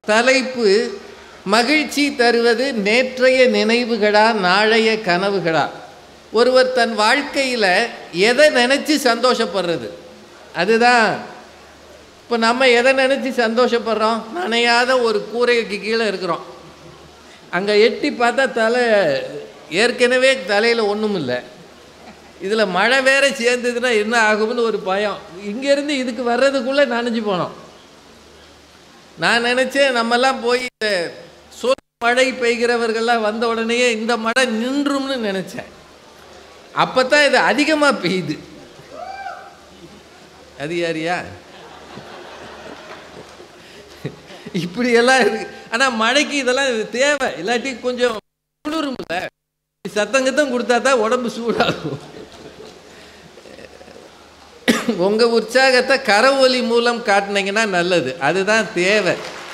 தலைப்பு மகிழ்ச்சி தருவது நேற்றைய நினைவுகளா நாளைய கனவுகளா ஒருவர் தன் வாழ்க்கையில் எதை நினச்சி சந்தோஷப்படுறது அதுதான் இப்போ நம்ம எதை நினச்சி சந்தோஷப்படுறோம் நனையாத ஒரு கூரைக்கு கீழே இருக்கிறோம் அங்கே எட்டி பார்த்தா தலை ஏற்கனவே தலையில் ஒன்றும் இல்லை இதில் மழை வேற சேர்ந்ததுன்னா என்ன ஆகும்னு ஒரு பயம் இங்கேருந்து இதுக்கு வர்றதுக்குள்ளே நனைஞ்சு போனோம் நான் நினச்சேன் நம்மெல்லாம் போய் இந்த சொல் மழை பெய்கிறவர்கள்லாம் வந்த உடனேயே இந்த மழை நின்றும்னு நினச்சேன் அப்போ தான் இது அதிகமாக பெய்யுது அது யாரியா இப்படியெல்லாம் இருக்கு ஆனால் மழைக்கு இதெல்லாம் தேவை இல்லாட்டி கொஞ்சம் குளிரும்ல சத்தங்கத்தம் கொடுத்தா தான் உடம்பு சூடாகும் உங்கள் உற்சாகத்தை கரவொலி மூலம் காட்டினீங்கன்னா நல்லது அதுதான் தேவை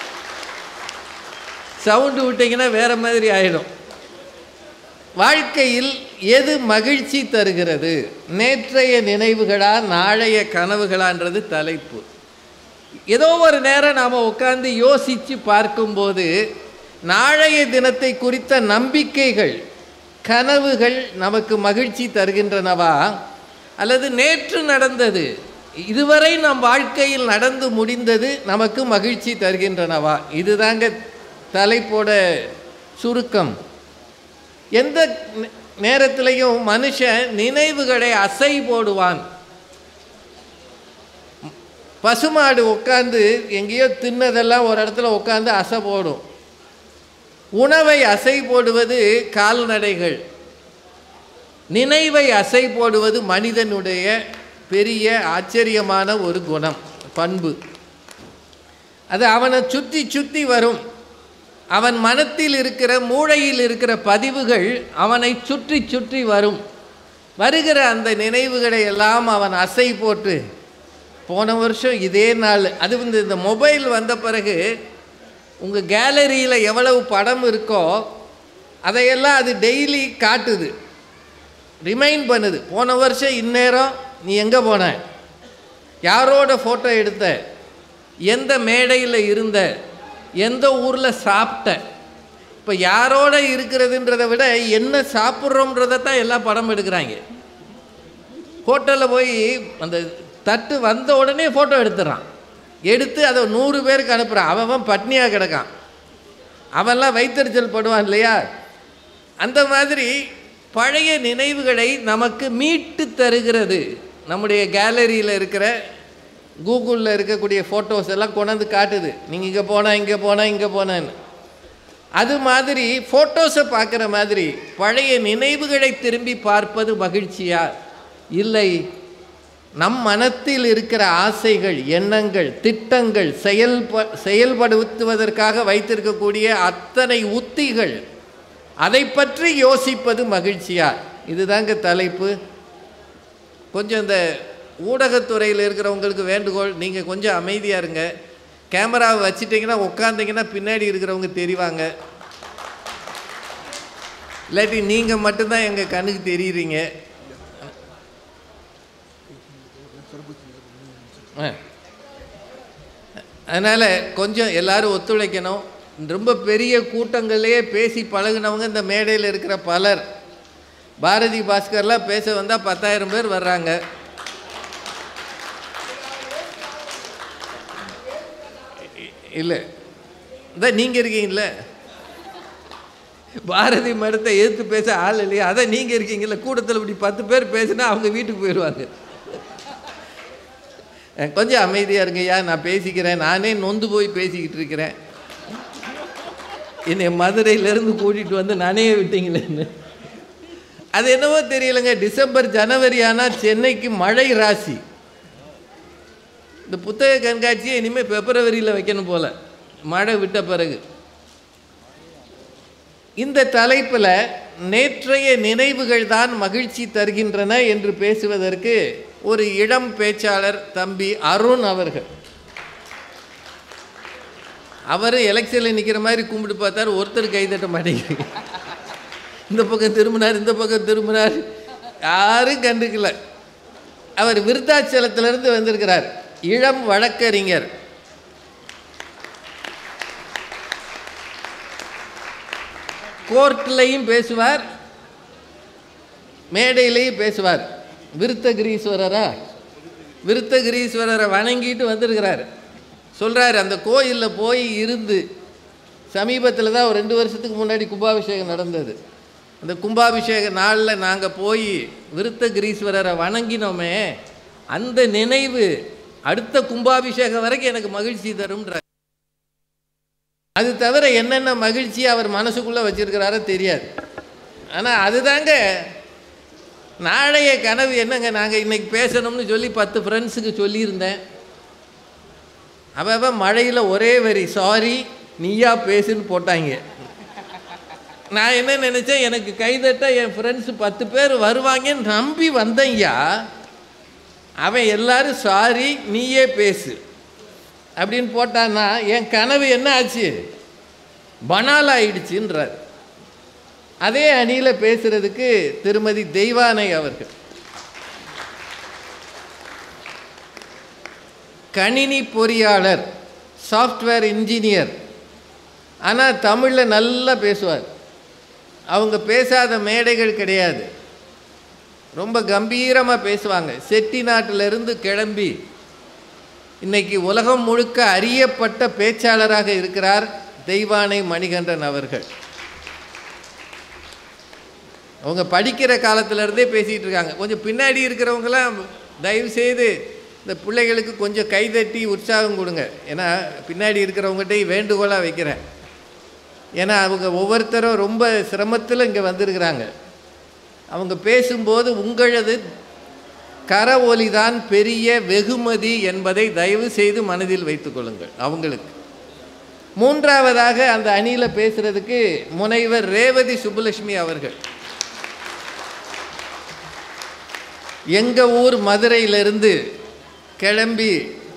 சவுண்டு விட்டீங்கன்னா வேற மாதிரி ஆயிடும் வாழ்க்கையில் எது மகிழ்ச்சி தருகிறது நேற்றைய நினைவுகளா நாளைய கனவுகளான்றது தலைப்பு ஏதோ ஒரு நேரம் நாம் உட்காந்து யோசித்து பார்க்கும்போது நாளைய தினத்தை குறித்த நம்பிக்கைகள் கனவுகள் நமக்கு மகிழ்ச்சி தருகின்றனவா அல்லது நேற்று நடந்தது இதுவரை நம் வாழ்க்கையில் நடந்து முடிந்தது நமக்கு மகிழ்ச்சி தருகின்றனவா இதுதாங்க தலைப்போட சுருக்கம் எந்த நேரத்திலையும் மனுஷன் நினைவுகளை அசை போடுவான் பசுமாடு உட்காந்து எங்கேயோ தின்னதெல்லாம் ஒரு இடத்துல உட்காந்து அசை போடும் உணவை அசை போடுவது கால்நடைகள் நினைவை அசை போடுவது மனிதனுடைய பெரிய ஆச்சரியமான ஒரு குணம் பண்பு அது அவனை சுற்றி சுற்றி வரும் அவன் மனத்தில் இருக்கிற மூளையில் இருக்கிற பதிவுகள் அவனை சுற்றி சுற்றி வரும் வருகிற அந்த நினைவுகளை எல்லாம் அவன் அசை போட்டு போன வருஷம் இதே நாள் அது வந்து இந்த மொபைல் வந்த பிறகு உங்கள் கேலரியில் எவ்வளவு படம் இருக்கோ அதையெல்லாம் அது டெய்லி காட்டுது ரிமைண்ட் பண்ணுது போன வருஷம் இந்நேரம் நீ எங்கே போன யாரோட ஃபோட்டோ எடுத்த எந்த மேடையில் இருந்த எந்த ஊரில் சாப்பிட்ட இப்போ யாரோட இருக்கிறதுன்றதை விட என்ன சாப்பிட்றோன்றதை தான் எல்லாம் படம் எடுக்கிறாங்க ஹோட்டலில் போய் அந்த தட்டு வந்த உடனே ஃபோட்டோ எடுத்துடுறான் எடுத்து அதை நூறு பேருக்கு அனுப்புகிறான் அவன் பட்னியாக கிடக்கான் அவன்லாம் வைத்தறிச்சல் படுவான் இல்லையா அந்த மாதிரி பழைய நினைவுகளை நமக்கு மீட்டு தருகிறது நம்முடைய கேலரியில் இருக்கிற கூகுளில் இருக்கக்கூடிய ஃபோட்டோஸ் எல்லாம் கொண்டாந்து காட்டுது நீங்கள் இங்கே போனால் இங்கே போனால் இங்கே போனேன்னு அது மாதிரி ஃபோட்டோஸை பார்க்குற மாதிரி பழைய நினைவுகளை திரும்பி பார்ப்பது மகிழ்ச்சியா இல்லை நம் மனத்தில் இருக்கிற ஆசைகள் எண்ணங்கள் திட்டங்கள் செயல்ப செயல்படுத்துவதற்காக வைத்திருக்கக்கூடிய அத்தனை உத்திகள் அதை பற்றி யோசிப்பது மகிழ்ச்சியா இதுதாங்க தலைப்பு கொஞ்சம் இந்த ஊடகத்துறையில் இருக்கிறவங்களுக்கு வேண்டுகோள் நீங்கள் கொஞ்சம் அமைதியாக இருங்க கேமராவை வச்சிட்டிங்கன்னா உட்காந்திங்கன்னா பின்னாடி இருக்கிறவங்க தெரிவாங்க இல்லாட்டி நீங்கள் மட்டும்தான் எங்கள் கண்ணுக்கு தெரியுறீங்க அதனால் கொஞ்சம் எல்லாரும் ஒத்துழைக்கணும் ரொம்ப பெரிய கூட்டங்கள்லேயே பேசி பழகுனவங்க இந்த மேடையில் இருக்கிற பலர் பாரதி பாஸ்கர்லாம் பேச வந்தால் பத்தாயிரம் பேர் வர்றாங்க இல்லை இந்த நீங்கள் இருக்கீங்கள பாரதி மடத்தை எதிர்த்து பேச ஆள் இல்லையா அதான் நீங்கள் இருக்கீங்களா கூட்டத்தில் இப்படி பத்து பேர் பேசினா அவங்க வீட்டுக்கு போயிடுவாங்க கொஞ்சம் அமைதியாக இருங்கய்யா நான் பேசிக்கிறேன் நானே நொந்து போய் பேசிக்கிட்டு இருக்கிறேன் என்னை மதுரையிலேருந்து கூட்டிகிட்டு வந்து நானே விட்டீங்களேன்னு அது என்னவோ தெரியலைங்க டிசம்பர் ஜனவரி ஆனால் சென்னைக்கு மழை ராசி இந்த புத்தக கண்காட்சியை இனிமேல் பிப்ரவரியில் வைக்கணும் போல் மழை விட்ட பிறகு இந்த தலைப்பில் நேற்றைய நினைவுகள் தான் மகிழ்ச்சி தருகின்றன என்று பேசுவதற்கு ஒரு இளம் பேச்சாளர் தம்பி அருண் அவர்கள் அவர் எலெக்ஷனில் நிற்கிற மாதிரி கும்பிட்டு பார்த்தார் ஒருத்தர் கைதட்ட மாட்டேங்குது இந்த பக்கம் திரும்பினார் இந்த பக்கம் திரும்பினார் யாரும் கண்டுக்கல அவர் விருத்தாச்சலத்திலிருந்து வந்திருக்கிறார் இளம் வழக்கறிஞர் கோர்ட்லையும் பேசுவார் மேடையிலையும் பேசுவார் விருத்தகிரீஸ்வரரா விருத்தகிரீஸ்வரரை வணங்கிட்டு வந்திருக்கிறார் சொல்கிறார் அந்த கோயிலில் போய் இருந்து சமீபத்தில் தான் ஒரு ரெண்டு வருஷத்துக்கு முன்னாடி கும்பாபிஷேகம் நடந்தது அந்த கும்பாபிஷேக நாளில் நாங்கள் போய் விருத்தகிரீஸ்வரரை வணங்கினோமே அந்த நினைவு அடுத்த கும்பாபிஷேகம் வரைக்கும் எனக்கு மகிழ்ச்சி தரும்ன்ற அது தவிர என்னென்ன மகிழ்ச்சி அவர் மனசுக்குள்ளே வச்சிருக்கிறாரோ தெரியாது ஆனால் அதுதாங்க நாளைய கனவு என்னங்க நாங்கள் இன்னைக்கு பேசணும்னு சொல்லி பத்து ஃப்ரெண்ட்ஸுக்கு சொல்லியிருந்தேன் அவன் மழையில் ஒரே வரி சாரி நீயா பேசுன்னு போட்டாங்க நான் என்ன நினச்சேன் எனக்கு கைதட்ட என் ஃப்ரெண்ட்ஸ் பத்து பேர் வருவாங்கன்னு நம்பி வந்தேன்யா அவன் எல்லாரும் சாரி நீயே பேசு அப்படின்னு போட்டான்னா என் கனவு என்ன ஆச்சு பனால் ஆயிடுச்சுன்றார் அதே அணியில் பேசுறதுக்கு திருமதி தெய்வானை அவர்கள் கணினி பொறியாளர் சாஃப்ட்வேர் இன்ஜினியர் ஆனால் தமிழில் நல்லா பேசுவார் அவங்க பேசாத மேடைகள் கிடையாது ரொம்ப கம்பீரமாக பேசுவாங்க செட்டி நாட்டிலிருந்து கிளம்பி இன்னைக்கு உலகம் முழுக்க அறியப்பட்ட பேச்சாளராக இருக்கிறார் தெய்வானை மணிகண்டன் அவர்கள் அவங்க படிக்கிற காலத்திலேருந்தே பேசிகிட்டு இருக்காங்க கொஞ்சம் பின்னாடி இருக்கிறவங்களாம் தயவு செய்து இந்த பிள்ளைகளுக்கு கொஞ்சம் கைதட்டி உற்சாகம் கொடுங்க ஏன்னா பின்னாடி இருக்கிறவங்ககிட்ட வேண்டுகோளாக வைக்கிறேன் ஏன்னா அவங்க ஒவ்வொருத்தரும் ரொம்ப சிரமத்தில் இங்கே வந்திருக்கிறாங்க அவங்க பேசும்போது உங்களது கர ஒலிதான் பெரிய வெகுமதி என்பதை தயவு செய்து மனதில் வைத்துக்கொள்ளுங்கள் அவங்களுக்கு மூன்றாவதாக அந்த அணியில் பேசுறதுக்கு முனைவர் ரேவதி சுப்புலட்சுமி அவர்கள் எங்கள் ஊர் மதுரையிலிருந்து கிளம்பி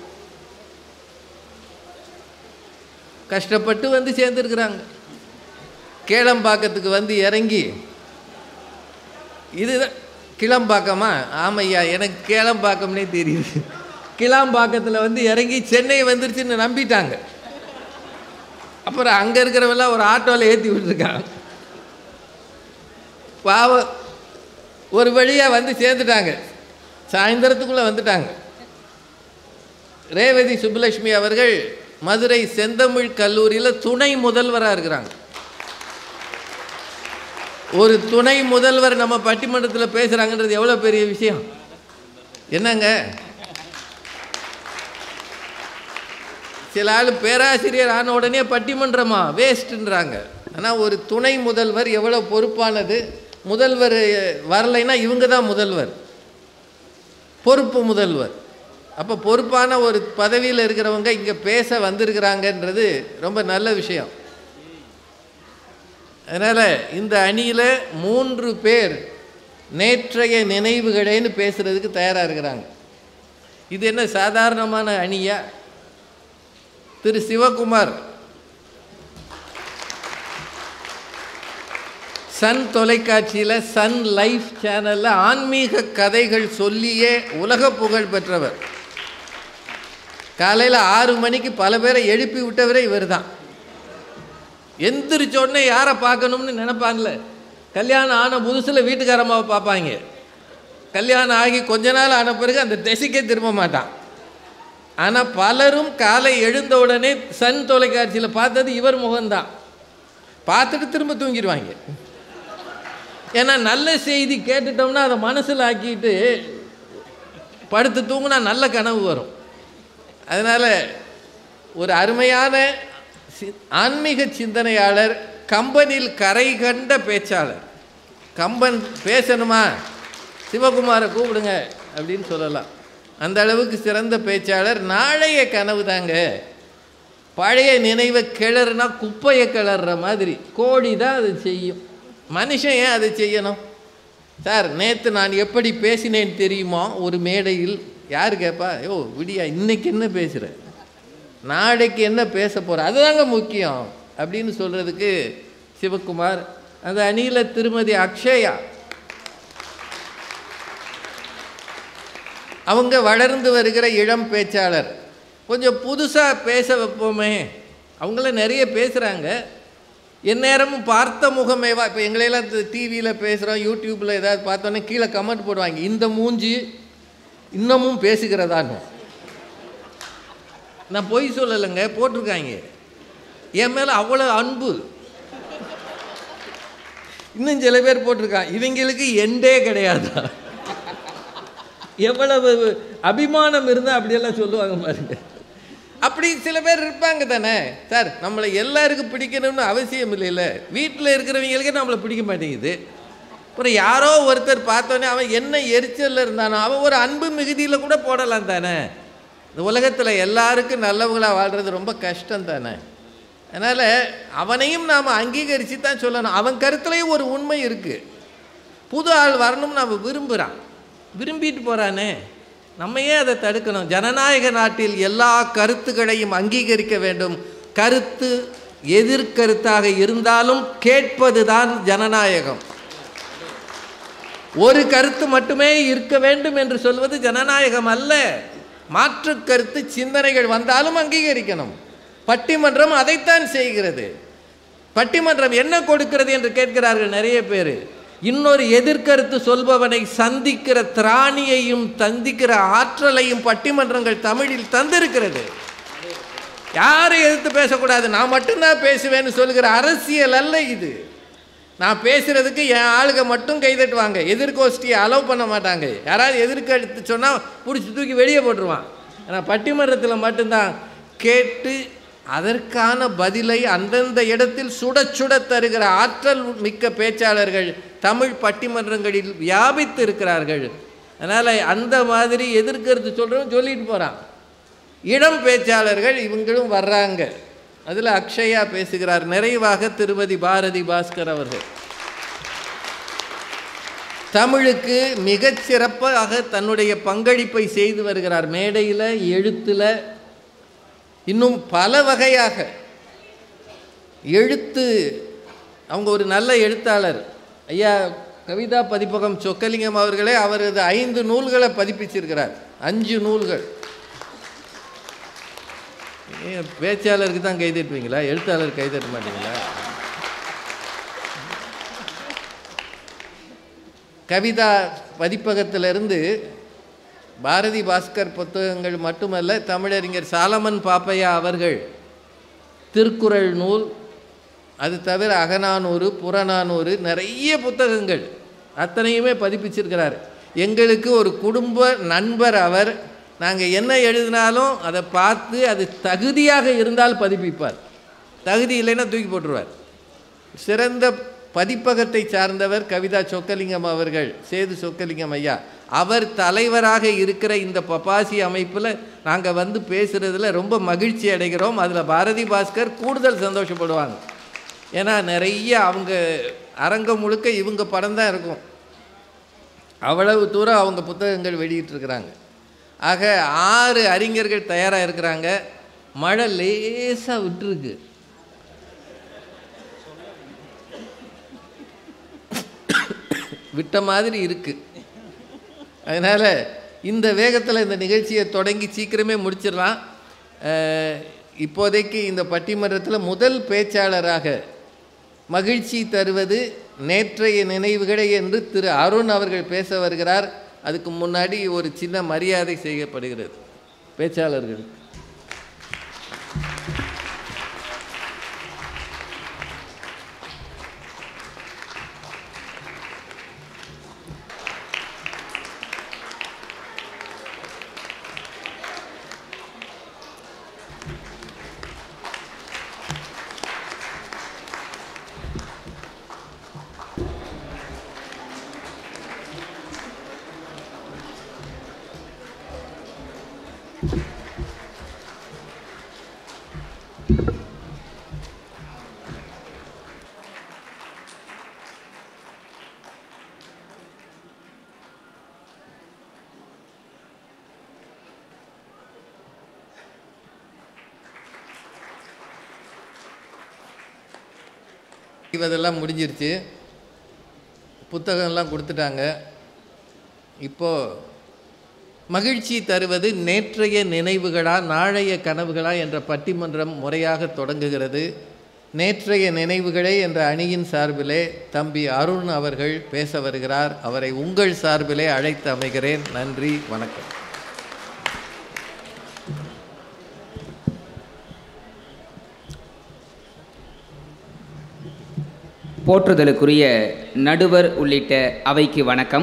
கஷ்டப்பட்டு வந்து சேர்ந்துருக்குறாங்க கேளம்பாக்கத்துக்கு வந்து இறங்கி இதுதான் கிளம்பாக்கமா ஆமையா எனக்கு கேளம்பாக்கம்னே தெரியுது கிளாம்பாக்கத்தில் வந்து இறங்கி சென்னை வந்துருச்சுன்னு நம்பிட்டாங்க அப்புறம் அங்கே இருக்கிறவெல்லாம் ஒரு ஆட்டோவில் ஏற்றி விட்டுருக்காங்க பாவம் ஒரு வழியாக வந்து சேர்ந்துட்டாங்க சாயந்தரத்துக்குள்ளே வந்துட்டாங்க ரேவதி சுப்புலட்சுமி அவர்கள் மதுரை செந்தமிழ் கல்லூரியில் துணை முதல்வராக இருக்கிறாங்க ஒரு துணை முதல்வர் நம்ம பட்டிமன்றத்தில் பேசுகிறாங்கன்றது எவ்வளோ பெரிய விஷயம் என்னங்க சில ஆள் பேராசிரியர் ஆன உடனே பட்டிமன்றமா வேஸ்ட்டுன்றாங்க ஆனால் ஒரு துணை முதல்வர் எவ்வளோ பொறுப்பானது முதல்வர் வரலைன்னா இவங்க தான் முதல்வர் பொறுப்பு முதல்வர் அப்போ பொறுப்பான ஒரு பதவியில் இருக்கிறவங்க இங்கே பேச வந்திருக்கிறாங்கன்றது ரொம்ப நல்ல விஷயம் அதனால் இந்த அணியில் மூன்று பேர் நேற்றைய நினைவுகளேன்னு பேசுகிறதுக்கு தயாராக இருக்கிறாங்க இது என்ன சாதாரணமான அணியா திரு சிவகுமார் சன் தொலைக்காட்சியில் சன் லைஃப் சேனலில் ஆன்மீக கதைகள் சொல்லியே உலக புகழ் பெற்றவர் காலையில் ஆறு மணிக்கு பல பேரை எழுப்பி விட்டவரே இவர் தான் எந்திரிச்ச உடனே யாரை பார்க்கணும்னு நினைப்பாங்களே கல்யாணம் ஆன புதுசில் வீட்டுக்காரம்மாவை பார்ப்பாங்க கல்யாணம் ஆகி கொஞ்ச நாள் ஆன பிறகு அந்த திசைக்கே திரும்ப மாட்டான் ஆனால் பலரும் காலை எழுந்த உடனே சன் தொலைக்காட்சியில் பார்த்தது இவர் முகம்தான் பார்த்துட்டு திரும்ப தூங்கிடுவாங்க ஏன்னா நல்ல செய்தி கேட்டுட்டோம்னா அதை மனசில் ஆக்கிட்டு படுத்து தூங்கினா நல்ல கனவு வரும் அதனால் ஒரு அருமையான சி ஆன்மீக சிந்தனையாளர் கம்பனில் கரை கண்ட பேச்சாளர் கம்பன் பேசணுமா சிவகுமாரை கூப்பிடுங்க அப்படின்னு சொல்லலாம் அந்த அளவுக்கு சிறந்த பேச்சாளர் நாளைய கனவு தாங்க பழைய நினைவை கிளறுனா குப்பையை கிளறுற மாதிரி கோழி தான் அது செய்யும் மனுஷன் ஏன் அதை செய்யணும் சார் நேற்று நான் எப்படி பேசினேன் தெரியுமா ஒரு மேடையில் யார் கேட்பா யோ விடியா இன்னைக்கு என்ன பேசுகிற நாளைக்கு என்ன பேச போகிற அதுதாங்க முக்கியம் அப்படின்னு சொல்கிறதுக்கு சிவகுமார் அந்த அணியில் திருமதி அக்ஷயா அவங்க வளர்ந்து வருகிற இளம் பேச்சாளர் கொஞ்சம் புதுசாக பேச வைப்போமே அவங்கள நிறைய பேசுகிறாங்க எந்நேரமும் பார்த்த முகமேவா இப்போ எங்களையெல்லாம் டிவியில் பேசுகிறோம் யூடியூப்பில் ஏதாவது பார்த்தோன்னே கீழே கமெண்ட் போடுவாங்க இந்த மூஞ்சி இன்னமும் பேசுகிறதான்னு நான் பொய் சொல்லலைங்க போட்டிருக்காங்க என் மேலே அவ்வளோ அன்பு இன்னும் சில பேர் போட்டிருக்கான் இவங்களுக்கு எண்டே கிடையாதா எவ்வளவு அபிமானம் இருந்தால் அப்படியெல்லாம் சொல்லுவாங்க பாருங்க அப்படி சில பேர் இருப்பாங்க தானே சார் நம்மளை எல்லாருக்கும் பிடிக்கணும்னு அவசியம் இல்லைல்ல வீட்டில் இருக்கிறவங்களுக்கே நம்மளை பிடிக்க மாட்டேங்குது அப்புறம் யாரோ ஒருத்தர் பார்த்தோன்னே அவன் என்ன எரிச்சலில் இருந்தானோ அவன் ஒரு அன்பு மிகுதியில் கூட போடலாம் தானே இந்த உலகத்தில் எல்லாருக்கும் நல்லவங்களாக வாழ்கிறது ரொம்ப கஷ்டம் தானே அதனால் அவனையும் நாம் அங்கீகரித்து தான் சொல்லணும் அவன் கருத்துலேயும் ஒரு உண்மை இருக்குது புது ஆள் வரணும்னு நம்ம விரும்புகிறான் விரும்பிட்டு போகிறானே நம்ம ஏன் அதை தடுக்கணும் ஜனநாயக நாட்டில் எல்லா கருத்துக்களையும் அங்கீகரிக்க வேண்டும் கருத்து எதிர்கருத்தாக இருந்தாலும் கேட்பது தான் ஜனநாயகம் ஒரு கருத்து மட்டுமே இருக்க வேண்டும் என்று சொல்வது ஜனநாயகம் அல்ல மாற்று கருத்து சிந்தனைகள் வந்தாலும் அங்கீகரிக்கணும் பட்டிமன்றம் அதைத்தான் செய்கிறது பட்டிமன்றம் என்ன கொடுக்கிறது என்று கேட்கிறார்கள் நிறைய பேர் இன்னொரு எதிர்கருத்து சொல்பவனை சந்திக்கிற திராணியையும் தந்திக்கிற ஆற்றலையும் பட்டிமன்றங்கள் தமிழில் தந்திருக்கிறது யாரை எதிர்த்து பேசக்கூடாது நான் மட்டும்தான் பேசுவேன்னு சொல்கிற அரசியல் அல்ல இது நான் பேசுகிறதுக்கு என் ஆளுங்க மட்டும் கைதட்டுவாங்க எதிர்கோஷ்டியை அலோவ் பண்ண மாட்டாங்க யாராவது எதிர்கருத்து சொன்னால் பிடிச்சி தூக்கி வெளியே போட்டுருவான் ஆனால் பட்டிமன்றத்தில் மட்டும்தான் கேட்டு அதற்கான பதிலை அந்தந்த இடத்தில் சுட சுட தருகிற ஆற்றல் மிக்க பேச்சாளர்கள் தமிழ் பட்டிமன்றங்களில் வியாபித்து இருக்கிறார்கள் அதனால் அந்த மாதிரி எதிர்கருத்து சொல்கிறவன் சொல்லிட்டு போகிறான் இளம் பேச்சாளர்கள் இவங்களும் வர்றாங்க அதில் அக்ஷயா பேசுகிறார் நிறைவாக திருமதி பாரதி பாஸ்கர் அவர்கள் தமிழுக்கு மிகச் சிறப்பாக தன்னுடைய பங்களிப்பை செய்து வருகிறார் மேடையில் எழுத்தில் இன்னும் பல வகையாக எழுத்து அவங்க ஒரு நல்ல எழுத்தாளர் ஐயா கவிதா பதிப்பகம் சொக்கலிங்கம் அவர்களே அவரது ஐந்து நூல்களை பதிப்பிச்சிருக்கிறார் அஞ்சு நூல்கள் ஏன் பேச்சாளருக்கு தான் கைதட்டுவீங்களா எழுத்தாளர் கைதட்ட மாட்டீங்களா கவிதா பதிப்பகத்திலிருந்து பாரதி பாஸ்கர் புத்தகங்கள் மட்டுமல்ல தமிழறிஞர் சாலமன் பாப்பையா அவர்கள் திருக்குறள் நூல் அது தவிர அகநானூறு புறநானூறு நிறைய புத்தகங்கள் அத்தனையுமே பதிப்பிச்சிருக்கிறார் எங்களுக்கு ஒரு குடும்ப நண்பர் அவர் நாங்கள் என்ன எழுதினாலும் அதை பார்த்து அது தகுதியாக இருந்தால் பதிப்பிப்பார் தகுதி இல்லைன்னா தூக்கி போட்டுருவார் சிறந்த பதிப்பகத்தை சார்ந்தவர் கவிதா சொக்கலிங்கம் அவர்கள் சேது சொக்கலிங்கம் ஐயா அவர் தலைவராக இருக்கிற இந்த பப்பாசி அமைப்பில் நாங்கள் வந்து பேசுகிறதுல ரொம்ப மகிழ்ச்சி அடைகிறோம் அதில் பாரதி பாஸ்கர் கூடுதல் சந்தோஷப்படுவாங்க ஏன்னா நிறைய அவங்க அரங்கம் முழுக்க இவங்க படம் தான் இருக்கும் அவ்வளவு தூரம் அவங்க புத்தகங்கள் வெளியிட்டிருக்கிறாங்க ஆக ஆறு அறிஞர்கள் தயாராக இருக்கிறாங்க மழை லேசாக விட்டுருக்கு விட்ட மாதிரி இருக்குது அதனால் இந்த வேகத்தில் இந்த நிகழ்ச்சியை தொடங்கி சீக்கிரமே முடிச்சிடலாம் அஹ், இப்போதைக்கு இந்த பட்டிமன்றத்தில் முதல் பேச்சாளராக மகிழ்ச்சி தருவது நேற்றைய நினைவுகளை என்று திரு அருண் அவர்கள் பேச வருகிறார் அதுக்கு முன்னாடி ஒரு சின்ன மரியாதை செய்யப்படுகிறது பேச்சாளர்கள் இதெல்லாம் முடிஞ்சிருச்சு புத்தகம்லாம் கொடுத்துட்டாங்க இப்போது மகிழ்ச்சி தருவது நேற்றைய நினைவுகளா நாளைய கனவுகளா என்ற பட்டிமன்றம் முறையாக தொடங்குகிறது நேற்றைய நினைவுகளை என்ற அணியின் சார்பிலே தம்பி அருண் அவர்கள் பேச வருகிறார் அவரை உங்கள் சார்பிலே அழைத்து அமைகிறேன் நன்றி வணக்கம் போற்றுதலுக்குரிய நடுவர் உள்ளிட்ட அவைக்கு வணக்கம்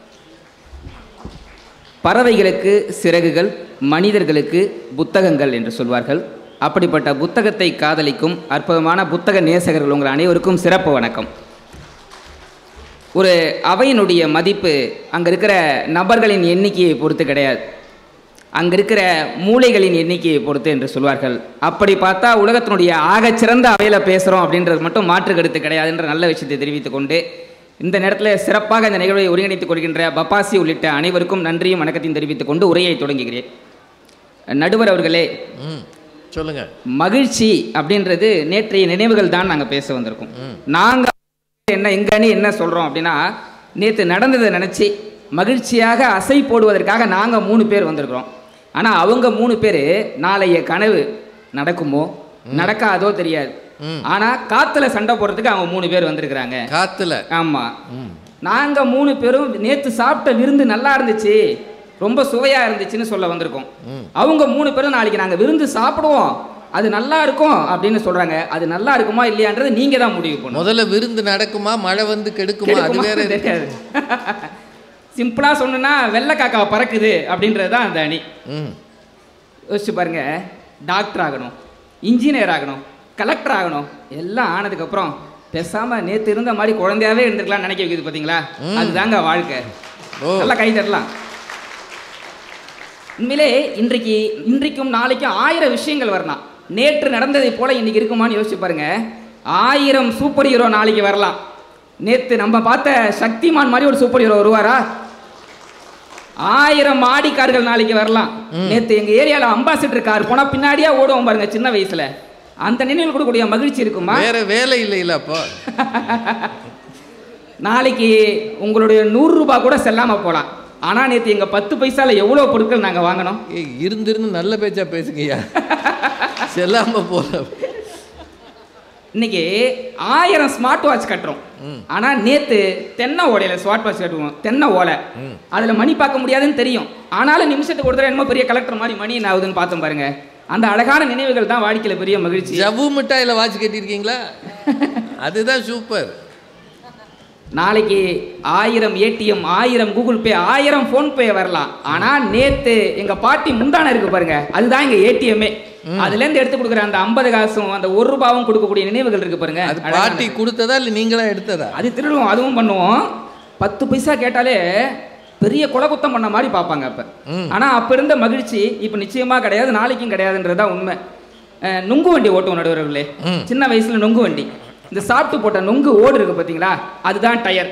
பறவைகளுக்கு சிறகுகள் மனிதர்களுக்கு புத்தகங்கள் என்று சொல்வார்கள் அப்படிப்பட்ட புத்தகத்தை காதலிக்கும் அற்புதமான புத்தக நேசகர்கள் உங்கள் அனைவருக்கும் சிறப்பு வணக்கம் ஒரு அவையினுடைய மதிப்பு அங்கே இருக்கிற நபர்களின் எண்ணிக்கையை பொறுத்து கிடையாது அங்கே இருக்கிற மூளைகளின் எண்ணிக்கையை பொறுத்து என்று சொல்வார்கள் அப்படி பார்த்தா உலகத்தினுடைய ஆகச்சிறந்த அவையில் பேசுகிறோம் அப்படின்றது மட்டும் மாற்று கருத்து கிடையாதுன்ற நல்ல விஷயத்தை தெரிவித்துக் கொண்டு இந்த நேரத்தில் சிறப்பாக இந்த நிகழ்வை ஒருங்கிணைத்துக் கொள்கின்ற பப்பாசி உள்ளிட்ட அனைவருக்கும் நன்றியும் வணக்கத்தையும் தெரிவித்துக் கொண்டு உரையை தொடங்குகிறேன் நடுவர் அவர்களே ம் சொல்லுங்கள் மகிழ்ச்சி அப்படின்றது நேற்றைய நினைவுகள் தான் நாங்கள் பேச வந்திருக்கோம் நாங்கள் என்ன எங்க அணி என்ன சொல்கிறோம் அப்படின்னா நேற்று நடந்ததை நினச்சி மகிழ்ச்சியாக அசை போடுவதற்காக நாங்கள் மூணு பேர் வந்திருக்கிறோம் ஆனால் அவங்க மூணு பேர் நாளைய கனவு நடக்குமோ நடக்காதோ தெரியாது ஆனால் காற்றுல சண்டை போடுறதுக்கு அவங்க மூணு பேர் வந்திருக்கிறாங்க காத்துல ஆமாம் நாங்கள் மூணு பேரும் நேற்று சாப்பிட்ட விருந்து நல்லா இருந்துச்சு ரொம்ப சுவையாக இருந்துச்சுன்னு சொல்ல வந்திருக்கோம் அவங்க மூணு பேரும் நாளைக்கு நாங்கள் விருந்து சாப்பிடுவோம் அது நல்லா இருக்கும் அப்படின்னு சொல்கிறாங்க அது நல்லா இருக்குமா இல்லையான்றது நீங்கள் தான் முடிவு பண்ணணும் முதல்ல விருந்து நடக்குமா மழை வந்து கெடுக்குமா அது கெடுக்குமா? வேற இருக்கு. தெரியாது சிம்பிளாக சொன்னோன்னா வெள்ளை காக்கா பறக்குது அப்படின்றது தான் அந்த அணி ம் யோசிச்சு பாருங்க டாக்டர் ஆகணும் இன்ஜினியர் ஆகணும் கலெக்டர் ஆகணும் எல்லாம் ஆனதுக்கப்புறம் பேசாம நேத்து இருந்த மாதிரி குழந்தையாவே இருந்திருக்கலாம் நினைக்க வைக்குது பார்த்தீங்களா அதுதாங்க வாழ்க்கை ஓ. நல்லா கை தட்டலாம் உண்மையிலே இன்றைக்கு இன்றைக்கும் நாளைக்கும் ஆயிரம் விஷயங்கள் வரலாம் நேற்று நடந்ததை போல இன்னைக்கு இருக்குமான்னு யோசிச்சு பாருங்க ஆயிரம் சூப்பர் ஹீரோ நாளைக்கு வரலாம் நேத்து நம்ம பார்த்த சக்திமான் மாதிரி ஒரு சூப்பர் ஹீரோ வருவாரா ஆயிரம் ஆடி கார்கள் நாளைக்கு வரலாம் நேத்து எங்க ஏரியால அம்பாசிடர் கார் போனா பின்னாடியே ஓடுவோம் பாருங்க சின்ன வயசுல அந்த நினைவில் கொடுக்கக்கூடிய மகிழ்ச்சி இருக்குமா வேற வேலை இல்லைல்ல அப்போ நாளைக்கு உங்களுடைய நூறு ரூபாய் கூட செல்லாம போலாம் ஆனா நேத்து எங்க பத்து பைசால எவ்வளவு பொருட்கள் நாங்க வாங்கினோம் ஏய் இருந்திருந்து நல்ல பேச்சா பேசுங்கய்யா செல்லாம போல இன்னைக்கு ஆயிரம் ஸ்மார்ட் வாட்ச் கட்டுறோம் ஆனா நேத்து தென்னை ஓலையில ஸ்மார்ட் வாட்ச் கட்டுவோம் தென்னை ஓலை அதுல மணி பார்க்க முடியாதுன்னு தெரியும் ஆனாலும் நிமிஷத்துக்கு ஒரு தடவை என்னமோ பெரிய கலெக்டர் மாதிரி மணி என்ன ஆகுதுன்னு பார்த்தோம் பாருங்க அந்த அழகான நினைவுகள் தான் வாடிக்கையில பெரிய மகிழ்ச்சி ஜவ்வு மிட்டாயில வாட்ச் கட்டியிருக்கீங்களா அதுதான் சூப்பர் நாளைக்கு ஆயிரம் ஏடிஎம் ஆயிரம் கூகுள் பே ஆயிரம் ஃபோன் பே வரலாம் ஆனா நேத்து எங்க பாட்டி முந்தான இருக்கு பாருங்க அதுதான் எங்க ஏடிஎம்மே அதுல இருந்து எடுத்து கொடுக்குற அந்த ஐம்பது காசும் அந்த ஒரு ரூபாவும் கொடுக்கக்கூடிய நினைவுகள் இருக்கு பாருங்க அது அழகானது. பாட்டி கொடுத்ததா இல்லை நீங்களா எடுத்ததா அது திருடுவோம் அதுவும் பண்ணுவோம் பத்து பைசா கேட்டாலே பெரிய குலகுத்தம் பண்ண மாதிரி பார்ப்பாங்க அப்ப ஆனா அப்ப இருந்த மகிழ்ச்சி இப்ப நிச்சயமா கிடையாது நாளைக்கும் கிடையாதுன்றதுதான் உண்மை அஹ், நுங்கு வண்டி ஓட்டுவோம் நடுவர்களே சின்ன வயசுல நுங்கு வண்டி இந்த சாப்பிட்டு போட்ட நுங்கு ஓடு இருக்கு பாத்தீங்களா அதுதான் டயர்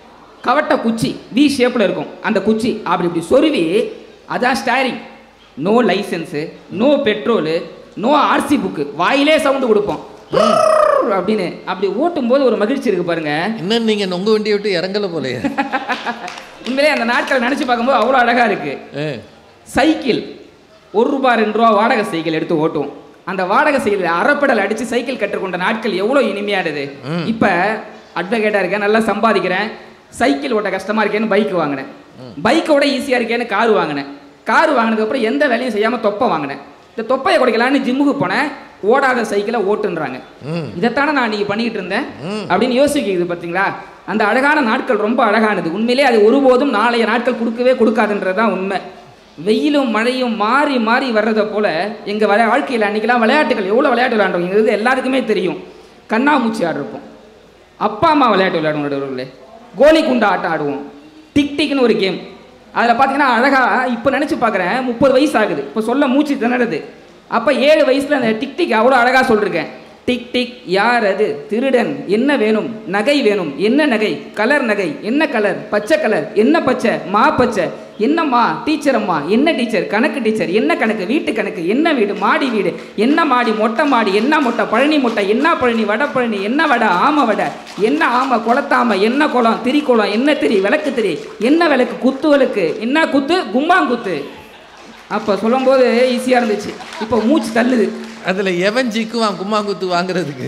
கவட்ட குச்சி வி ஷேப்ல இருக்கும் அந்த குச்சி அப்படி இப்படி சொருவி அதான் steering no licence no petrol no RC book வாயிலே சவுண்டு கொடுப்போம் அப்படின்னு அப்படி ஓட்டும் போது ஒரு மகிழ்ச்சி இருக்கு பாருங்க இன்னும் நீங்க நொங்கு வண்டியை விட்டு இறங்கல போலையே உண்மையிலே அந்த நாட்களை நினைச்சு பார்க்கும்போது அவ்வளோ அழகா இருக்கு ஏ, சைக்கிள் ஒரு ரூபா ரெண்டு ரூபா வாடகை சைக்கிள் எடுத்து ஓட்டுவோம் அந்த வாடகை சைக்கிள் அரைப்படல் அடிச்சு சைக்கிள் கற்றுக்கொண்ட நாட்கள் எவ்வளோ இனிமையானது இப்போ அட்வொகேட்டாக இருக்கேன் நல்லா சம்பாதிக்கிறேன் சைக்கிள் ஓட்ட கஷ்டமா இருக்கேன்னு பைக் வாங்கினேன் பைக்கோட ஈஸியாக இருக்கேன்னு கார் வாங்கினேன் கார் வாங்கினதுக்கப்புறம் எந்த வேலையும் செய்யாமல் தொப்பை வாங்கினேன் இந்த தொப்பையை குறைக்கலான்னு ஜிம்முக்கு போனேன் ஓடாத சைக்கிளை ஓட்டுன்றாங்க ம். இதைத்தானே நான் இன்னைக்கு பண்ணிக்கிட்டு இருந்தேன் அப்படின்னு யோசிக்குது பார்த்தீங்களா அந்த அழகான நாட்கள் ரொம்ப அழகானது உண்மையிலே அது ஒருபோதும் நாளைய நாட்கள் கொடுக்கவே கொடுக்காதுன்றது தான் உண்மை வெயிலும் மழையும் மாறி மாறி வர்றதை போல எங்கள் வர வாழ்க்கையில் அன்றைக்கெல்லாம் விளையாட்டுகள் எவ்வளோ விளையாட்டு விளையாண்டுறோங்கிறது எல்லாருக்குமே தெரியும் கண்ணாமூச்சி ஆடிருப்போம் அப்பா அம்மா விளையாட்டு விளையாடுவோம் நடுவர்களே கோலி குண்டா ஆட்டம் ஆடுவோம் டிக் டிக்னு ஒரு கேம் அதில் பார்த்தீங்கன்னா அழகாக இப்போ நினச்சி பார்க்குறேன் முப்பது வயசு ஆகுது இப்போ சொல்ல மூச்சு திணறுது அப்போ ஏழு வயசில் அந்த டிக் டிக் அவ்வளோ அழகாக சொல்லிருக்கேன் டிக் டிக் யார் அது திருடன் என்ன வேணும் நகை வேணும் என்ன நகை கலர் நகை என்ன கலர் பச்சை கலர் என்ன பச்சை மா பச்சை என்னம்மா டீச்சர் அம்மா என்ன டீச்சர் கணக்கு டீச்சர் என்ன கணக்கு வீட்டு கணக்கு என்ன வீடு மாடி வீடு என்ன மாடி மொட்டை மாடி என்ன மொட்டை பழனி மொட்டை என்ன பழனி வட பழனி என்ன வடை ஆம வடை என்ன ஆம குளத்தாம என்ன குளம் திரி குளம் என்ன திரி விளக்கு திரி என்ன விளக்கு குத்து விளக்கு என்ன குத்து கும்பாங்குத்து அப்போ சொல்லும்போது ஈஸியாக இருந்துச்சு இப்போ மூச்சு தள்ளுது அதுல எவன் ஜிக்குவான் கும்மாங்குத்து வாங்குறதுக்கு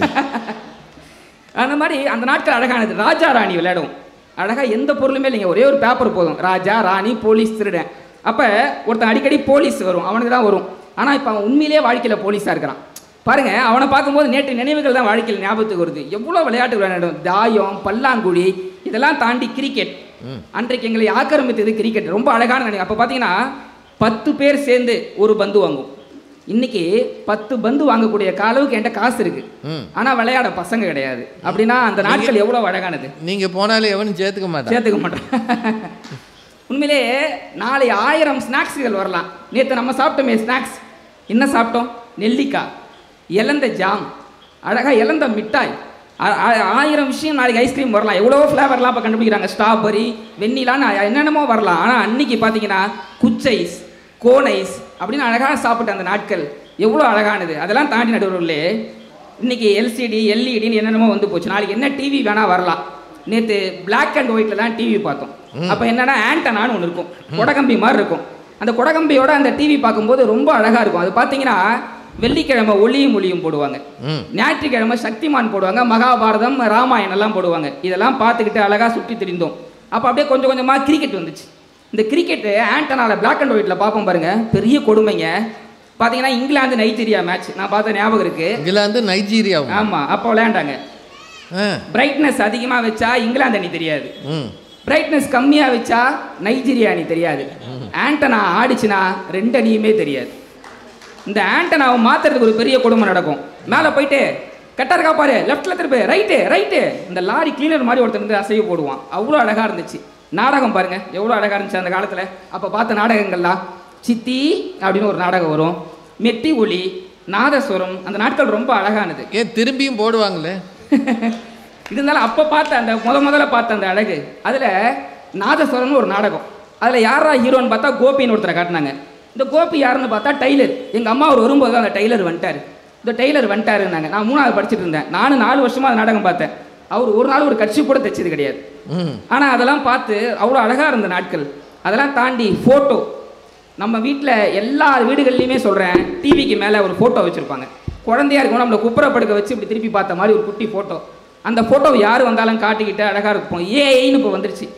அந்த மாதிரி அந்த நாட்கள் அழகானது ராஜா ராணி விளையாடுவோம் அழகா எந்த பொருளுமே இல்லைங்க ஒரே ஒரு பேப்பர் போதும் ராஜா ராணி போலீஸ் திருடன் அப்ப ஒருத்தன் அடிக்கடி போலீஸ் வரும் அவனுக்கு தான் வரும் ஆனா இப்ப அவன் உண்மையிலேயே வாழ்க்கையில போலீஸா இருக்கிறான் பாருங்க அவனை பார்க்கும்போது நேற்று நினைவுகள் தான் வாழ்க்கையில் ஞாபகத்துக்கு வருது எவ்வளோ விளையாட்டு விளையாடும் தாயம் பல்லாங்குழி இதெல்லாம் தாண்டி கிரிக்கெட் அன்றைக்கு எங்களை ஆக்கிரமித்தது கிரிக்கெட் ரொம்ப அழகான நினைவு அப்போ பார்த்தீங்கன்னா பத்து பேர் சேர்ந்து ஒரு பந்து வாங்குவோம் இன்னைக்கு பத்து பந்து வாங்கக்கூடிய அளவுக்கு என்கிட்ட காசு இருக்கு ம். ஆனா விளையாட பசங்க கிடையாது அப்படின்னா அந்த நாட்கள் எவ்வளவு அழகானது நீங்க போனாலும் எவனும் சேர்த்துக்க மாட்டான் சேர்த்துக்க மாட்டோம் உண்மையிலே நாளை ஆயிரம் ஸ்நாக்ஸ்கள் வரலாம் நேற்று நம்ம சாப்பிட்டோமே ஸ்நாக்ஸ் என்ன சாப்பிட்டோம் நெல்லிக்காய் இலந்த ஜாம் அழகா இலந்த மிட்டாய் ஆ- ஆ- ஆயிரம் விஷயம் நாளைக்கு ஐஸ்கிரீம் வரலாம் எவ்வளவோ ஃப்ளேவர்லாம் இப்போ கண்டுபிடிக்கிறாங்க ஸ்ட்ராபெரி வெண்ணிலான்னு என்னென்னமோ வரலாம் ஆனால் அன்னைக்கு பார்த்தீங்கன்னா குச்சைஸ் கோனைஸ் அப்படின்னு அழகாக சாப்பிட்ட அந்த நாட்கள் எவ்வளோ அழகானது அதெல்லாம் தாண்டி நடுவர்களே இன்னைக்கு எல்சிடி எல்இடின்னு என்னென்னமோ வந்து போச்சு நாளைக்கு என்ன டிவி வேணா வரலாம் நேற்று பிளாக் அண்ட் ஒயிட்ல தான் டிவி பார்த்தோம் அப்போ என்னன்னா ஆண்டனான்னு ஒன்று இருக்கும் கொடகம்பி மாதிரி இருக்கும் அந்த கொடகம்பியோட அந்த டிவி பார்க்கும்போது ரொம்ப அழகா இருக்கும் அது பார்த்தீங்கன்னா வெள்ளிக்கிழமை ஒளியும் ஒளியும் போடுவாங்க ம் ஞாயிற்றுக்கிழமை சக்திமான் போடுவாங்க மகாபாரதம் ராமாயணம் எல்லாம் போடுவாங்க இதெல்லாம் பார்த்துக்கிட்டு அழகா சுற்றி திரிந்தோம் அப்போ அப்படியே கொஞ்சம் கொஞ்சமாக கிரிக்கெட் வந்துச்சு இந்த கிரிக்கெட்டு ஆண்டனால பிளாக் அண்ட் ஒயிட்ல பார்ப்போம் பாருங்க பெரிய கொடுமைங்க பார்த்தீங்கன்னா இங்கிலாந்து நைஜீரியா மேட்ச் நான் பார்த்த ஞாபகம் இருக்கு இங்கிலாந்து நைஜீரியாவும் ஆமா அப்போ விளையாண்டாங்க ஆ பிரைட்னஸ் அதிகமாக வச்சா இங்கிலாந்து அணி தெரியாது ம் பிரைட்னஸ் கம்மியாக வச்சா நைஜீரியா அணி தெரியாது ஆண்டனா ஆடிச்சுன்னா ரெண்டு அணியுமே தெரியாது இந்த ஆண்டனாவை மாத்துறதுக்கு ஒரு பெரிய கொடுமை நடக்கும் மேலே போயிட்டு கட்டா இருக்கா பாரு லெஃப்ட்ல திருப்பு ரைட்டு ரைட்டு இந்த லாரி கிளீனர் மாதிரி ஒருத்தர் வந்து அசைவு போடுவான் அவ்வளோ அழகா இருந்துச்சு நாடகம் பாருங்க எவ்வளோ அழகா இருந்துச்சு அந்த காலத்துல அப்போ பார்த்த நாடகங்கள்லாம் சித்தி அப்படின்னு ஒரு நாடகம் வரும் மெட்டி ஒளி நாதஸ்வரம் அந்த நாட்கள் ரொம்ப அழகானது ஏன் திரும்பியும் போடுவாங்களே இருந்தாலும் அப்போ பார்த்த அந்த முத முதல்ல பார்த்த அந்த அழகு அதில் நாதஸ்வரம்னு ஒரு நாடகம் அதில் யாரா ஹீரோன்னு பார்த்தா கோபின்னு ஒருத்தரை காட்டினாங்க இந்த கோபி யாருன்னு பார்த்தா டெய்லர் எங்கள் அம்மா அவர் வரும்போது தான் அந்த டெய்லர் வந்துட்டார் இந்த டெய்லர் வந்துட்டாருன்னாங்க நான் மூணாவது படிச்சுட்டு இருந்தேன் நானும் நாலு வருஷமா அந்த நாடகம் பார்த்தேன் அவர் ஒரு நாள் ஒரு கட்சி கூட தைச்சது கிடையாது ம் ஆனால் அதெல்லாம் பார்த்து அவ்வளோ அழகாக இருந்த நாட்கள் அதெல்லாம் தாண்டி ஃபோட்டோ நம்ம வீட்டில் எல்லா வீடுகள்லையுமே சொல்கிறேன் டிவிக்கு மேலே ஒரு ஃபோட்டோ வச்சுருப்பாங்க குழந்தையா இருக்கும் நம்மளை குப்புற படுக்க வச்சு இப்படி திருப்பி பார்த்த மாதிரி ஒரு குட்டி ஃபோட்டோ அந்த ஃபோட்டோ யார் வந்தாலும் காட்டிக்கிட்டு அழகாக இருப்போம் ஏஐன்னு இப்போ வந்துருச்சு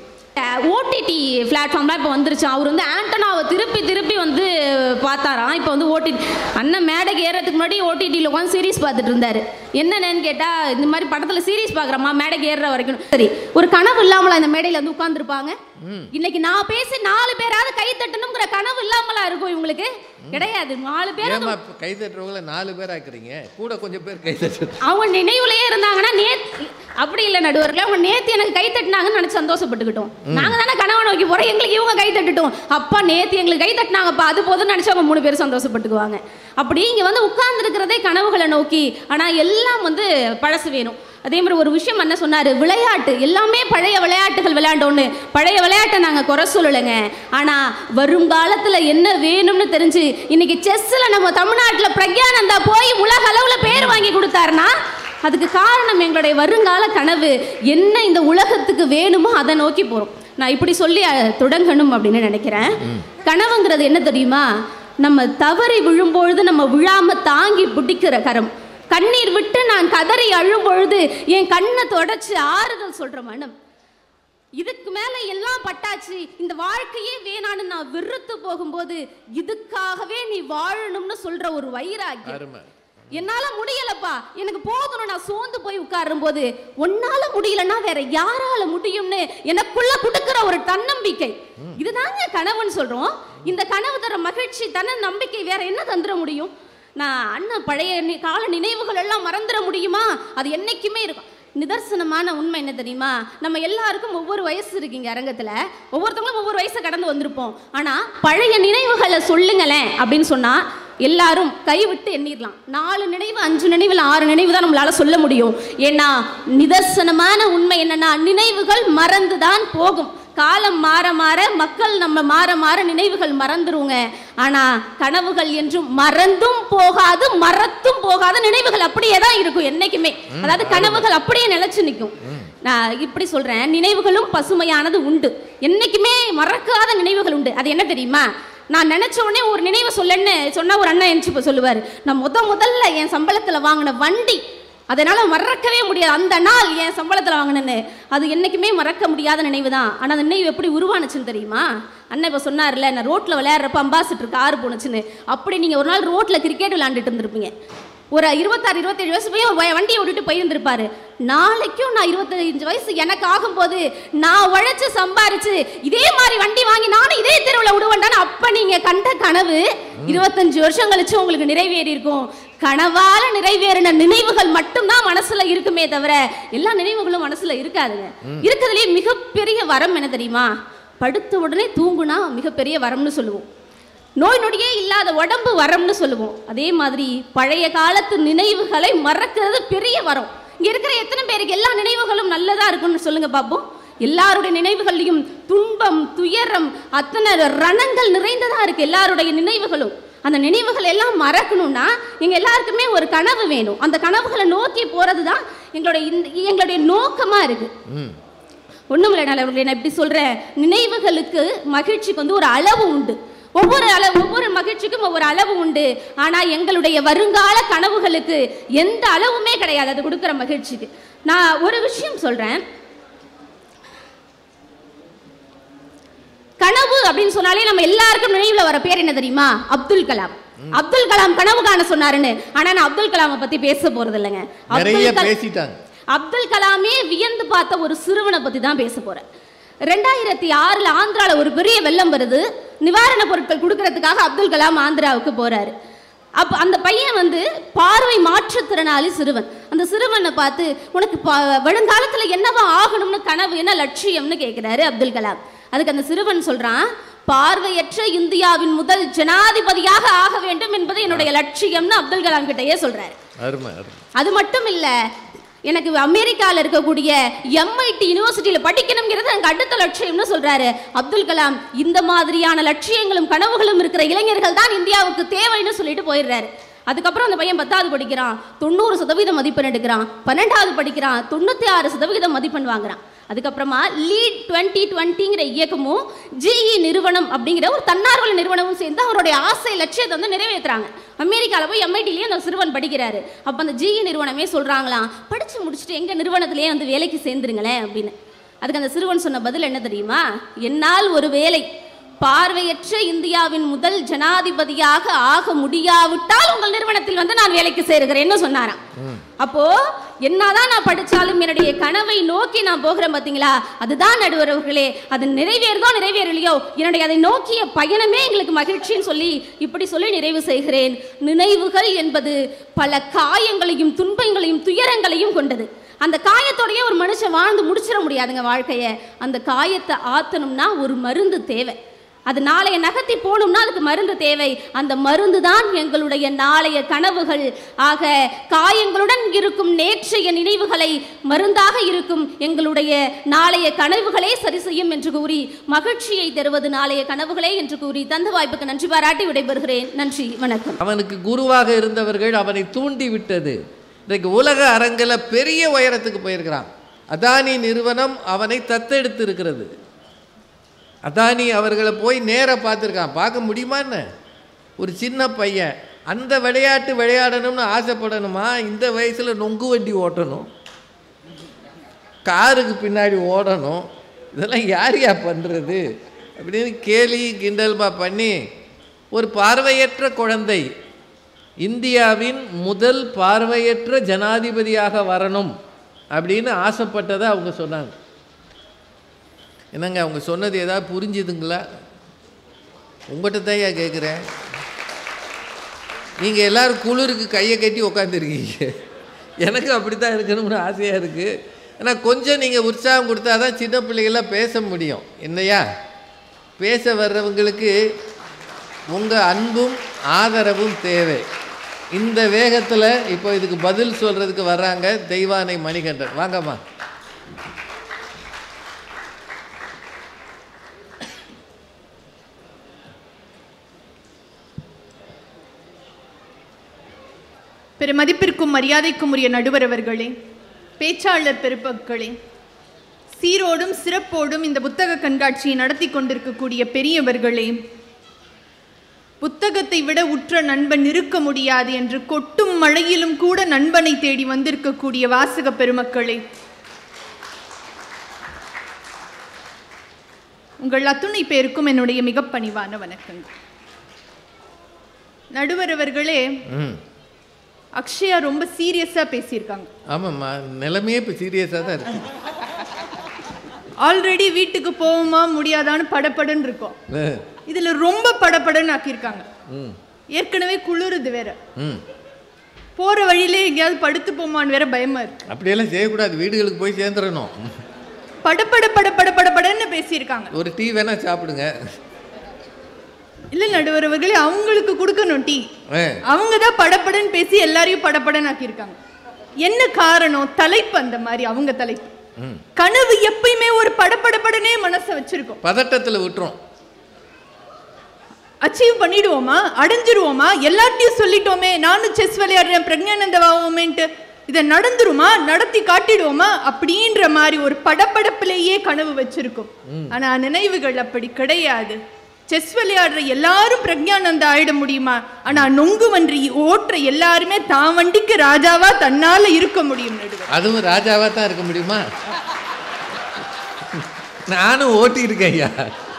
ஓடிடி பிளாட்ஃபார்ம்லாம் இப்போ வந்துருச்சு அவர் வந்து ஆண்டனாவை திருப்பி திருப்பி வந்து பார்த்தாராம் இப்போ வந்து ஓடிடி அண்ணன் மேடைக்கு ஏறதுக்கு முன்னாடி ஓடிடியில் உட்காந்து சீரிஸ் பார்த்துட்டு இருந்தாரு என்னென்னு கேட்டால் இந்த மாதிரி படத்தில் சீரிஸ் பார்க்குறம்மா மேடைக்கு ஏறுற வரைக்கும் சரி ஒரு கனவு இல்லாமலா இந்த மேடையில் வந்து உட்காந்துருப்பாங்க இன்னைக்கு நான் பேசி நாலு பேராவது கை தட்டணுங்கிற கனவு இல்லாமலா இருக்கும் இவங்களுக்கு கிடையாது நாலு பேர் ஏமா இப்ப கை தட்டுறவங்கள நாலு பேர் ஆக்குறீங்க கூட கொஞ்சம் பேர் கை தட்டு அவங்க நினைவுலயே இருந்தாங்கன்னா நேத்து அப்படி இல்லை நடுவர்களே அவங்க நேத்து எனக்கு கை தட்டினாங்கன்னு நினைச்சு சந்தோஷப்பட்டுக்கிட்டோம் நாங்க தானே கனவை நோக்கி போறோம் எங்களுக்கு இவங்க கை தட்டுட்டோம் அப்பா நேத்து எங்களுக்கு கை தட்டினாங்கப்பா அது போதும்னு நினைச்சு அவங்க மூணு பேரும் சந்தோஷப்பட்டுக்குவாங்க அப்படி இங்க வந்து உட்கார்ந்துருக்கிறதே கனவுகளை நோக்கி ஆனா எல்லாம் வந்து பழசு வேணும் அதே மாதிரி ஒரு விஷயம் என்ன சொன்னாரு விளையாட்டு எல்லாமே பழைய விளையாட்டுகள் விளையாண்டோன்னு பழைய விளையாட்டை நாங்க குறை சொல்லலைங்க ஆனா வருங்காலத்துல என்ன வேணும்னு தெரிஞ்சு இன்னைக்கு செஸ்ல நம்ம தமிழ்நாட்டுல பிரக்யானந்தா போய் உலக அளவுல பேர் வாங்கி கொடுத்தாருன்னா அதுக்கு காரணம் எங்களுடைய வருங்கால கனவு என்ன இந்த உலகத்துக்கு வேணுமோ அதை நோக்கி போறோம் நான் இப்படி சொல்லி அஹ், தொடங்கணும் அப்படின்னு நினைக்கிறேன் கனவுங்கிறது என்ன தெரியுமா நம்ம தவறி விழும்பொழுது நம்ம விழாம தாங்கி பிடிக்கிற கரம் கண்ணீர் விட்டு நான் கதறி அழும் பொழுது என் கண்ணை தொடச்சு ஆறுதல் சொல்ற மனம் இதுக்கு மேல எல்லாம் பட்டாச்சு இந்த வாழ்க்கையே வேணான்னு நான் வெறுத்து போகும்போது இதுக்காகவே நீ வாழணும்னு சொல்ற ஒரு வைராக்கியம் அருமை என்னால முடியலப்பா எனக்கு போகணும் நான் சோர்ந்து போய் உட்காரும் போது உன்னால முடியலன்னா வேற யாரால முடியும்னு எனக்குள்ள கொடுக்கிற ஒரு தன்னம்பிக்கை இதுதாங்க கனவுன்னு சொல்றோம் இந்த கனவு தர மகிழ்ச்சி தன்ன நம்பிக்கை வேற என்ன தந்துட முடியும் நான் அண்ணன் பழைய நி- கால நினைவுகள் எல்லாம் மறந்துட முடியுமா அது என்னைக்குமே இருக்கும் நிதர்சனமான உண்மை என்ன தெரியுமா நம்ம எல்லாருக்கும் ஒவ்வொரு வயசு இருக்குங்க அரங்கத்துல ஒவ்வொருத்தவங்களும் ஒவ்வொரு வயசை கடந்து வந்திருப்போம் ஆனா பழைய நினைவுகளை சொல்லுங்களேன் அப்படின்னு சொன்னா எல்லாரும் கைவிட்டு எண்ணிடலாம் நாலு நினைவு அஞ்சு நினைவு இல்ல ஆறு நினைவு தான் நம்மளால சொல்ல முடியும் ஏன்னா நிதர்சனமான உண்மை என்னன்னா நினைவுகள் மறந்து தான் போகும் காலம் மாற மாற மக்கள் நம்ம மாற மாற நினைவுகள் மறந்துருங்க ஆனா கனவுகள் என்றும் மறந்தும் போகாது மறத்தும் போகாத நினைவுகள் அப்படியே தான் இருக்கும் என்னைக்குமே அதாவது கனவுகள் அப்படியே நிலைச்சு நிற்கும் நான் இப்படி சொல்றேன் நினைவுகளும் பசுமையானது உண்டு என்னைக்குமே மறக்காத நினைவுகள் உண்டு அது என்ன தெரியுமா நான் நினைச்ச உடனே ஒரு நினைவு சொல்லன்னு சொன்னா ஒரு அண்ணன் எந்திச்சு இப்போ சொல்லுவார் நான் முத முதல்ல என் சம்பளத்தில் வாங்கின வண்டி அதனால மறக்கவே முடியாது அந்த நாள் என் சம்பளத்தில் வாங்கினேன்னு அது என்னைக்குமே மறக்க முடியாத நினைவு தான் ஆனால் அந்த நினைவு எப்படி உருவானுச்சுன்னு தெரியுமா அண்ணன் இப்போ சொன்னார்ல நான் ரோட்டில் விளையாடுறப்ப அம்பாசிட்டர் கார் போனுச்சுன்னு அப்படி நீங்கள் ஒரு நாள் ரோட்டில் கிரிக்கெட் விளையாண்டுட்டு இருந்திருப்பீங்க ஒரு இருபத்தாறு இருபத்தேழு வயசு போய் ஒரு வ- வண்டியை விட்டுட்டு போயிருந்திருப்பாரு நாளைக்கும் நான் இருபத்தஞ்சு வயசு எனக்கு ஆகும்போது நான் உழைச்சு சம்பாரிச்சு இதே மாதிரி வண்டி வாங்கி நானும் இதே தெருவில் விடுவேன்டான்னு அப்ப நீங்க கண்ட கனவு இருபத்தஞ்சு வருஷம் கழிச்சு உங்களுக்கு நிறைவேறி இருக்கும் கனவால நிறைவேறின நினைவுகள் மட்டும்தான் மனசுல இருக்குமே தவிர எல்லா நினைவுகளும் மனசுல இருக்காதுங்க இருக்கிறதுலயே மிகப்பெரிய வரம் என்ன தெரியுமா படுத்த உடனே தூங்குனா மிகப்பெரிய வரம்னு சொல்லுவோம் நோய் நொடியே இல்லாத உடம்பு வரம்னு சொல்லுவோம் அதே மாதிரி பழைய காலத்து நினைவுகளை மறக்கிறது பெரிய வரம் இங்க இருக்கிற எத்தனை பேருக்கு எல்லா நினைவுகளும் நல்லதா இருக்கும்னு சொல்லுங்க பாப்போம் எல்லாருடைய நினைவுகள்லையும் துன்பம் துயரம் அத்தனை ரணங்கள் நிறைந்ததா இருக்கு எல்லாருடைய நினைவுகளும் அந்த நினைவுகள் எல்லாம் மறக்கணும்னா எங்க எல்லாருக்குமே ஒரு கனவு வேணும் அந்த கனவுகளை நோக்கி போறது தான் எங்களுடைய இந்த- எங்களுடைய நோக்கமா இருக்கு ம் ஒண்ணுமில்ல நல்லவர்களே நான் இப்படி சொல்றேன் நினைவுகளுக்கு மகிழ்ச்சிக்கு வந்து ஒரு அளவு உண்டு ஒவ்வொரு அளவு ஒவ்வொரு மகிழ்ச்சிக்கும் ஒவ்வொரு அளவு உண்டு ஆனா எங்களுடைய வருங்கால கனவுகளுக்கு எந்த அளவுமே கிடையாது அது கொடுக்குற மகிழ்ச்சிக்கு நான் ஒரு விஷயம் சொல்றேன் கனவு அப்படின்னு சொன்னாலே நம்ம எல்லாருக்கும் நினைவுல வர பேர் என்ன தெரியுமா அப்துல் கலாம் அப்துல் கலாம் கனவு காண சொன்னாருன்னு ஆனா நான் அப்துல் கலாமை பத்தி பேச போறது இல்லைங்க நிறைய அப்துல் கலாம் பேசிட்டாங்க அப்துல் கலாமே வியந்து பார்த்த ஒரு சிறுவனை பத்தி தான் பேச போறேன் ரெண்டாயிரத்தி ஆறுல ஆந்திரால ஒரு பெரிய வெள்ளம் வருது நிவாரண பொருட்கள் கொடுக்கறதுக்காக அப்துல் கலாம் ஆந்திராவுக்கு போறாரு அப்ப அந்த பையன் வந்து பார்வை மாற்றுத்திறனாளி சிறுவன் அந்த சிறுவனை பார்த்து உனக்கு ப- வருங்காலத்துல என்னவா ஆகணும்னு கனவு என்ன லட்சியம்னு கேட்கிறாரு அப்துல் கலாம் அதுக்கு அந்த சிறுவன் சொல்றான் பார்வையற்ற இந்தியாவின் முதல் ஜனாதிபதியாக ஆக வேண்டும் என்பது என்னுடைய லட்சியம்னு அப்துல் கலாம் கிட்டயே சொல்றாரு அருமை அருமை அது மட்டும் இல்ல எனக்கு அமெரிக்கால இருக்கக்கூடிய எம்ஐடி யூனிவர்சிட்டியில படிக்கணுங்கிறது எனக்கு அடுத்த லட்சியம்னு சொல்றாரு அப்துல் கலாம் இந்த மாதிரியான லட்சியங்களும் கனவுகளும் இருக்கிற இளைஞர்கள் தான் இந்தியாவுக்கு தேவைன்னு சொல்லிட்டு போயிடுறாரு அதுக்கப்புறம் அந்த பையன் பத்தாவது படிக்கிறான் தொண்ணூறு சதவீதம் மதிப்பெண் எடுக்கிறான் பன்னெண்டாவது படிக்கிறான் தொண்ணூத்தி ஆறு சதவீதம் மதிப்பெண் வாங்குறான் அதுக்கப்புறமா லீட் டுவெண்ட்டி டுவெண்ட்டிங்கிற இயக்கமும் ஜிஇ நிறுவனம் அப்படிங்கிற ஒரு தன்னார்வல நிறுவனமும் சேர்ந்து அவருடைய ஆசை லட்சியத்தை வந்து நிறைவேற்றுறாங்க அமெரிக்காவில் போய் எம்ஐடிலேயே அந்த சிறுவன் படிக்கிறாரு அப்போ அந்த ஜிஇ நிறுவனமே சொல்கிறாங்களாம் படித்து முடிச்சுட்டு எங்கள் நிறுவனத்திலேயே வந்து வேலைக்கு சேர்ந்துருங்களேன் அப்படின்னு அதுக்கு அந்த சிறுவன் சொன்ன பதில் என்ன தெரியுமா என்னால் ஒரு வேலை பார்வையற்ற இந்தியாவின் முதல் ஜனாதிபதியாக ஆக முடியாவிட்டால் உங்கள் நிறுவனத்தில் வந்து நான் வேலைக்கு சேருகிறேன்னு சொன்னாராம் அப்போ என்னதான் நான் படிச்சாலும் என்னுடைய கனவை நோக்கி நான் போகிறேன் பாத்தீங்களா அதுதான் நடுவர்களே அது நிறைவேறுதோ நிறைவேறலையோ என்னுடைய அதை நோக்கிய பயணமே எங்களுக்கு மகிழ்ச்சின்னு சொல்லி இப்படி சொல்லி நிறைவு செய்கிறேன் நினைவுகள் என்பது பல காயங்களையும் துன்பங்களையும் துயரங்களையும் கொண்டது அந்த காயத்தோடயே ஒரு மனுஷன் வாழ்ந்து முடிச்சிட முடியாதுங்க வாழ்க்கைய அந்த காயத்தை ஆத்தணும்னா ஒரு மருந்து தேவை அது நாளைய நகர்த்தி போகணும்னா அதுக்கு மருந்து தேவை அந்த மருந்து தான் எங்களுடைய நாளைய கனவுகள் ஆக காயங்களுடன் இருக்கும் நேற்றைய நினைவுகளை மருந்தாக இருக்கும் எங்களுடைய நாளைய கனவுகளே சரி செய்யும் என்று கூறி மகிழ்ச்சியை தருவது நாளைய கனவுகளே என்று கூறி தந்த வாய்ப்புக்கு நன்றி பாராட்டி விடைபெறுகிறேன் நன்றி வணக்கம் அவனுக்கு குருவாக இருந்தவர்கள் அவனை தூண்டி விட்டது இன்றைக்கு உலக அரங்கில் பெரிய உயரத்துக்கு போயிருக்கிறான் அதானி நிறுவனம் அவனை தத்தெடுத்து இருக்கிறது அதானி அவர்களை போய் நேராக பார்த்துருக்கான் பார்க்க முடியுமா என்ன ஒரு சின்ன பையன் அந்த விளையாட்டு விளையாடணும்னு ஆசைப்படணுமா இந்த வயசில் நொங்கு வண்டி ஓட்டணும் காருக்கு பின்னாடி ஓடணும் இதெல்லாம் யார் யா பண்ணுறது அப்படின்னு கேலி கிண்டல்மா பண்ணி ஒரு பார்வையற்ற குழந்தை இந்தியாவின் முதல் பார்வையற்ற ஜனாதிபதியாக வரணும் அப்படின்னு ஆசைப்பட்டதை அவங்க சொன்னாங்க என்னங்க அவங்க சொன்னது ஏதாவது புரிஞ்சுதுங்களா உங்கள்கிட்ட தான் கேட்குறேன் நீங்கள் எல்லாரும் குளிருக்கு கையை கட்டி உட்காந்துருக்கீங்க எனக்கு அப்படி தான் இருக்கணும்னு ஆசையாக இருக்குது ஆனால் கொஞ்சம் நீங்கள் உற்சாகம் கொடுத்தா தான் சின்ன பிள்ளைகள்லாம் பேச முடியும் என்னையா பேச வர்றவங்களுக்கு உங்கள் அன்பும் ஆதரவும் தேவை இந்த வேகத்தில் இப்போ இதுக்கு பதில் சொல்கிறதுக்கு வர்றாங்க தெய்வானை மணிகண்டன் வாங்கம்மா பெருமதிப்பிற்கும் மரியாதைக்கும் உரிய நடுவர் அவர்களே பேச்சாளர் பெருமக்களே சீரோடும் சிறப்போடும் இந்த புத்தக கண்காட்சியை நடத்தி கொண்டிருக்கக்கூடிய பெரியவர்களே புத்தகத்தை விட உற்ற நண்பன் இருக்க முடியாது என்று கொட்டும் மழையிலும் கூட நண்பனை தேடி வந்திருக்கக்கூடிய வாசக பெருமக்களே உங்கள் அத்துணை பேருக்கும் என்னுடைய மிக பணிவான வணக்கங்கள் நடுவர் அவர்களே ம் அக்ஷயா ரொம்ப சீரியஸா பேசியிருக்காங்க ஆமாம்மா நிலைமையே இப்போ சீரியஸாக தான் இருக்கு ஆல்ரெடி வீட்டுக்கு போவோமா முடியாதான்னு படபடன்னு இருக்கோம் அஹ், இதுல ரொம்ப படபடன்னு ஆக்கியிருக்காங்க ம் ஏற்கனவே குளிருது வேற ம் போற வழியிலே எங்கேயாவது படுத்து போமான்னு வேற பயமா இருக்கு அப்படியெல்லாம் செய்யக்கூடாது வீடுகளுக்கு போய் சேர்ந்துடணும் படபட படபட படபடன்னு பேசியிருக்காங்க ஒரு டீ வேணா சாப்பிடுங்க இல்ல நடுவர் அவர்களே அவங்களுக்கு கொடுக்கணும் டீ ஆ அவங்க தான் படபடன்னு பேசி எல்லாரையும் படபடன்னு ஆக்கியிருக்காங்க என்ன காரணம் தலைப்பு அந்த மாதிரி அவங்க தலைப்பு ம் கனவு எப்பயுமே ஒரு படபடபடனே மனசை வச்சிருக்கும் பதட்டத்தில் விட்டுரும் அச்சீவ் பண்ணிடுவோமா அடைஞ்சிருவோமா எல்லாத்தையும் சொல்லிட்டோமே நானும் செஸ் விளையாடுறேன் பிரக்ஞானந்தவாவோமேன்ட்டு இதை நடந்துருமா நடத்தி காட்டிடுவோமா அப்படின்ற மாதிரி ஒரு படபடப்பிலேயே கனவு வச்சிருக்கும் ஆனா நினைவுகள் அப்படி கிடையாது செஸ் விளையாடுற எல்லாரும் பிரக்ஞானந்தா ஆயிட முடியுமா ஆனா நொங்கு வன்றி ஓட்டுற எல்லாருமே தான் வண்டிக்கு ராஜாவா தன்னால இருக்க முடியும் நடுவர் அதுவும் ராஜாவாக தான் இருக்க முடியுமா நானும் ஓட்டியிருக்கேன் ஐயா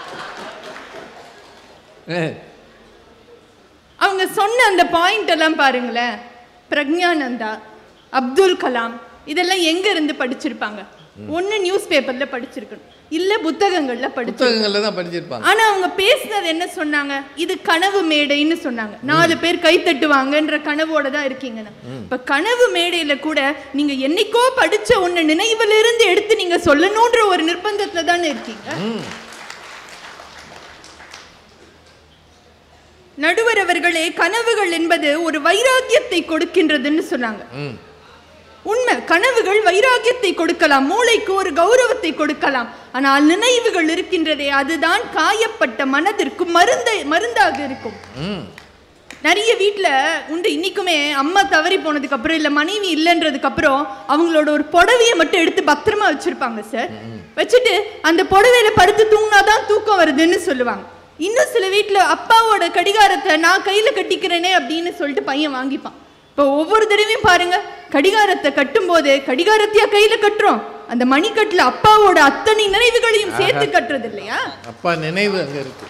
ஆ அவங்க சொன்ன அந்த பாயிண்ட் எல்லாம் பாருங்களேன் பிரக்ஞானந்தா அப்துல் கலாம் இதெல்லாம் எங்க இருந்து படிச்சிருப்பாங்க ஒண்ணு நியூஸ் பேப்பர்ல படிச்சிருக்கணும் இல்ல புத்தகங்கள்ல படிச்சு புத்தகங்களில் தான் படிச்சிருப்பாங்க ஆனா அவங்க பேசினது என்ன சொன்னாங்க இது கனவு மேடைன்னு சொன்னாங்க நாலு பேர் கை தட்டுவாங்கன்ற கனவோட தான் இருக்கீங்க இப்ப கனவு மேடையில கூட நீங்க என்னைக்கோ படிச்ச ஒண்ணு நினைவுல இருந்து எடுத்து நீங்க சொல்லணும்ன்ற ஒரு நிர்பந்தத்துல தானே இருக்கீங்க ம் நடுவர் அவர்களே கனவுகள் என்பது ஒரு வைராக்கியத்தை கொடுக்கின்றதுன்னு சொன்னாங்க ம் உண்மை கனவுகள் வைராக்கியத்தை கொடுக்கலாம் மூளைக்கு ஒரு கௌரவத்தை கொடுக்கலாம் ஆனால் நினைவுகள் இருக்கின்றதே அதுதான் காயப்பட்ட மனதிற்கு மருந்தை மருந்தாக இருக்கும் ம் நிறைய வீட்ல உண்டு இன்னைக்குமே அம்மா தவறி போனதுக்கு அப்புறம் இல்ல மனைவி இல்லைன்றதுக்கு அப்புறம் அவங்களோட ஒரு புடவையை மட்டும் எடுத்து பத்திரமா வச்சிருப்பாங்க சார் வச்சுட்டு அந்த புடவையில படுத்து தூங்கினாதான் தூக்கம் வருதுன்னு சொல்லுவாங்க இன்னும் சில வீட்ல அப்பாவோட கடிகாரத்தை நான் கையில கட்டிக்கிறேனே அப்படின்னு சொல்லிட்டு பையன் வாங்கிப்பான் இப்போ ஒவ்வொரு தடவையும் பாருங்க கடிகாரத்தை கட்டும்போது கடிகாரத்தையா கையில கட்டுறோம் அந்த மணிக்கட்டுல அப்பாவோட அத்தனை நினைவுகளையும் சேர்த்து கட்டுறது இல்லையா அப்பா நினைவு அங்கே இருக்கு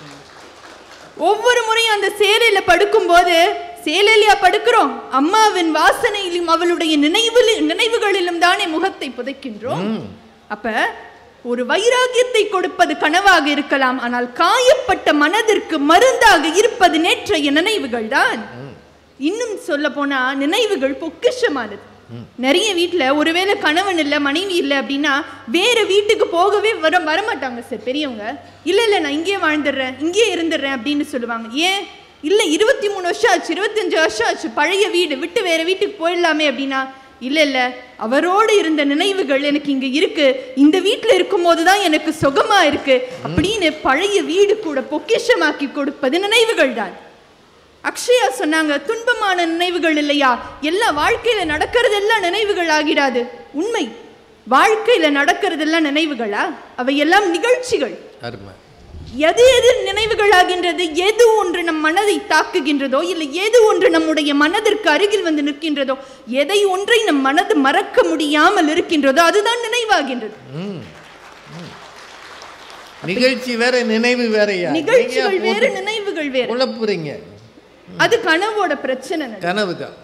ஒவ்வொரு முறையும் அந்த சேலையில படுக்கும்போது சேலையிலயா படுக்கிறோம் அம்மாவின் வாசனையிலும் அவளுடைய நினைவில் நினைவுகளிலும் தானே முகத்தை புதைக்கின்றோம் அப்ப ஒரு வைராகியத்தை கொடுப்பது கனவாக இருக்கலாம் ஆனால் காயப்பட்ட மனதிற்கு மருந்தாக இருப்பது நேற்றைய நினைவுகள் தான் இன்னும் சொல்ல போனா நினைவுகள் பொக்கிஷமானது நிறைய வீட்ல ஒருவேளை கணவன் இல்ல மனைவி இல்ல அப்படின்னா வேற வீட்டுக்கு போகவே வர வரமாட்டாங்க சார் பெரியவங்க இல்ல இல்ல நான் இங்கேயே வாழ்ந்துடுறேன் இங்கேயே இருந்துடுறேன் அப்படின்னு சொல்லுவாங்க ஏன் இல்ல இருபத்தி மூணு வருஷம் ஆச்சு இருபத்தஞ்சு வருஷம் ஆச்சு பழைய வீடு விட்டு வேற வீட்டுக்கு போயிடலாமே அப்படின்னா இல்ல இல்ல அவரோடு இருந்த நினைவுகள் எனக்கு இங்க இருக்கு இந்த வீட்டுல இருக்கும்போது தான் எனக்கு சுகமா இருக்கு அப்படின்னு பழைய வீடு கூட பொக்கிஷமாக்கி கொடுப்பது நினைவுகள் தான் அக்ஷயா சொன்னாங்க துன்பமான நினைவுகள் இல்லையா எல்லா வாழ்க்கையில நடக்கிறதெல்லாம் நினைவுகள் ஆகிடாது உண்மை வாழ்க்கையில நடக்கிறதெல்லாம் நினைவுகளா அவை எல்லாம் நிகழ்ச்சிகள் அருமை எது எது நினைவுகள் ஆகின்றது எது ஒன்று நம் மனதை தாக்குகின்றதோ இல்லை எது ஒன்று நம்முடைய மனதிற்கு அருகில் வந்து நிற்கின்றதோ எதை ஒன்றை நம் மனது மறக்க முடியாமல் இருக்கின்றதோ அதுதான் நினைவாகின்றது ம் ம். நிகழ்ச்சி வேற நினைவு வேறயா நிகழ்ச்சிகள் வேறு நினைவுகள் வேறு குழப்புறீங்க அது கனவோட பிரச்சனை நடு. கனவு தான்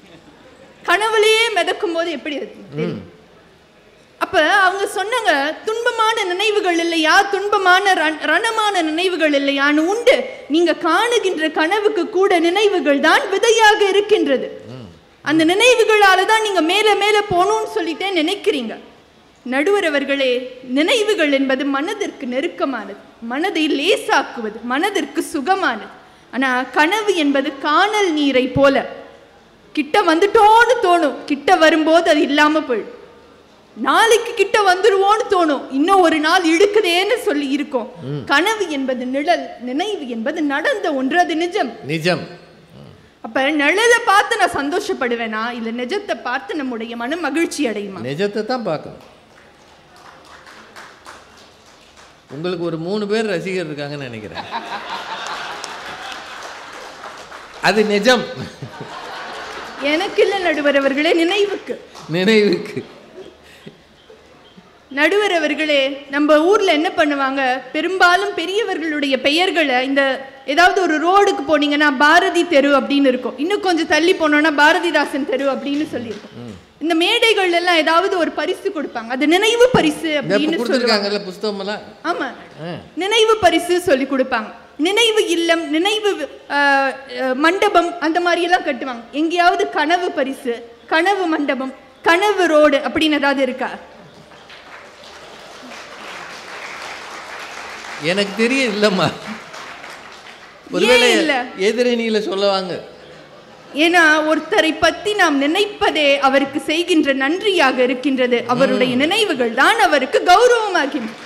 கனவுலயே மிதக்கும் போது எப்படி இருக்கு ம் அப்ப அவங்க சொன்னாங்க துன்பமான நினைவுகள் இல்லையா துன்பமான ரண- ரணமான நினைவுகள் இல்லையான்னு உண்டு நீங்க காணுகின்ற கனவுக்கு கூட நினைவுகள் தான் விதையாக இருக்கின்றது அந்த நினைவுகளால தான் நீங்க மேல மேல போகணும்னு சொல்லிட்டே நினைக்கிறீங்க நடுவர் அவர்களே நினைவுகள் என்பது மனதிற்கு நெருக்கமானது மனதை லேசாக்குவது மனதிற்கு சுகமானது ஆனா கனவு என்பது காணல் நீரை போல கிட்ட வந்துட்டோன்னு தோணும் கிட்ட வரும்போது அது இல்லாம போயிடும் நாளைக்கு கிட்ட வந்துருவோன்னு தோணும் இன்னும் ஒரு நாள் இழுக்குதேன்னு சொல்லி இருக்கும் கனவு என்பது நிழல் நினைவு என்பது நடந்த ஒன்று அது நிஜம் நிஜம் அப்ப நிழலை பார்த்து நான் சந்தோஷப்படுவேனா இல்ல நிஜத்தை பார்த்து நம்முடைய மனம் மகிழ்ச்சி அடையுமா நிஜத்தை தான் பார்க்கணும் உங்களுக்கு ஒரு மூணு பேர் ரசிகர் இருக்காங்கன்னு நினைக்கிறேன் அது நிஜம் எனக்கு இல்ல நடுவர் அவர்களே நினைவுக்கு நினைவுக்கு நடுவர் அவர்களே நம்ம ஊர்ல என்ன பண்ணுவாங்க பெரும்பாலும் பெரியவர்களுடைய பெயர்களை இந்த ஏதாவது ஒரு ரோடுக்கு போனீங்கன்னா பாரதி தெரு அப்படின்னு இருக்கும் இன்னும் கொஞ்சம் தள்ளி போனோம்னா பாரதிதாசன் தெரு அப்படின்னு சொல்லியிருக்கும் இந்த மேடைகள் எல்லாம் ஏதாவது ஒரு பரிசு கொடுப்பாங்க அது நினைவு பரிசு இந்த அப்படின்னு சொல்லுவாங்க கொடுத்துருக்காங்கல்ல புஸ்தகமெல்லாம் ஆமா ஆ. நினைவு பரிசு சொல்லி கொடுப்பாங்க நினைவு இல்லம் நினைவு ஆஹ், அஹ், மண்டபம் அந்த மாதிரி எல்லாம் கட்டுவாங்க எங்கேயாவது கனவு பரிசு கனவு மண்டபம் கனவு ரோடு அப்படின்னு ஏதாவது இருக்கா எனக்கு தெரியும் இல்லைம்மா ஒருவேளை ஏன் இல்ல? எதிரணியில சொல்லுவாங்க ஏன்னா ஒருத்தரை பத்தி நாம் நினைப்பதே அவருக்கு செய்கின்ற நன்றியாக இருக்கின்றது அவருடைய நினைவுகள் தான் அவருக்கு கௌரவமாகின்றது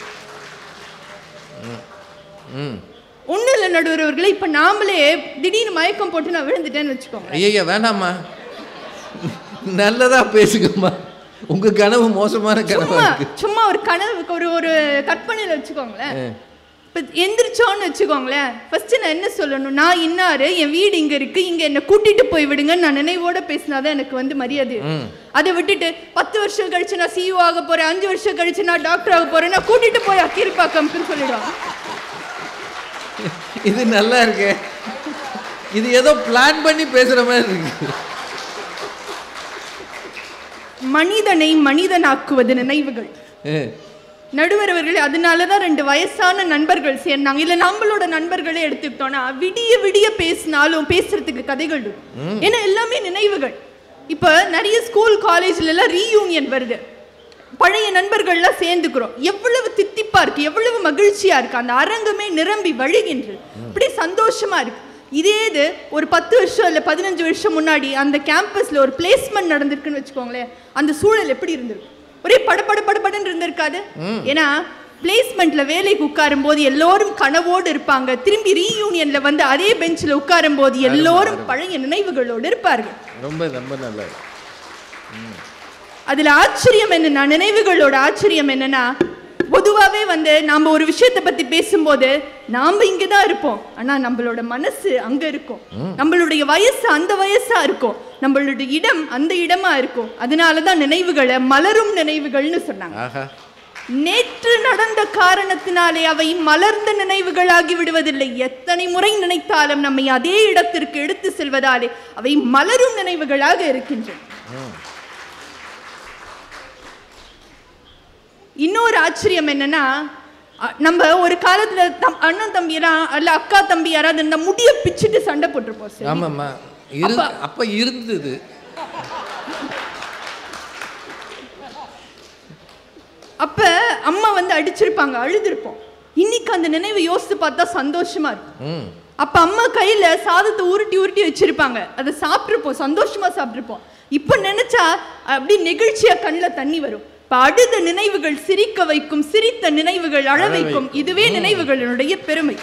ம் ஒண்ணு இல்ல நடுவர்களே இப்ப நாமளே திடீர்னு மயக்கம் போட்டு நான் விழுந்துட்டேன்னு வச்சுக்கோங்க ஐயா வேணாம்மா நல்லதா பேசுங்கம்மா உங்க கனவு மோசமான கனவா சும்மா இருக்கு சும்மா ஒரு கனவுக்கு ஒரு ஒரு கற்பனையில வச்சுக்கோங்களேன் இப்போ எந்திரிச்சோன்னு வச்சுக்கோங்களேன் ஃபர்ஸ்ட் நான் என்ன சொல்லணும் நான் இன்னாரு என் வீடு இங்க இருக்கு இங்க என்ன கூட்டிட்டு போய் விடுங்கன்னு நான் நினைவோட பேசினாதான் எனக்கு வந்து மரியாதை ம். அதை விட்டுட்டு பத்து வருஷம் கழிச்சு நான் சிஇஓ ஆக போறேன் அஞ்சு வருஷம் கழிச்சு நான் டாக்டர் ஆக போறேன் நான் கூட்டிட்டு போய் அக்கீர்பாக்கம்னு சொல்லிடுவாங்க இது நல்லா இருக்கே இது ஏதோ பிளான் பண்ணி பேசுற மாதிரி இருக்கு மனிதனை மனிதனாக்குவது நினைவுகள் ஆ. நடுவர் அவர்களே அதனால தான் ரெண்டு வயசான நண்பர்கள் சேர்ந்தாங்க இல்ல நம்மளோட நண்பர்களே எடுத்துக்கிட்டோம்னா விடிய விடிய பேசினாலும் பேசுறதுக்கு கதைகள் இருக்கும் ஏன்னா எல்லாமே நினைவுகள் இப்ப நிறைய ஸ்கூல் காலேஜ்ல எல்லாம் ரீயூனியன் வருது பழைய நண்பர்கள்லாம் சேர்ந்துக்கிறோம் எவ்வளவு தித்திப்பா இருக்கு எவ்வளவு மகிழ்ச்சியா இருக்கு அந்த அரங்கமே நிரம்பி வழிகின்றது இப்படி சந்தோஷமா இருக்கு இதே இது ஒரு பத்து வருஷம் இல்ல பதினஞ்சு வருஷம் முன்னாடி அந்த கேம்பஸ்ல ஒரு பிளேஸ்மெண்ட் நடந்திருக்குன்னு வச்சுக்கோங்களேன் அந்த சூழல் எப்படி இருந்திருக்கும் ஒரே படபட படபடன்னு இருந்திருக்காது ஏன்னா பிளேஸ்மெண்ட்ல வேலைக்கு உட்காரும் போது எல்லோரும் கனவோடு இருப்பாங்க திரும்பி ரீயூனியன்ல வந்து அதே பெஞ்சில் உட்காரும் போது எல்லோரும் பழைய நினைவுகளோடு இருப்பார்கள் ரொம்ப ரொம்ப நல்லது அதுல ஆச்சரியம் என்னன்னா நினைவுகளோட ஆச்சரியம் என்னன்னா பொதுவாவே வந்து நாம ஒரு விஷயத்தை பத்தி பேசும்போது நாம இங்க தான் இருப்போம் ஆனா நம்மளோட மனசு அங்க இருக்கும் நம்மளுடைய வயசு அந்த வயசா இருக்கும் நம்மளுடைய இடம் அந்த இடமா இருக்கும் அதனாலதான் நினைவுகளை மலரும் நினைவுகள்னு சொன்னாங்க ஆஹா நேற்று நடந்த காரணத்தினாலே அவை மலர்ந்த நினைவுகளாகி விடுவதில்லை எத்தனை முறை நினைத்தாலும் நம்மை அதே இடத்திற்கு எடுத்து செல்வதாலே அவை மலரும் நினைவுகளாக இருக்கின்றன இன்னொரு ஆச்சரியம் என்னன்னா அ- நம்ம ஒரு காலத்துல தம் அண்ணன் தம்பி யாரா- அல்ல அக்கா தம்பி யாராவது இந்த முடிய பிச்சுட்டு சண்டை போட்டிருப்போம் சரி ஆமாம்மா இரு அப்ப- அப்ப இருந்தது அப்ப அம்மா வந்து அடிச்சிருப்பாங்க அழுதுருப்போம் இன்னைக்கு அந்த நினைவை யோசித்து பார்த்தா சந்தோஷமா இருக்கும் ம் அப்ப அம்மா கையில சாதத்தை உருட்டி உருட்டி வச்சிருப்பாங்க அதை சாப்பிட்டுருப்போம் சந்தோஷமா சாப்பிட்டுருப்போம் இப்ப நினைச்சா அப்படி நெகிழ்ச்சியா கண்ணில் தண்ணி வரும் இப்ப அழுத நினைவுகள் சிரிக்க வைக்கும் சிரித்த நினைவுகள் அழ வைக்கும் இதுவே நினைவுகளினுடைய பெருமை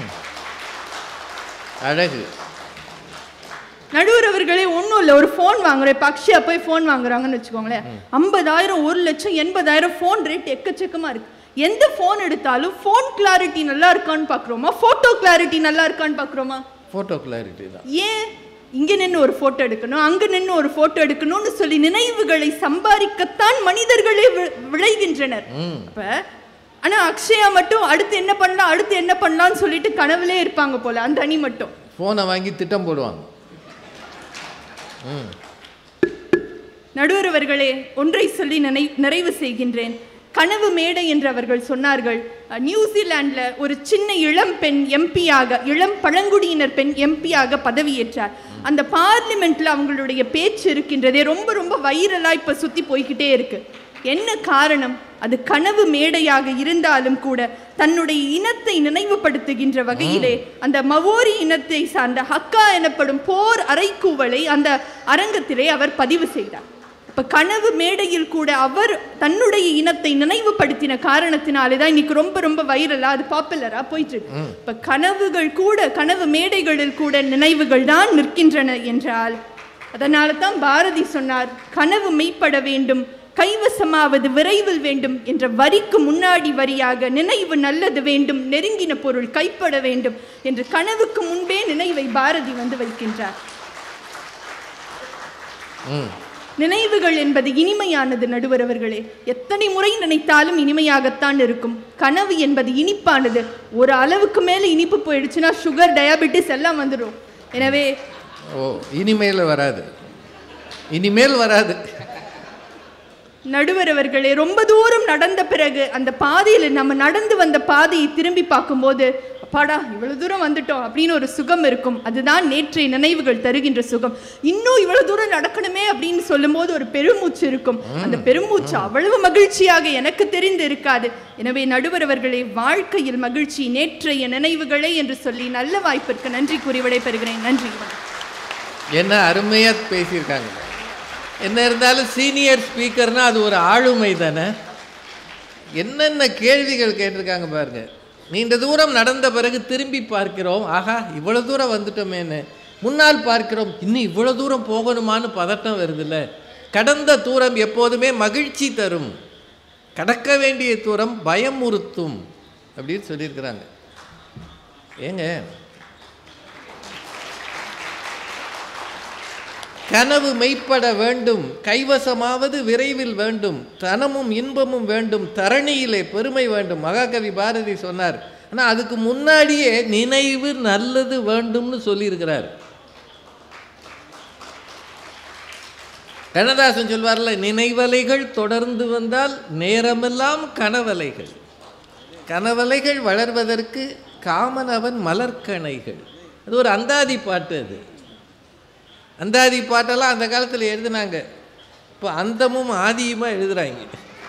அழகு நடுவர் அவர்களே ஒன்றும் இல்லை ஒரு ஃபோன் வாங்குறோம் இப்போ அக்ஷயா போய் ஃபோன் வாங்குறாங்கன்னு வச்சுக்கோங்களேன் ஐம்பதாயிரம் ஒரு லட்சம் எண்பதாயிரம் ஃபோன் ரேட் எக்கச்சக்கமா இருக்கு எந்த ஃபோன் எடுத்தாலும் ஃபோன் கிளாரிட்டி நல்லா இருக்கான்னு பார்க்குறோமா ஃபோட்டோ கிளாரிட்டி நல்லா இருக்கான்னு பார்க்குறோமா ஃபோட்டோ கிளாரிட்டி தான் ஏன் இங்க நின்று ஒரு போட்டோ எடுக்கணும் அங்க நின்று ஒரு போட்டோ எடுக்கணும்னு சொல்லி நினைவுகளை சம்பாதிக்கத்தான் மனிதர்களே வி- விளைகின்றனர் அப்ப ஆனா அக்ஷயா மட்டும் அடுத்து என்ன பண்ணலாம் அடுத்து என்ன பண்ணலாம்னு சொல்லிட்டு கனவுலே இருப்பாங்க போல அந்த அணி மட்டும் ஃபோனை வாங்கி திட்டம் போடுவாங்க ம் நடுவர் அவர்களே ஒன்றை சொல்லி நினை நிறைவு செய்கின்றேன் கனவு மேடை என்று அவர்கள் சொன்னார்கள் அஹ், நியூசிலாந்துல ஒரு சின்ன இளம் பெண் எம்பியாக இளம் பழங்குடியினர் பெண் எம்பியாக பதவியேற்றார் அந்த பார்லிமெண்ட்ல அவங்களுடைய பேச்சு இருக்கின்றதே ரொம்ப ரொம்ப வைரலா இப்ப சுத்தி போய்க்கிட்டே இருக்கு என்ன காரணம் அது கனவு மேடையாக இருந்தாலும் கூட தன்னுடைய இனத்தை நினைவுபடுத்துகின்ற வகையிலே அந்த மவோரி இனத்தை சார்ந்த ஹக்கா எனப்படும் போர் அறைக்கூவலை அந்த அரங்கத்திலே அவர் பதிவு செய்தார் இப்ப கனவு மேடையில் கூட அவர் தன்னுடைய இனத்தை நினைவுபடுத்தின காரணத்தினாலே தான் இன்னைக்கு ரொம்ப ரொம்ப வைரலா அது பாப்புலரா போயிட்டு இருக்கு இப்ப கனவுகள் கூட கனவு மேடைகளில் கூட நினைவுகள் தான் நிற்கின்றன என்றால் அதனால தான் பாரதி சொன்னார் கனவு மெய்ப்பட வேண்டும் கைவசமாவது விரைவில் வேண்டும் என்ற வரிக்கு முன்னாடி வரியாக நினைவு நல்லது வேண்டும் நெருங்கின பொருள் கைப்பட வேண்டும் என்று கனவுக்கு முன்பே நினைவை பாரதி வந்து வைக்கின்றார் ம் நினைவுகள் என்பது இனிமையானது நடுவர் அவர்களே எத்தனை முறை நினைத்தாலும் இனிமையாகத்தான் இருக்கும் கனவு என்பது இனிப்பானது ஒரு அளவுக்கு மேல இனிப்பு போயிடுச்சுன்னா சுகர் டயாபெட்டிஸ் எல்லாம் வந்துடும் எனவே ஓ இனிமேல் வராது இனிமேல் வராது நடுவர் அவர்களே ரொம்ப தூரம் நடந்த பிறகு அந்த பாதையில் நம்ம நடந்து வந்த பாதையை திரும்பி பார்க்கும்போது அப்பாடா இவ்வளவு தூரம் வந்துட்டோம் அப்படின்னு ஒரு சுகம் இருக்கும் அதுதான் நேற்றைய நினைவுகள் தருகின்ற சுகம் இன்னும் இவ்வளவு தூரம் நடக்கணுமே அப்படின்னு சொல்லும்போது ஒரு பெருமூச்சு இருக்கும் அந்த பெருமூச்சு அவ்வளவு மகிழ்ச்சியாக எனக்கு தெரிந்து இருக்காது எனவே நடுவர் அவர்களே வாழ்க்கையில் மகிழ்ச்சி நேற்றைய நினைவுகளே என்று சொல்லி நல்ல வாய்ப்பிற்கு நன்றி கூறி விடைபெறுகிறேன் நன்றி வணக்கம். என்ன அருமையாக பேசியிருக்காங்க என்ன இருந்தாலும் சீனியர் ஸ்பீக்கர்னா அது ஒரு ஆளுமை தானே என்னென்ன கேள்விகள் கேட்டிருக்காங்க பாருங்க நீண்ட தூரம் நடந்த பிறகு திரும்பி பார்க்கிறோம் ஆஹா இவ்வளோ தூரம் வந்துட்டோமேன்னு முன்னால் பார்க்கிறோம் இன்னும் இவ்வளோ தூரம் போகணுமான்னு பதட்டம் வருதுல்ல கடந்த தூரம் எப்போதுமே மகிழ்ச்சி தரும் கடக்க வேண்டிய தூரம் பயமுறுத்தும் அப்படின்னு சொல்லியிருக்கிறாங்க ஏங்க கனவு மெய்ப்பட வேண்டும் கைவசமாவது விரைவில் வேண்டும் தனமும் இன்பமும் வேண்டும் தரணியிலே பெருமை வேண்டும் மகாகவி பாரதி சொன்னார் ஆனால் அதுக்கு முன்னாடியே நினைவு நல்லது வேண்டும்னு சொல்லியிருக்கிறார் கண்ணதாசன் சொல்வார்ல நினைவலைகள் தொடர்ந்து வந்தால் நேரமெல்லாம் கனவலைகள் கனவலைகள் வளர்வதற்கு காமனவன் மலர்கணைகள் அது ஒரு அந்தாதி பாட்டு அது அந்தாதி பாட்டெல்லாம் அந்த காலத்தில் எழுதுனாங்க இப்போ அந்தமும் ஆதியுமா எழுதுறாங்க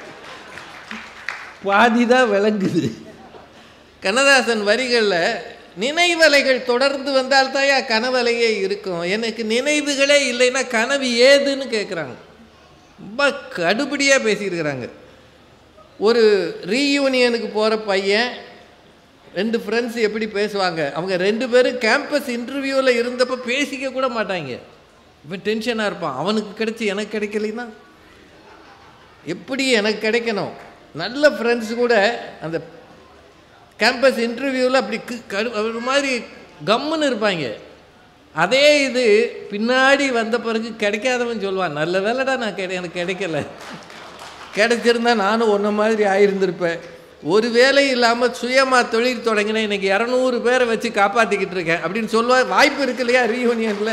பாதி தான் விளங்குது கண்ணதாசன் வரிகளில் நினைவலைகள் தொடர்ந்து வந்தால் தாயா கனவலையே இருக்கும் எனக்கு நினைவுகளே இல்லைன்னா கனவு ஏதுன்னு கேட்குறாங்க ரொம்ப கடுபடியாக பேசியிருக்கிறாங்க ஒரு ரீயூனியனுக்கு போகிற பையன் ரெண்டு ஃப்ரெண்ட்ஸ் எப்படி பேசுவாங்க அவங்க ரெண்டு பேரும் கேம்பஸ் இன்டர்வியூவில் இருந்தப்போ பேசிக்க கூட மாட்டாங்க இவன் டென்ஷனாக இருப்பான் அவனுக்கு கிடைச்சி எனக்கு கிடைக்கலைன்னா எப்படி எனக்கு கிடைக்கணும் நல்ல ஃப்ரெண்ட்ஸ் கூட அந்த கேம்பஸ் இன்டர்வியூவில் அப்படி கு- கடு ஒரு மாதிரி கம்முன்னு இருப்பாங்க அதே இது பின்னாடி வந்த பிறகு கிடைக்காதவன் சொல்லுவான் நல்ல வேலைடா நான் கிடை எனக்கு கிடைக்கல கிடைச்சிருந்தா நானும் ஒன்றை மாதிரி ஆயிருந்திருப்பேன் ஒரு வேலை இல்லாமல் சுயமாக தொழில் தொடங்கினேன் இன்னைக்கு இரநூறு பேரை வச்சு காப்பாற்றிக்கிட்டு இருக்கேன் அப்படின்னு சொல்லுவா வாய்ப்பு இருக்கு இல்லையா ரீயூனியனில்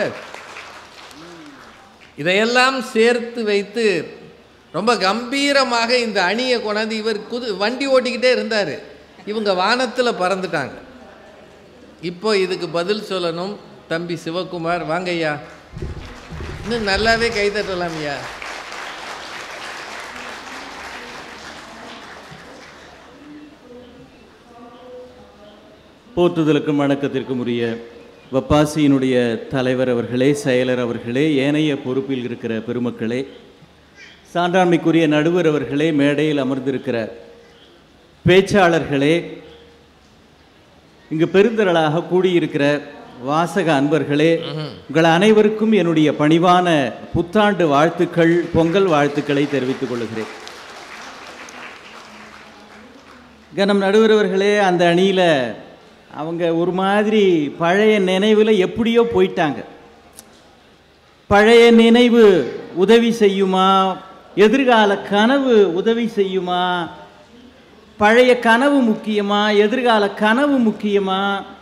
இதையெல்லாம் சேர்த்து வைத்து ரொம்ப கம்பீரமாக இந்த அணியை கொண்டாந்து இவர் குது வண்டி ஓட்டிக்கிட்டே இருந்தார் இவங்க வானத்தில் பறந்துட்டாங்க இப்போ இதுக்கு பதில் சொல்லணும் தம்பி சிவகுமார் வாங்கய்யா இன்னும் நல்லாவே கைதட்டலாம் ஐயா போற்றுதலுக்கும் வணக்கத்திற்கும் உரிய வப்பாசியினுடைய தலைவர் அவர்களே செயலர் அவர்களே ஏனைய பொறுப்பில் இருக்கிற பெருமக்களே சான்றாண்மைக்குரிய நடுவர் அவர்களே மேடையில் அமர்ந்திருக்கிற பேச்சாளர்களே இங்கு பெருந்திரளாக கூடியிருக்கிற வாசக அன்பர்களே உங்கள் அனைவருக்கும் என்னுடைய பணிவான புத்தாண்டு வாழ்த்துக்கள் பொங்கல் வாழ்த்துக்களை தெரிவித்துக் கொள்கிறேன் கனம் நடுவரவர்களே அந்த அணியில் அவங்க ஒரு மாதிரி பழைய நினைவில் எப்படியோ போயிட்டாங்க பழைய நினைவு உதவி செய்யுமா எதிர்கால கனவு உதவி செய்யுமா பழைய கனவு முக்கியமா எதிர்கால கனவு முக்கியமா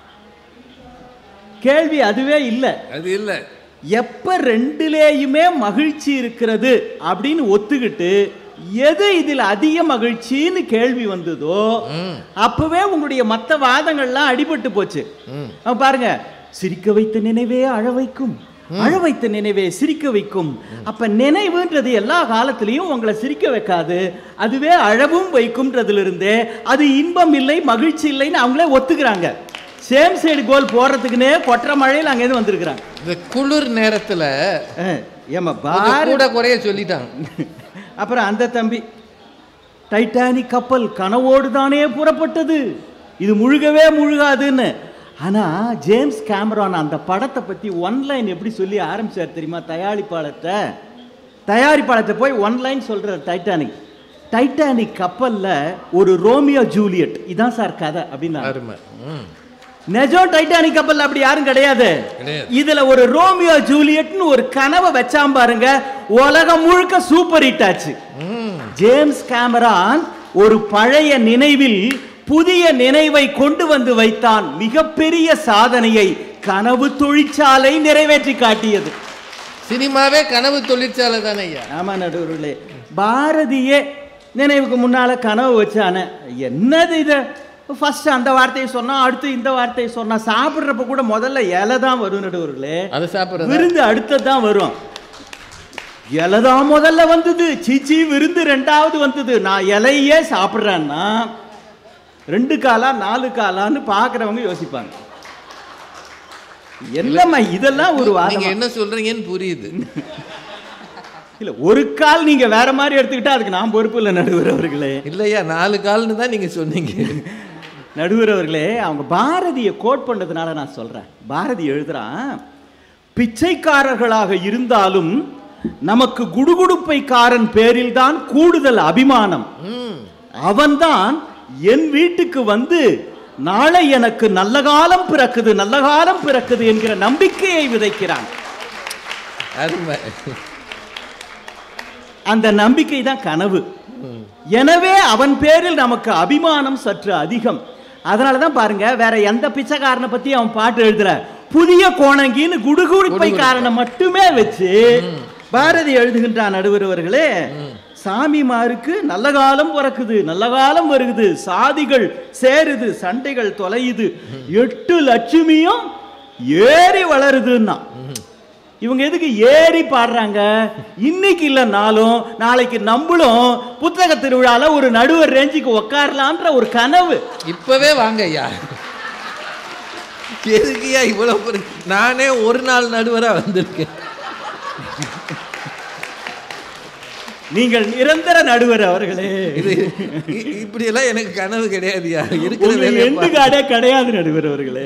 கேள்வி அதுவே இல்லை அது இல்லை எப்ப ரெண்டுலேயுமே மகிழ்ச்சி இருக்கிறது அப்படின்னு ஒத்துக்கிட்டு எது இதில் அதிக மகிழ்ச்சின்னு கேள்வி வந்ததோ அப்பவே உங்களுடைய மற்ற வாதங்கள்லாம் அடிபட்டு போச்சு அப்ப பாருங்க சிரிக்க வைத்த நினைவே அழ வைக்கும் அழ வைத்த நினைவே சிரிக்க வைக்கும் அப்ப நினைவுன்றது எல்லா காலத்திலையும் உங்களை சிரிக்க வைக்காது அதுவே அழவும் வைக்கும்ன்றதுல இருந்தே அது இன்பம் இல்லை மகிழ்ச்சி இல்லைன்னு அவங்களே ஒத்துக்கிறாங்க சேம் சைடு கோல் போடுறதுக்குன்னே கொற்ற மழையில் அங்கேருந்து வந்திருக்கிறாங்க இந்த குளிர் நேரத்தில் அஹ், ஏம்மா கொஞ்சம் பாரு கூட குறைய சொல்லிட்டாங்க அப்புறம் அந்த தம்பி டைட்டானிக் கப்பல் கனவோடு தானே புறப்பட்டது இது முழுகவே முழுகாதுன்னு ஆனா ஜேம்ஸ் கேமரான் அந்த படத்தை பத்தி ஒன்லைன் எப்படி சொல்லி ஆரம்பிச்சார் தெரியுமா தயாரிப்பாளர்கிட்ட தயாரிப்பாளத்தை போய் ஒன் லைன் சொல்ற டைட்டானிக் டைட்டானிக் கப்பல்ல ஒரு ரோமியோ ஜூலியட் இதான் சார் கதை அப்படின்னு அருமை ம் நிஜம் டைட்டானிக் கப்பல் அப்படி யாரும் கிடையாது கிடையாது. இதுல ஒரு ரோமியோ ஜூலியட்னு ஒரு கனவை வச்சாம் பாருங்க உலகம் முழுக்க சூப்பர் ஹிட் ஆச்சு ம் ஜேம்ஸ் கேமரான் ஒரு பழைய நினைவில் புதிய நினைவை கொண்டு வந்து வைத்தான் மிகப்பெரிய சாதனையை கனவு தொழிற்சாலை நிறைவேற்றி காட்டியது சினிமாவே கனவு தொழிற்சாலை தானே ஐயா ஆமா நடுவர்களே பாரதியே நினைவுக்கு முன்னால கனவு வச்சானே என்னது இது ஃபர்ஸ்ட் அந்த வார்த்தையை சொன்னா அடுத்து இந்த வார்த்தையை சொன்னா சாப்பிடுறப்ப கூட முதல்ல இலை தான் வரும் நடுவர்களே அதை சாப்பிட்றது விருந்து அடுத்தது தான் வரும் இலை தான் முதல்ல வந்தது சீச்சி விருந்து ரெண்டாவது வந்தது நான் இலையே சாப்பிட்றேன்னா ரெண்டு காலா நாலு காலான்னு பார்க்குறவங்க யோசிப்பாங்க என்னம்மா இதெல்லாம் ஒரு நீங்க வாதம் என்ன சொல்றீங்கன்னு புரியுது இல்ல ஒரு கால் நீங்க வேற மாதிரி எடுத்துக்கிட்டா அதுக்கு நான் பொறுப்பு இல்லை நடுவர் அவர்களே இல்லையா நாலு கால்னு தான் நீங்க சொன்னீங்க நடுவர் அவர்களே அவங்க பாரதியை கோட் பண்ணதுனால நான் சொல்றேன் பாரதி எழுதுறான் பிச்சைக்காரர்களாக இருந்தாலும் நமக்கு குடுகுடுப்பைக்காரன் பேரில் தான் கூடுதல் அபிமானம் ம் அவன்தான் என் வீட்டுக்கு வந்து நாளை எனக்கு நல்ல காலம் பிறக்குது நல்ல காலம் பிறக்குது என்கிற நம்பிக்கையை விதைக்கிறான் அருமை அந்த நம்பிக்கை தான் கனவு எனவே அவன் பேரில் நமக்கு அபிமானம் சற்று அதிகம் அதனால தான் பாருங்க வேற எந்த பிச்சைக்காரனை பத்தி அவன் பாட்டு எழுதுற புதிய கோணங்கின்னு குடுகுடுப்பைக்காரனை மட்டுமே வச்சு பாரதி எழுதுகின்றான் நடுவர் அவர்களே சாமிமாருக்கு நல்ல காலம் பிறக்குது நல்ல காலம் வருகுது சாதிகள் சேருது சண்டைகள் தொலையுது எட்டு லட்சுமியும் ஏறி வளருதுன்னா இவங்க எதுக்கு ஏறி பாடுறாங்க இன்னைக்கு இல்லைனாலும் நாளைக்கு நம்மளும் புத்தக திருவிழால ஒரு நடுவர் ரேஞ்சுக்கு உட்காரலான்ற ஒரு கனவு இப்பவே வாங்க ஐயா எதுக்குயா இவ்வளவு பெரிய- நானே ஒரு நாள் நடுவரா வந்திருக்கேன் நீங்கள் நிரந்தர நடுவர் அவர்களே இது இ- இப்படியெல்லாம் எனக்கு கனவு கிடையாதுயா இருக்கிற உங்களுக்கு வேலையை எண்டு பாரு. காடே கிடையாது நடுவர் அவர்களே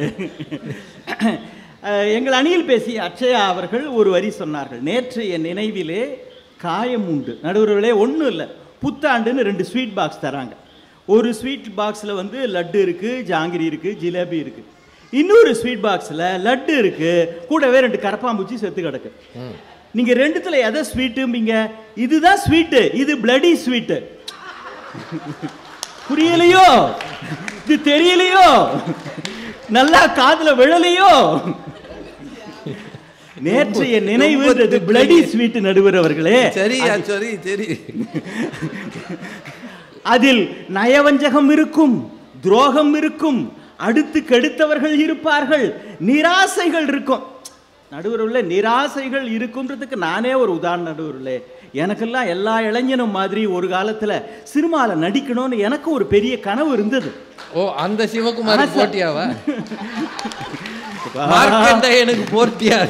அஹ், எங்கள் அணியில் பேசிய அக்ஷயா அவர்கள் ஒரு வரி சொன்னார்கள் நேற்றைய நினைவிலே காயம் உண்டு நடுவர்களே ஒன்றும் இல்லை புத்தாண்டுன்னு ரெண்டு ஸ்வீட் பாக்ஸ் தராங்க ஒரு ஸ்வீட் பாக்ஸில் வந்து லட்டு இருக்கு ஜாங்கிரி இருக்கு ஜிலேபி இருக்கு இன்னொரு ஸ்வீட் பாக்ஸில் லட்டு இருக்கு கூடவே ரெண்டு கரப்பாம்பூச்சி செத்து கிடக்கு நீங்க ரெண்டுத்துல எதை ஸ்வீட்டும்பீங்க இதுதான் ஸ்வீட்டு இது பிளடி ஸ்வீட்டு புரியலையோ இது தெரியலையோ நல்லா காதுல விழலையோ நேற்றைய நினைவுன்றது ரொம்ப பிளடி ஸ்வீட் நடுவர் அவர்களே சரியா சரி சரி அதில் நயவஞ்சகம் இருக்கும் துரோகம் இருக்கும் அடுத்து கெடுத்தவர்கள் இருப்பார்கள் நிராசைகள் இருக்கும் நடுவருள்ள நிராசைகள் இருக்குன்றதுக்கு நானே ஒரு உதாரணம் நடுவருள்ளே எனக்கெல்லாம் எல்லா இளைஞனும் மாதிரி ஒரு காலத்துல சினிமாவில் நடிக்கணும்னு எனக்கு ஒரு பெரிய கனவு இருந்தது ஓ அந்த சிவகுமார் ஆசை. போட்டியாவா மார்க்கண்டையனுக்கு போட்டியாக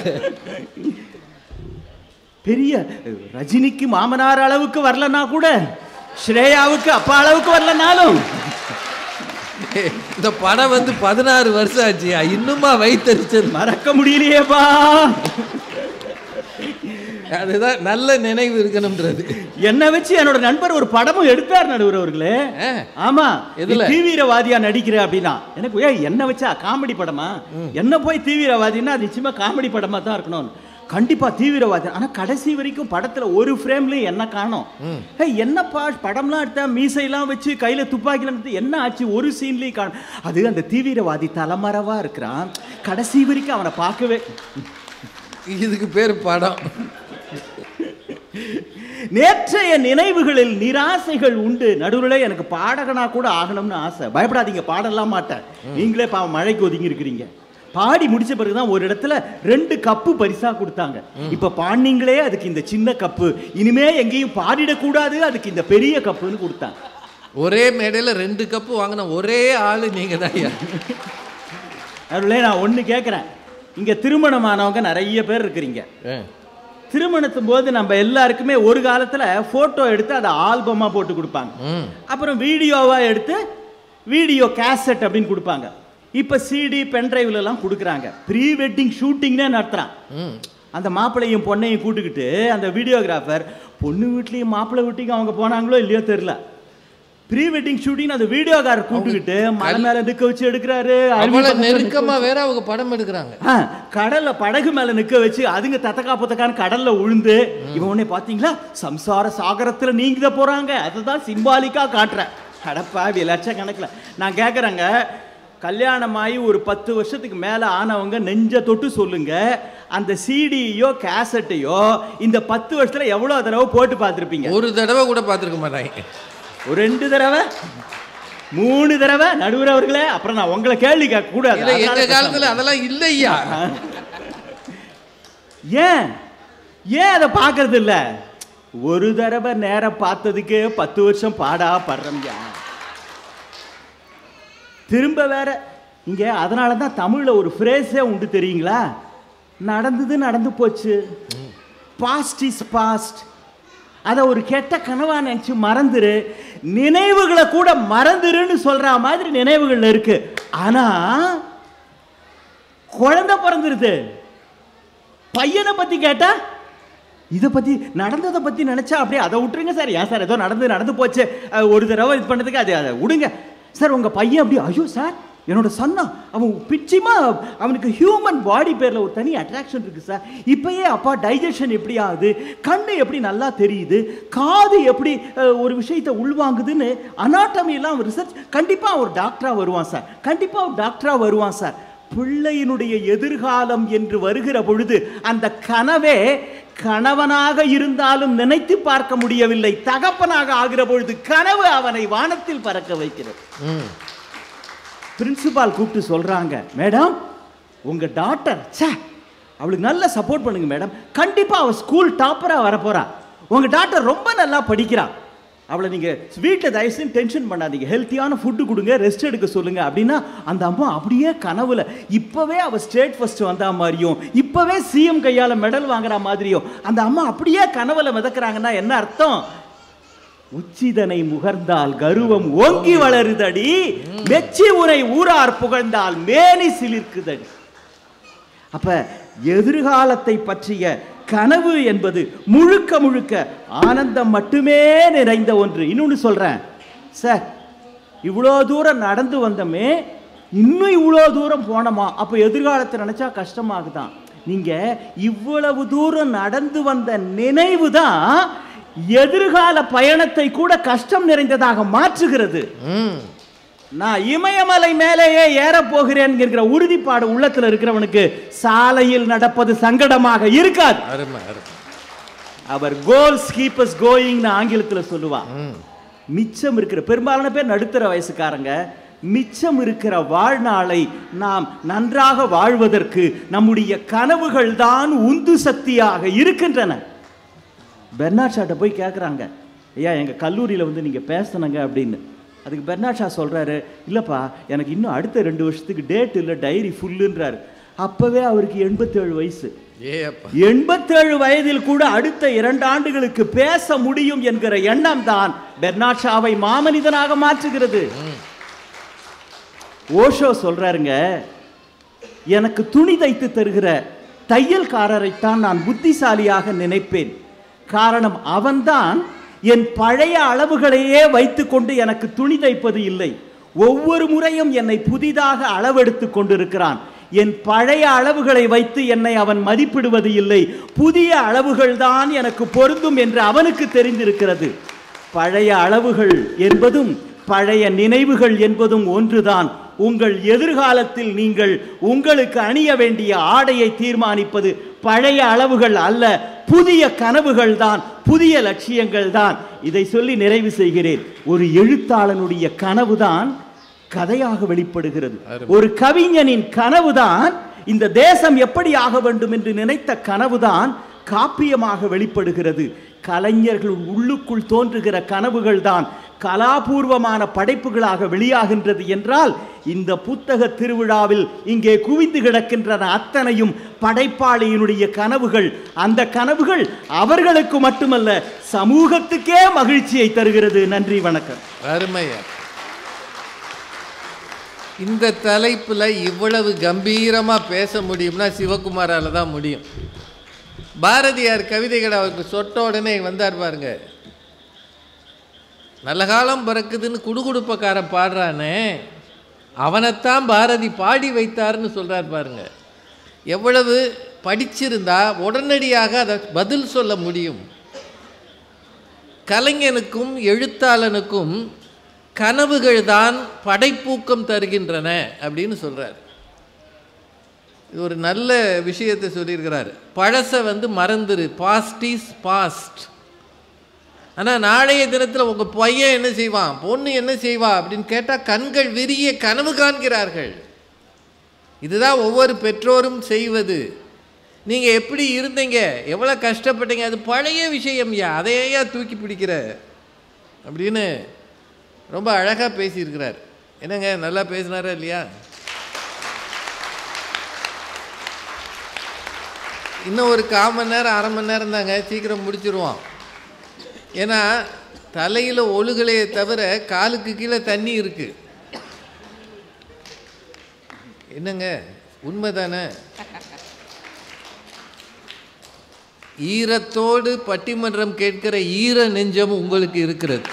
பெரிய ரஜினிக்கு மாமனார் அளவுக்கு வரலனா கூட ஸ்ரேயாவுக்கு அப்பா அளவுக்கு வரலனாலும் இந்த படம் வந்து பதினாறு வருஷம் ஆச்சுயா இன்னுமா வைத்தறிச்சல் மறக்க முடியலையேப்பா அதுதான் நல்ல நினைவு இருக்கணும்ன்றது என்னை வச்சு என்னோட நண்பர் ஒரு படமும் எடுத்தார் நடுவர் அவர்களே ஆ. ஆமா எதுல? நீ தீவிரவாதியா நடிக்கிற அப்படின்னா எனக்கு ஏய் என்ன வச்சா காமெடி படமா என்ன போய் தீவிரவாதின்னா அது நிச்சயமா காமெடி படமா தான் இருக்கணும் கண்டிப்பா தீவிரவாதி ஆனா கடைசி வரைக்கும் படத்துல ஒரு ஃப்ரேம்லயும் என்ன காணோம் ஏய் என்னப்பா படம்லாம் எடுத்தா மீசையெல்லாம் வச்சு கையில துப்பாக்கிலாம் எடுத்து என்ன ஆச்சு ஒரு சீன்லயும் காணும் அது அந்த தீவிரவாதி தலைமறைவா இருக்கிறான் கடைசி வரைக்கும் அவனை பார்க்கவே இதுக்கு பேர் படம் நேற்றைய நினைவுகளில் நிராசைகள் உண்டு நடுவில் எனக்கு பாடகனா கூட ஆகணும்னு ஆசை பயப்படாதீங்க பாடலாம் மாட்டேன் நீங்களே பாவம் மழைக்கு ஒதுங்கி இருக்கிறீங்க பாடி முடிச்ச பிறகுதான் ஒரு இடத்துல ரெண்டு கப்பு பரிசா கொடுத்தாங்க இப்ப பாடினீங்களே அதுக்கு இந்த சின்ன கப்பு இனிமே எங்கேயும் பாடிடக்கூடாது அதுக்கு இந்த பெரிய கப்புன்னு கொடுத்தாங்க ஒரே மேடையில ரெண்டு கப்பு வாங்கின ஒரே ஆளு நீங்க தான் நடுவில் நான் ஒண்ணு கேட்குறேன் இங்க திருமணமானவங்க நிறைய பேர் இருக்கிறீங்க திருமணத்தும் போது நம்ம எல்லாருக்குமே ஒரு காலத்துல போட்டோ எடுத்து அதை ஆல்பமா போட்டு கொடுப்பாங்க ம் அப்புறம் வீடியோவா எடுத்து வீடியோ கேசட் அப்படின்னு கொடுப்பாங்க இப்ப சிடி பென்டிரைவ்ல எல்லாம் கொடுக்குறாங்க ப்ரீ வெட்டிங் ஷூட்டிங்னே நடத்துறான் ம் அந்த மாப்பிள்ளையும் பொண்ணையும் கூட்டுக்கிட்டு அந்த வீடியோகிராஃபர் பொண்ணு வீட்லேயும் மாப்பிள்ளை வீட்டுக்கும் அவங்க போனாங்களோ இல்லையோ தெரில ப்ரீ வெட்டிங் ஷூட்டிங் அந்த வீடியோகாரர் கூட்டுக்கிட்டு மலை மேல நிக்க வச்சு எடுக்கிறாரு அருவி அவ்வளவு பக்கத்துல நிக்க நெருக்கமா வேற அவங்க படம் எடுக்கிறாங்க ஆ, கடல்ல படகு மேல நிக்க வச்சு அதுங்க தத்தக்கா புத்தக்கான்னு கடல்ல உழுந்து இவன் உடனே பாத்தீங்களா சம்சார சாகரத்துல நீங்க போறாங்க அதுதான் சிம்பாலிக்கா காட்டுறேன் அடப்பாவி லட்சக்கணக்கில் நான் கேட்குறேங்க கல்யாணமாகி ஒரு பத்து வருஷத்துக்கு மேலே ஆனவங்க நெஞ்ச தொட்டு சொல்லுங்க அந்த சிடியோ கேசட்டையோ இந்த பத்து வருஷத்துல எவ்வளோ தடவை போட்டு பார்த்துருப்பீங்க ஒரு தடவை கூட பார்த்துருக்க மாட்டாங்க ஒரு ரெண்டு தடவை மூணு தடவை நடுவர் அவர்களே அப்புறம் நான் உங்களை கேள்வி கேட்க கூடாது இல்ல எங்க அதனால காலத்துல அதெல்லாம் இல்லையா ஏன் ஏன் அதை பார்க்கறது இல்ல ஒரு தடவை நேரம் பார்த்ததுக்கு பத்து வருஷம் பாடா படுறோம்யா திரும்ப வேற இங்க அதனால தான் தமிழ்ல ஒரு ஃப்ரேஸே உண்டு தெரியுங்களா நடந்தது நடந்து போச்சு பாஸ்ட் இஸ் பாஸ்ட் அதை ஒரு கெட்ட கனவா நினைச்சு மறந்துரு நினைவுகளை கூட மறந்துருன்னு சொல்ற மாதிரி நினைவுகள் இருக்கு ஆனா குழந்தை பிறந்துருது பையனை பத்தி கேட்டா இதை பத்தி நடந்ததை பத்தி நினைச்சா அப்படியே அதை விட்டுருங்க சார் ஏன் சார் ஏதோ நடந்து நடந்து போச்சு அஹ், ஒரு தடவை இது பண்ணதுக்கு அது அதை விடுங்க சார் உங்க பையன் அப்படி ஐயோ சார் என்னோட சன்னா அவன் பிச்சிமா அவனுக்கு ஹியூமன் பாடி பேர்ல ஒரு தனி அட்ராக்ஷன் இருக்கு சார் இப்பயே அப்பா டைஜஷன் எப்படி ஆகுது கண்ணு எப்படி நல்லா தெரியுது காது எப்படி அஹ், ஒரு விஷயத்தை உள்வாங்குதுன்னு anatomy எல்லாம் ரிசர்ச் கண்டிப்பா ஒரு டாக்டரா வருவான் சார் கண்டிப்பா ஒரு டாக்டரா வருவான் சார் பிள்ளையினுடைய எதிர்காலம் என்று வருகிற பொழுது அந்த கனவே கணவனாக இருந்தாலும் நினைத்து பார்க்க முடியவில்லை தகப்பனாக ஆகிற பொழுது கனவு அவனை வானத்தில் பறக்க வைக்கிறது ம் பிரின்சிபால் கூப்பிட்டு சொல்றாங்க மேடம் உங்க டாட்டர் ச்சே அவளுக்கு நல்ல சப்போர்ட் பண்ணுங்க மேடம் கண்டிப்பா அவ ஸ்கூல் டாப்பரா வரப்போறா உங்க டாட்டர் ரொம்ப நல்லா படிக்கிறா அவளை நீங்க வீட்டில் தயவுசெய்து டென்ஷன் பண்ணாதீங்க ஹெல்த்தியான ஃபுட்டு கொடுங்க ரெஸ்ட் எடுக்க சொல்லுங்க அப்படின்னா அந்த அம்மா அப்படியே கனவுல இப்பவே அவ ஸ்டேட் ஃபர்ஸ்ட் வந்தா மாதிரியும் இப்பவே சிஎம் கையால மெடல் வாங்குற மாதிரியும் அந்த அம்மா அப்படியே கனவுல மிதக்குறாங்கன்னா என்ன அர்த்தம் உச்சிதனை முகர்ந்தால் கருவம் ஓங்கி வளருதடி மெச்சி உரை ஊரார் புகழ்ந்தால் மேனி சிலிர்க்குதடி அப்ப எதிர்காலத்தை பற்றிய கனவு என்பது முழுக்க முழுக்க ஆனந்தம் மட்டுமே நிறைந்த ஒன்று இன்னொன்னு சொல்றேன் சார் இவ்வளோ தூரம் நடந்து வந்தோமே இன்னும் இவ்வளோ தூரம் போனோமா அப்போ எதிர்காலத்தை நினைச்சா கஷ்டமாகுதான் நீங்க இவ்வளவு தூரம் நடந்து வந்த நினைவு தான் எதிர்கால பயணத்தை கூட கஷ்டம் நிறைந்ததாக மாற்றுகிறது ம் நான் இமயமலை மேலேயே ஏறப் போகிறேன் என்கிற உறுதிப்பாடு உள்ளத்துல இருக்கிறவனுக்கு சாலையில் நடப்பது சங்கடமாக இருக்காது அருமை அருமை அவர் கோல்ஸ் கீப்பர்ஸ் கோயிங்னு ஆங்கிலத்துல சொல்லுவா ம் மிச்சம் இருக்கிற பெரும்பாலான பேர் நடுத்தர வயசுக்காரங்க மிச்சம் இருக்கிற வாழ்நாளை நாம் நன்றாக வாழ்வதற்கு நம்முடைய கனவுகள் தான் உந்து சக்தியாக இருக்கின்றன பெர்னாட் ஷாட்ட போய் கேட்குறாங்க ஐயா எங்கள் கல்லூரியில் வந்து நீங்கள் பேசணுங்க அப்படின்னு அதுக்கு பெர்னாட் ஷா சொல்கிறாரு இல்லைப்பா எனக்கு இன்னும் அடுத்த ரெண்டு வருஷத்துக்கு டேட் இல்லை டைரி ஃபுல்லுன்றாரு அப்போவே அவருக்கு எண்பத்தேழு வயசு ஏ அப்பா எண்பத்தேழு வயதில் கூட அடுத்த இரண்டு ஆண்டுகளுக்கு பேச முடியும் என்கிற எண்ணம் தான் பெர்னாட் ஷாவை மாமனிதனாக மாற்றுகிறது ஓஷோ சொல்றாருங்க எனக்கு துணி தைத்து தருகிற தையல்காரரைத்தான் நான் புத்திசாலியாக நினைப்பேன் காரணம் அவன்தான் என் பழைய அளவுகளையே வைத்துக்கொண்டு எனக்கு துணி தைப்பது இல்லை ஒவ்வொரு முறையும் என்னை புதிதாக அளவெடுத்து கொண்டிருக்கிறான் என் பழைய அளவுகளை வைத்து என்னை அவன் மதிப்பிடுவது இல்லை புதிய அளவுகள் தான் எனக்கு பொருந்தும் என்று அவனுக்கு தெரிந்திருக்கிறது பழைய அளவுகள் என்பதும் பழைய நினைவுகள் என்பதும் ஒன்றுதான் உங்கள் எதிர்காலத்தில் நீங்கள் உங்களுக்கு அணிய வேண்டிய ஆடையை தீர்மானிப்பது பழைய அளவுகள் அல்ல புதிய கனவுகள் தான் புதிய லட்சியங்கள் தான் இதை சொல்லி நிறைவு செய்கிறேன் ஒரு எழுத்தாளனுடைய கனவுதான் கதையாக வெளிப்படுகிறது ஒரு கவிஞனின் கனவுதான் இந்த தேசம் எப்படி ஆக வேண்டும் என்று நினைத்த கனவுதான் காப்பியமாக வெளிப்படுகிறது கலைஞர்கள் உள்ளுக்குள் தோன்றுகிற கனவுகள் தான் கலாபூர்வமான படைப்புகளாக வெளியாகின்றது என்றால் இந்த புத்தக திருவிழாவில் இங்கே குவிந்து கிடக்கின்றன அத்தனையும் படைப்பாளியினுடைய கனவுகள் அந்த கனவுகள் அவர்களுக்கு மட்டுமல்ல சமூகத்துக்கே மகிழ்ச்சியை தருகிறது நன்றி வணக்கம் அருமையா இந்த தலைப்பில் இவ்வளவு கம்பீரமாக பேச முடியும்னா சிவகுமாரால தான் முடியும் பாரதியார் கவிதைகளை அவருக்கு சொட்ட உடனே வந்தார் பாருங்க நல்ல காலம் பிறக்குதுன்னு குடுகுடுப்பக்காரன் பாடுறானே அவனைத்தான் பாரதி பாடி வைத்தார்னு சொல்றார் பாருங்க எவ்வளவு படிச்சிருந்தா உடனடியாக அதை பதில் சொல்ல முடியும் கலைஞனுக்கும் எழுத்தாளனுக்கும் கனவுகள் தான் படைப்பூக்கம் தருகின்றன அப்படின்னு சொல்றார் இது ஒரு நல்ல விஷயத்தை சொல்லியிருக்கிறார் பழசை வந்து மறந்துரு பாஸ்ட் இஸ் பாஸ்ட் ஆனால் நாளைய தினத்தில் உங்கள் பையன் என்ன செய்வான் பொண்ணு என்ன செய்வா அப்படின்னு கேட்டால் கண்கள் விரிய கனவு காண்கிறார்கள் இதுதான் ஒவ்வொரு பெற்றோரும் செய்வது நீங்கள் எப்படி இருந்தீங்க எவ்வளோ கஷ்டப்பட்டீங்க அது பழைய விஷயம்யா அதையா தூக்கி பிடிக்கிற அப்படின்னு ரொம்ப அழகாக பேசியிருக்கிறார் என்னங்க நல்லா பேசினாரா இல்லையா இன்னும் ஒரு கால் மணி நேரம் அரை மணி நேரம் தாங்க சீக்கிரம் முடிச்சிருவோம் ஏன்னா தலையில் ஒழுகலையே தவிர காலுக்கு கீழே தண்ணி இருக்கு என்னங்க உண்மைதானே ஈரத்தோடு பட்டிமன்றம் கேட்கிற ஈர நெஞ்சம் உங்களுக்கு இருக்கிறது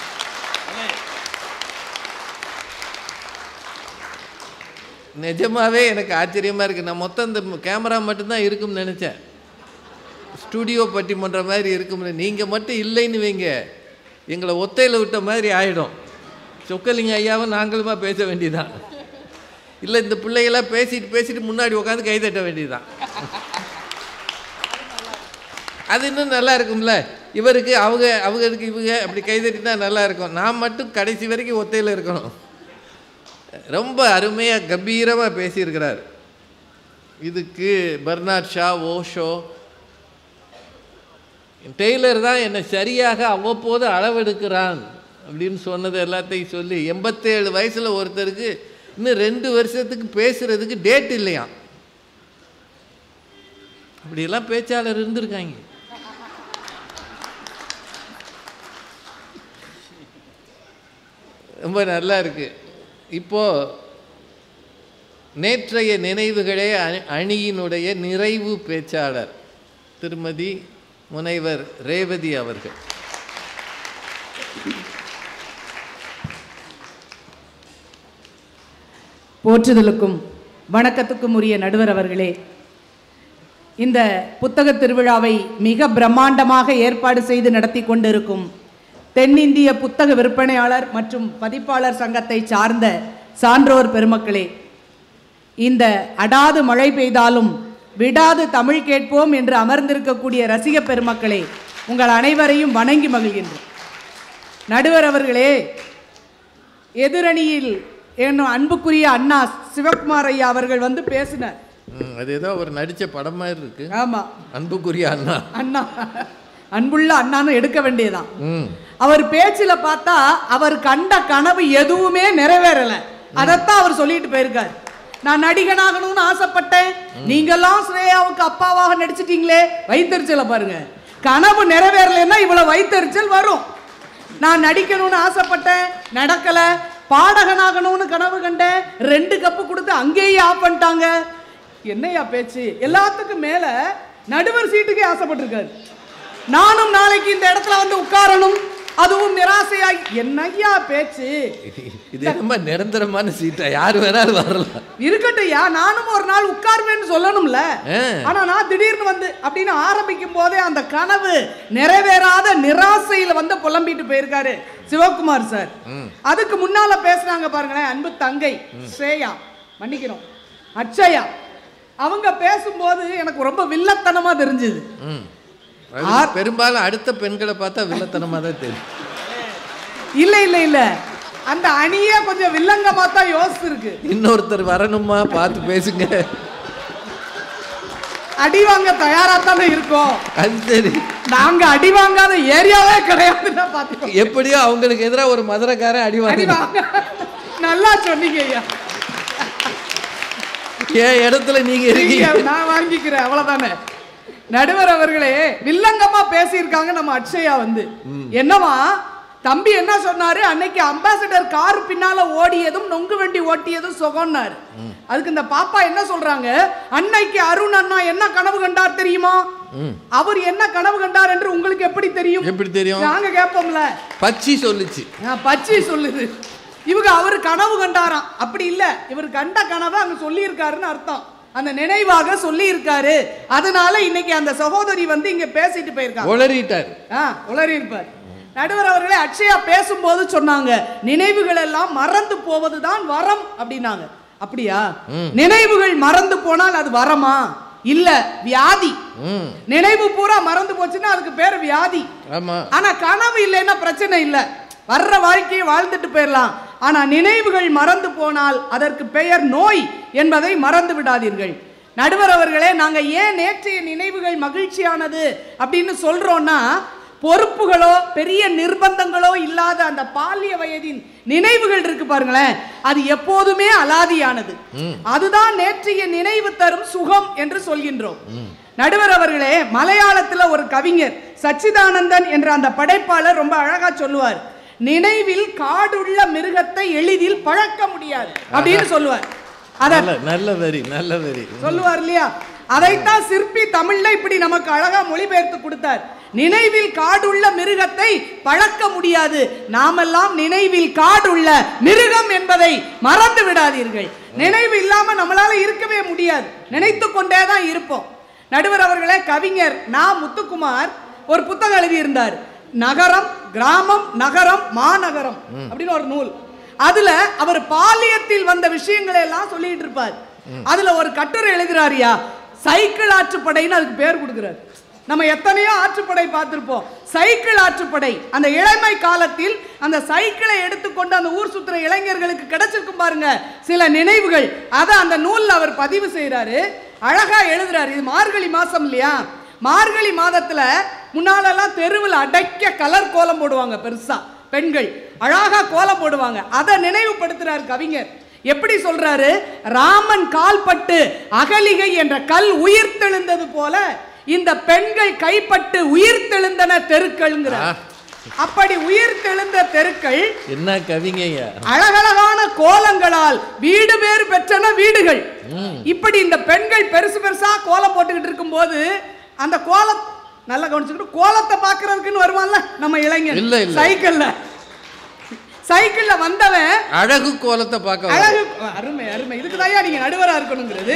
நிஜமாவே எனக்கு ஆச்சரியமாக இருக்குது நான் மொத்தம் இந்த கேமரா மட்டும்தான் இருக்கும்னு நினச்சேன் ஸ்டுடியோ பட்டிமன்றம் மாதிரி இருக்கும்னு நீங்கள் மட்டும் இல்லைன்னு வைங்க எங்களை ஒத்தையில் விட்ட மாதிரி ஆகிடும் சொக்கலிங்க ஐயாவும் நாங்களுமா பேச வேண்டியதான் இல்லை இந்த பிள்ளைகளாம் பேசிட்டு பேசிட்டு முன்னாடி உட்காந்து கை தட்ட வேண்டியதுதான் அது இன்னும் நல்லா இருக்கும்ல இவருக்கு அவங்க அவங்களுக்கு இவங்க அப்படி கை தட்டினா நல்லா இருக்கும் நான் மட்டும் கடைசி வரைக்கும் ஒத்தையில் இருக்கணும் ரொம்ப அருமையாக கம்பீரமாக பேசியிருக்கிறார் இதுக்கு பர்னாட் ஷா ஓஷோ டெய்லர் தான் என்னை சரியாக அவ்வப்போது அளவெடுக்கிறான் அப்படின்னு சொன்னது எல்லாத்தையும் சொல்லி எண்பத்தேழு வயசில் ஒருத்தருக்கு இன்னும் ரெண்டு வருஷத்துக்கு பேசுகிறதுக்கு டேட் இல்லையாம் அப்படியெல்லாம் பேச்சாளர் இருந்திருக்காங்க ரொம்ப நல்லா இருக்கு இப்போ நேற்றைய நினைவுகளே அணி- அணியினுடைய நிறைவு பேச்சாளர் திருமதி முனைவர் ரேவதி அவர்கள் போற்றுதலுக்கும் வணக்கத்துக்கும் உரிய நடுவர் அவர்களே இந்த புத்தக திருவிழாவை மிக பிரம்மாண்டமாக ஏற்பாடு செய்து நடத்தி கொண்டிருக்கும் தென்னிந்திய புத்தக விற்பனையாளர் மற்றும் பதிப்பாளர் சங்கத்தை சார்ந்த சான்றோர் பெருமக்களே இந்த அடாது மழை பெய்தாலும் விடாது தமிழ் கேட்போம் என்று அமர்ந்திருக்கக்கூடிய ரசிக பெருமக்களே உங்கள் அனைவரையும் வணங்கி மகிழ்கின்றோம் நடுவர் அவர்களே எதிரணியில் என்னும் அன்புக்குரிய அண்ணா சிவகுமார் ஐயா அவர்கள் வந்து பேசினார் ம், அது ஏதோ அவர் நடித்த படம் மாதிரி இருக்கு ஆமா அன்புக்குரிய அண்ணா அண்ணா அன்புள்ள அண்ணான்னு எடுக்க வேண்டியதான் ம் அவர் பேச்சுல பார்த்தா அவர் கண்ட கனவு எதுவுமே நிறைவேறல அதைத்தான் அவர் சொல்லிட்டு போயிருக்காரு நான் நடிகனாகணும்னு ஆசைப்பட்டேன் நீங்கெல்லாம் ஸ்ரேயாவுக்கு அப்பாவாக நடிச்சிட்டீங்களே வைத்தறிச்சலை பாருங்க கனவு நிறைவேறலைன்னா இவ்வளவு வைத்தறிச்சல் வரும் நான் நடிக்கணும்னு ஆசைப்பட்டேன் நடக்கல பாடகனாகணும்னு கனவு கண்டேன் ரெண்டு கப்பு கொடுத்து அங்கேயே ஆஃப் பண்ணிட்டாங்க என்னையா பேச்சு எல்லாத்துக்கும் மேல நடுவர் சீட்டுக்கே ஆசைப்பட்டிருக்காரு நானும் நாளைக்கு இந்த இடத்துல வந்து உட்காரணும் அதுவும் நிராசையாய் என்னய்யா பேச்சு இது ரொம்ப நிரந்தரமான சீட்டா யார் வேணாலும் வரலாம் இருக்கட்டும்யா நானும் ஒரு நாள் உட்கார்வேன்னு சொல்லணும்ல ஆ. ஆனா நான் திடீர்னு வந்து அப்படின்னு ஆரம்பிக்கும் போதே அந்த கனவு நிறைவேறாத நிராசையில வந்து புலம்பிட்டு போயிருக்காரு சிவகுமார் சார் அதுக்கு முன்னால பேசுனாங்க பாருங்களேன் அன்பு தங்கை ஸ்ரேயா மன்னிக்கிறோம் அட்சயா அவங்க பேசும்போது எனக்கு ரொம்ப வில்லத்தனமா தெரிஞ்சது ம் அது பெரும்பாலும் அடுத்த பெண்களை பார்த்தா வில்லத்தனமாக தான் தெரியும் இல்ல இல்ல இல்ல அந்த அணியே கொஞ்சம் வில்லங்கமா தான் யோசிச்சிருக்கு இன்னொருத்தர் வரணுமா பார்த்து பேசுங்க அடி வாங்க தயாரா தானே இருக்கோம் அது சரி நாங்க அடி வாங்காத ஏரியாவே கிடையாதுன்னா பாத்துக்கோ எப்படியோ அவங்களுக்கு எதிராக ஒரு மதுரைக்காரன் அடி அடி வாங்க வாங்க நல்லா சொன்னீங்க ஐயா என் இடத்துல நீங்க நீங்க இருக்கீங்க நான் வாங்கிக்கிறேன் அவ்வளவுதானே நடுவர் அவர்களே வில்லங்கமா பேசியிருக்காங்க நம்ம அட்சயா வந்து என்னவா தம்பி என்ன சொன்னாரு அன்னைக்கு அம்பாசிடர் கார் பின்னால ஓடியதும் நொங்கு வண்டி ஓட்டியதும் சுகம்னாரு அதுக்கு இந்த பாப்பா என்ன சொல்றாங்க அன்னைக்கு அருண் அண்ணா என்ன கனவு கண்டார் தெரியுமா அவர் என்ன கனவு கண்டார் என்று உங்களுக்கு எப்படி தெரியும் எப்படி தெரியும் நாங்க கேட்போம்ல பச்சி சொல்லுச்சு ஆ, பச்சை சொல்லுது இவங்க அவர் கனவு கண்டாராம் அப்படி இல்ல இவர் கண்ட கனவை அங்க சொல்லி இருக்காருன்னு அர்த்தம் அந்த நினைவாக சொல்லி இருக்காரு அதனால இன்னைக்கு அந்த சகோதரி வந்து இங்க பேசிட்டு போயிருக்காங்க உளறிட்டார் ஆ உளறி இருப்பார் நடுவர் அவர்களே அக்ஷயா பேசும்போது சொன்னாங்க நினைவுகள் எல்லாம் மறந்து போவதுதான் வரம் அப்படின்னாங்க அப்படியா நினைவுகள் மறந்து போனால் அது வரமா இல்ல வியாதி ம் நினைவு பூரா மறந்து போச்சுன்னா அதுக்கு பேர் வியாதி ஆமா ஆனா கனவு இல்லைன்னா பிரச்சனை இல்ல வர்ற வாழ்க்கையை வாழ்ந்துட்டு போயிடலாம் ஆனா நினைவுகள் மறந்து போனால் அதற்கு பெயர் நோய் என்பதை மறந்து விடாதீர்கள் நடுவர் அவர்களே நாங்க ஏன் நேற்றைய நினைவுகள் மகிழ்ச்சியானது அப்படின்னு சொல்றோம்னா பொறுப்புகளோ பெரிய நிர்பந்தங்களோ இல்லாத அந்த பால்ய வயதின் நினைவுகள் இருக்கு பாருங்களேன் அது எப்போதுமே அலாதியானது அதுதான் நேற்றைய நினைவு தரும் சுகம் என்று சொல்கின்றோம் நடுவர் அவர்களே மலையாளத்துல ஒரு கவிஞர் சச்சிதானந்தன் என்ற அந்த படைப்பாளர் ரொம்ப அழகா சொல்லுவார் நினைவில் காடுள்ள மிருகத்தை எளிதில் பழக்க முடியாது அப்படின்னு சொல்லுவார் அத நல்ல நல்ல வரி நல்ல வரி சொல்லுவார் இல்லையா அதைத்தான் சிற்பி தமிழ்ல இப்படி நமக்கு அழகா மொழிபெயர்த்து கொடுத்தார் நினைவில் காடுள்ள மிருகத்தை பழக்க முடியாது நாமெல்லாம் நினைவில் காடுள்ள மிருகம் என்பதை மறந்து விடாதீர்கள் நினைவு இல்லாம நம்மளால இருக்கவே முடியாது நினைத்து கொண்டே தான் இருப்போம் நடுவர் அவர்களே கவிஞர் நா முத்துக்குமார் ஒரு புத்தகம் எழுதியிருந்தார் நகரம் கிராமம் நகரம் மாநகரம் அப்படின்னு ஒரு நூல் அதுல அவர் பாலியத்தில் வந்த விஷயங்களை எல்லாம் சொல்லிட்டு இருப்பார் அதுல ஒரு கட்டுரை எழுதுறாருயா சைக்கிள் ஆற்றுப்படைன்னு அதுக்கு பேர் கொடுக்கிறார் நம்ம எத்தனையோ ஆற்றுப்படை பார்த்திருப்போம் சைக்கிள் ஆற்றுப்படை அந்த இளமை காலத்தில் அந்த சைக்கிளை எடுத்துக்கொண்டு அந்த ஊர் சுத்துற இளைஞர்களுக்கு கிடைச்சிருக்கும் பாருங்க சில நினைவுகள் அதை அந்த நூல்ல அவர் பதிவு செய்றாரு அழகா எழுதுறாரு இது மார்கழி மாசம் இல்லையா மார்கழி மாதத்துல முன்னாலெல்லாம் தெருவில் அடைக்க கலர் கோலம் போடுவாங்க பெருசா பெண்கள் அழகா கோலம் போடுவாங்க அதை நினைவுபடுத்துறார் கவிஞர் எப்படி சொல்றாரு ராமன் கால்பட்டு அகலிகை என்ற கல் உயிர்த்தெழுந்தது போல இந்த பெண்கள் கைப்பட்டு உயிர்த்தெழுந்தன தெருக்கள்ங்கிறார் அப்படி உயிர்த்தெழுந்த தெருக்கள் என்ன கவிங்கய்யா அழகழகான கோலங்களால் வீடு பேறு பெற்றன வீடுகள் இப்படி இந்த பெண்கள் பெருசு பெருசா கோலம் போட்டுக்கிட்டு இருக்கும்போது அந்த கோலம் நல்லா கவனிச்சுக்கிட்டு கோலத்தை பார்க்கறதுக்குன்னு வருவான்ல நம்ம இளைஞர் இல்ல, இல்ல. சைக்கிள்ல சைக்கிள்ல வந்தவன் அழகு கோலத்தை பார்க்க வர. அழகு அருமை அருமை இதுக்கு நீங்க நடுவரா இருக்கணுங்கிறது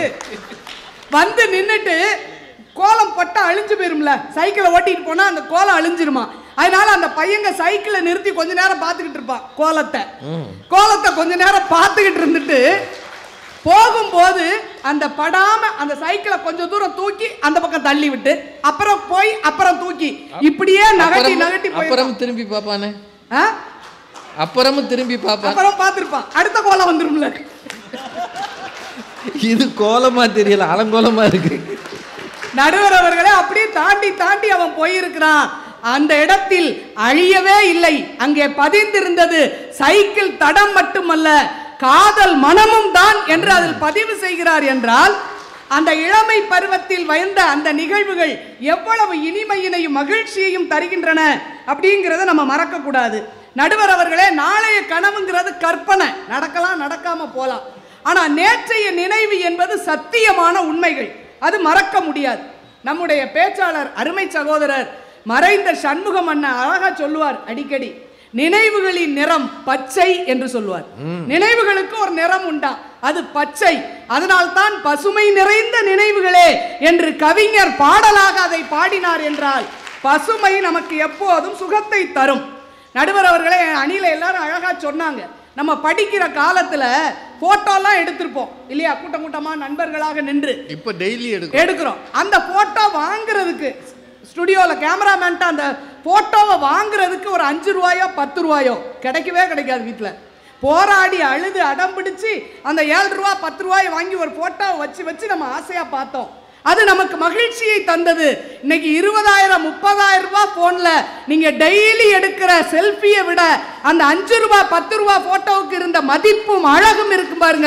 வந்து நின்னுட்டு கோலம் பட்டா அழிஞ்சு போயிரும்ல சைக்கிளை ஓட்டிட்டு போனா அந்த கோலம் அழிஞ்சிருமா அதனால அந்த பையங்க சைக்கிளை நிறுத்தி கொஞ்ச நேரம் பார்த்துக்கிட்டு இருப்பான் கோலத்தை கோலத்தை கொஞ்ச நேரம் பார்த்துக்கிட்டு இருந்துட்டு போகும்போது அந்த படாம அந்த சைக்கிளை கொஞ்சம் தூரம் தூக்கி அந்த பக்கம் தள்ளி விட்டு அப்புறம் போய் அப்புறம் தூக்கி இப்படியே நகட்டி அப்புறம் நகட்டி போய் அப்புறம் திரும்பி பார்ப்பானே அப்புறமும் திரும்பி பார்ப்பான் அப்புறம் பார்த்திருப்பான் அடுத்த கோலம் வந்துரும்ல இது கோலமா தெரியல அலங்கோலமா இருக்கு நடுவர் அவர்களே அப்படியே தாண்டி தாண்டி அவன் போயிருக்கிறான் அந்த இடத்தில் அழியவே இல்லை அங்கே பதிந்திருந்தது சைக்கிள் தடம் மட்டுமல்ல காதல் மனமும் தான் என்று அதில் பதிவு செய்கிறார் என்றால் அந்த இளமை பருவத்தில் வந்த அந்த நிகழ்வுகள் எவ்வளவு இனிமையினையும் மகிழ்ச்சியையும் தருகின்றன அப்படிங்கிறத நம்ம மறக்க கூடாது நடுவர் அவர்களே நாளைய கனவுங்கிறது கற்பனை நடக்கலாம் நடக்காம போலாம் ஆனா நேற்றைய நினைவு என்பது சத்தியமான உண்மைகள் அது மறக்க முடியாது நம்முடைய பேச்சாளர் அருமை சகோதரர் மறைந்த சண்முகம் அண்ணன் அழகா சொல்லுவார் அடிக்கடி நினைவுகளின் நிறம் பச்சை என்று சொல்லுவார் நினைவுகளுக்கு ஒரு நிறம் உண்டா அது பச்சை அதனால்தான் பசுமை நிறைந்த நினைவுகளே என்று கவிஞர் பாடலாக அதை பாடினார் என்றால் பசுமை நமக்கு எப்போதும் சுகத்தை தரும் நடுவர் அவர்களே அணில எல்லாரும் அழகா சொன்னாங்க நம்ம படிக்கிற காலத்துல போட்டோலாம் எடுத்திருப்போம் இல்லையா கூட்டம் கூட்டமா நண்பர்களாக நின்று இப்ப டெய்லி எடுக்கும் எடுக்கிறோம் அந்த போட்டோ வாங்குறதுக்கு ஸ்டுடியோவில் கேமராமேன்ட்ட அந்த போட்டோவை வாங்குறதுக்கு ஒரு அஞ்சு ரூபாயோ பத்து ரூபாயோ கிடைக்கவே கிடைக்காது வீட்டில் போராடி அழுது அடம் பிடிச்சு அந்த ஏழு ரூபா பத்து ரூபாயை வாங்கி ஒரு போட்டோவை வச்சு வச்சு நம்ம ஆசையாக பார்த்தோம் அது நமக்கு மகிழ்ச்சியை தந்தது இன்னைக்கு இருபதாயிரம் முப்பதாயிரம் ரூபாய் போன்ல நீங்க டெய்லி எடுக்கிற செல்ஃபியை விட அந்த அஞ்சு ரூபாய் பத்து ரூபாய் போட்டோவுக்கு இருந்த மதிப்பும் அழகும் இருக்கு பாருங்க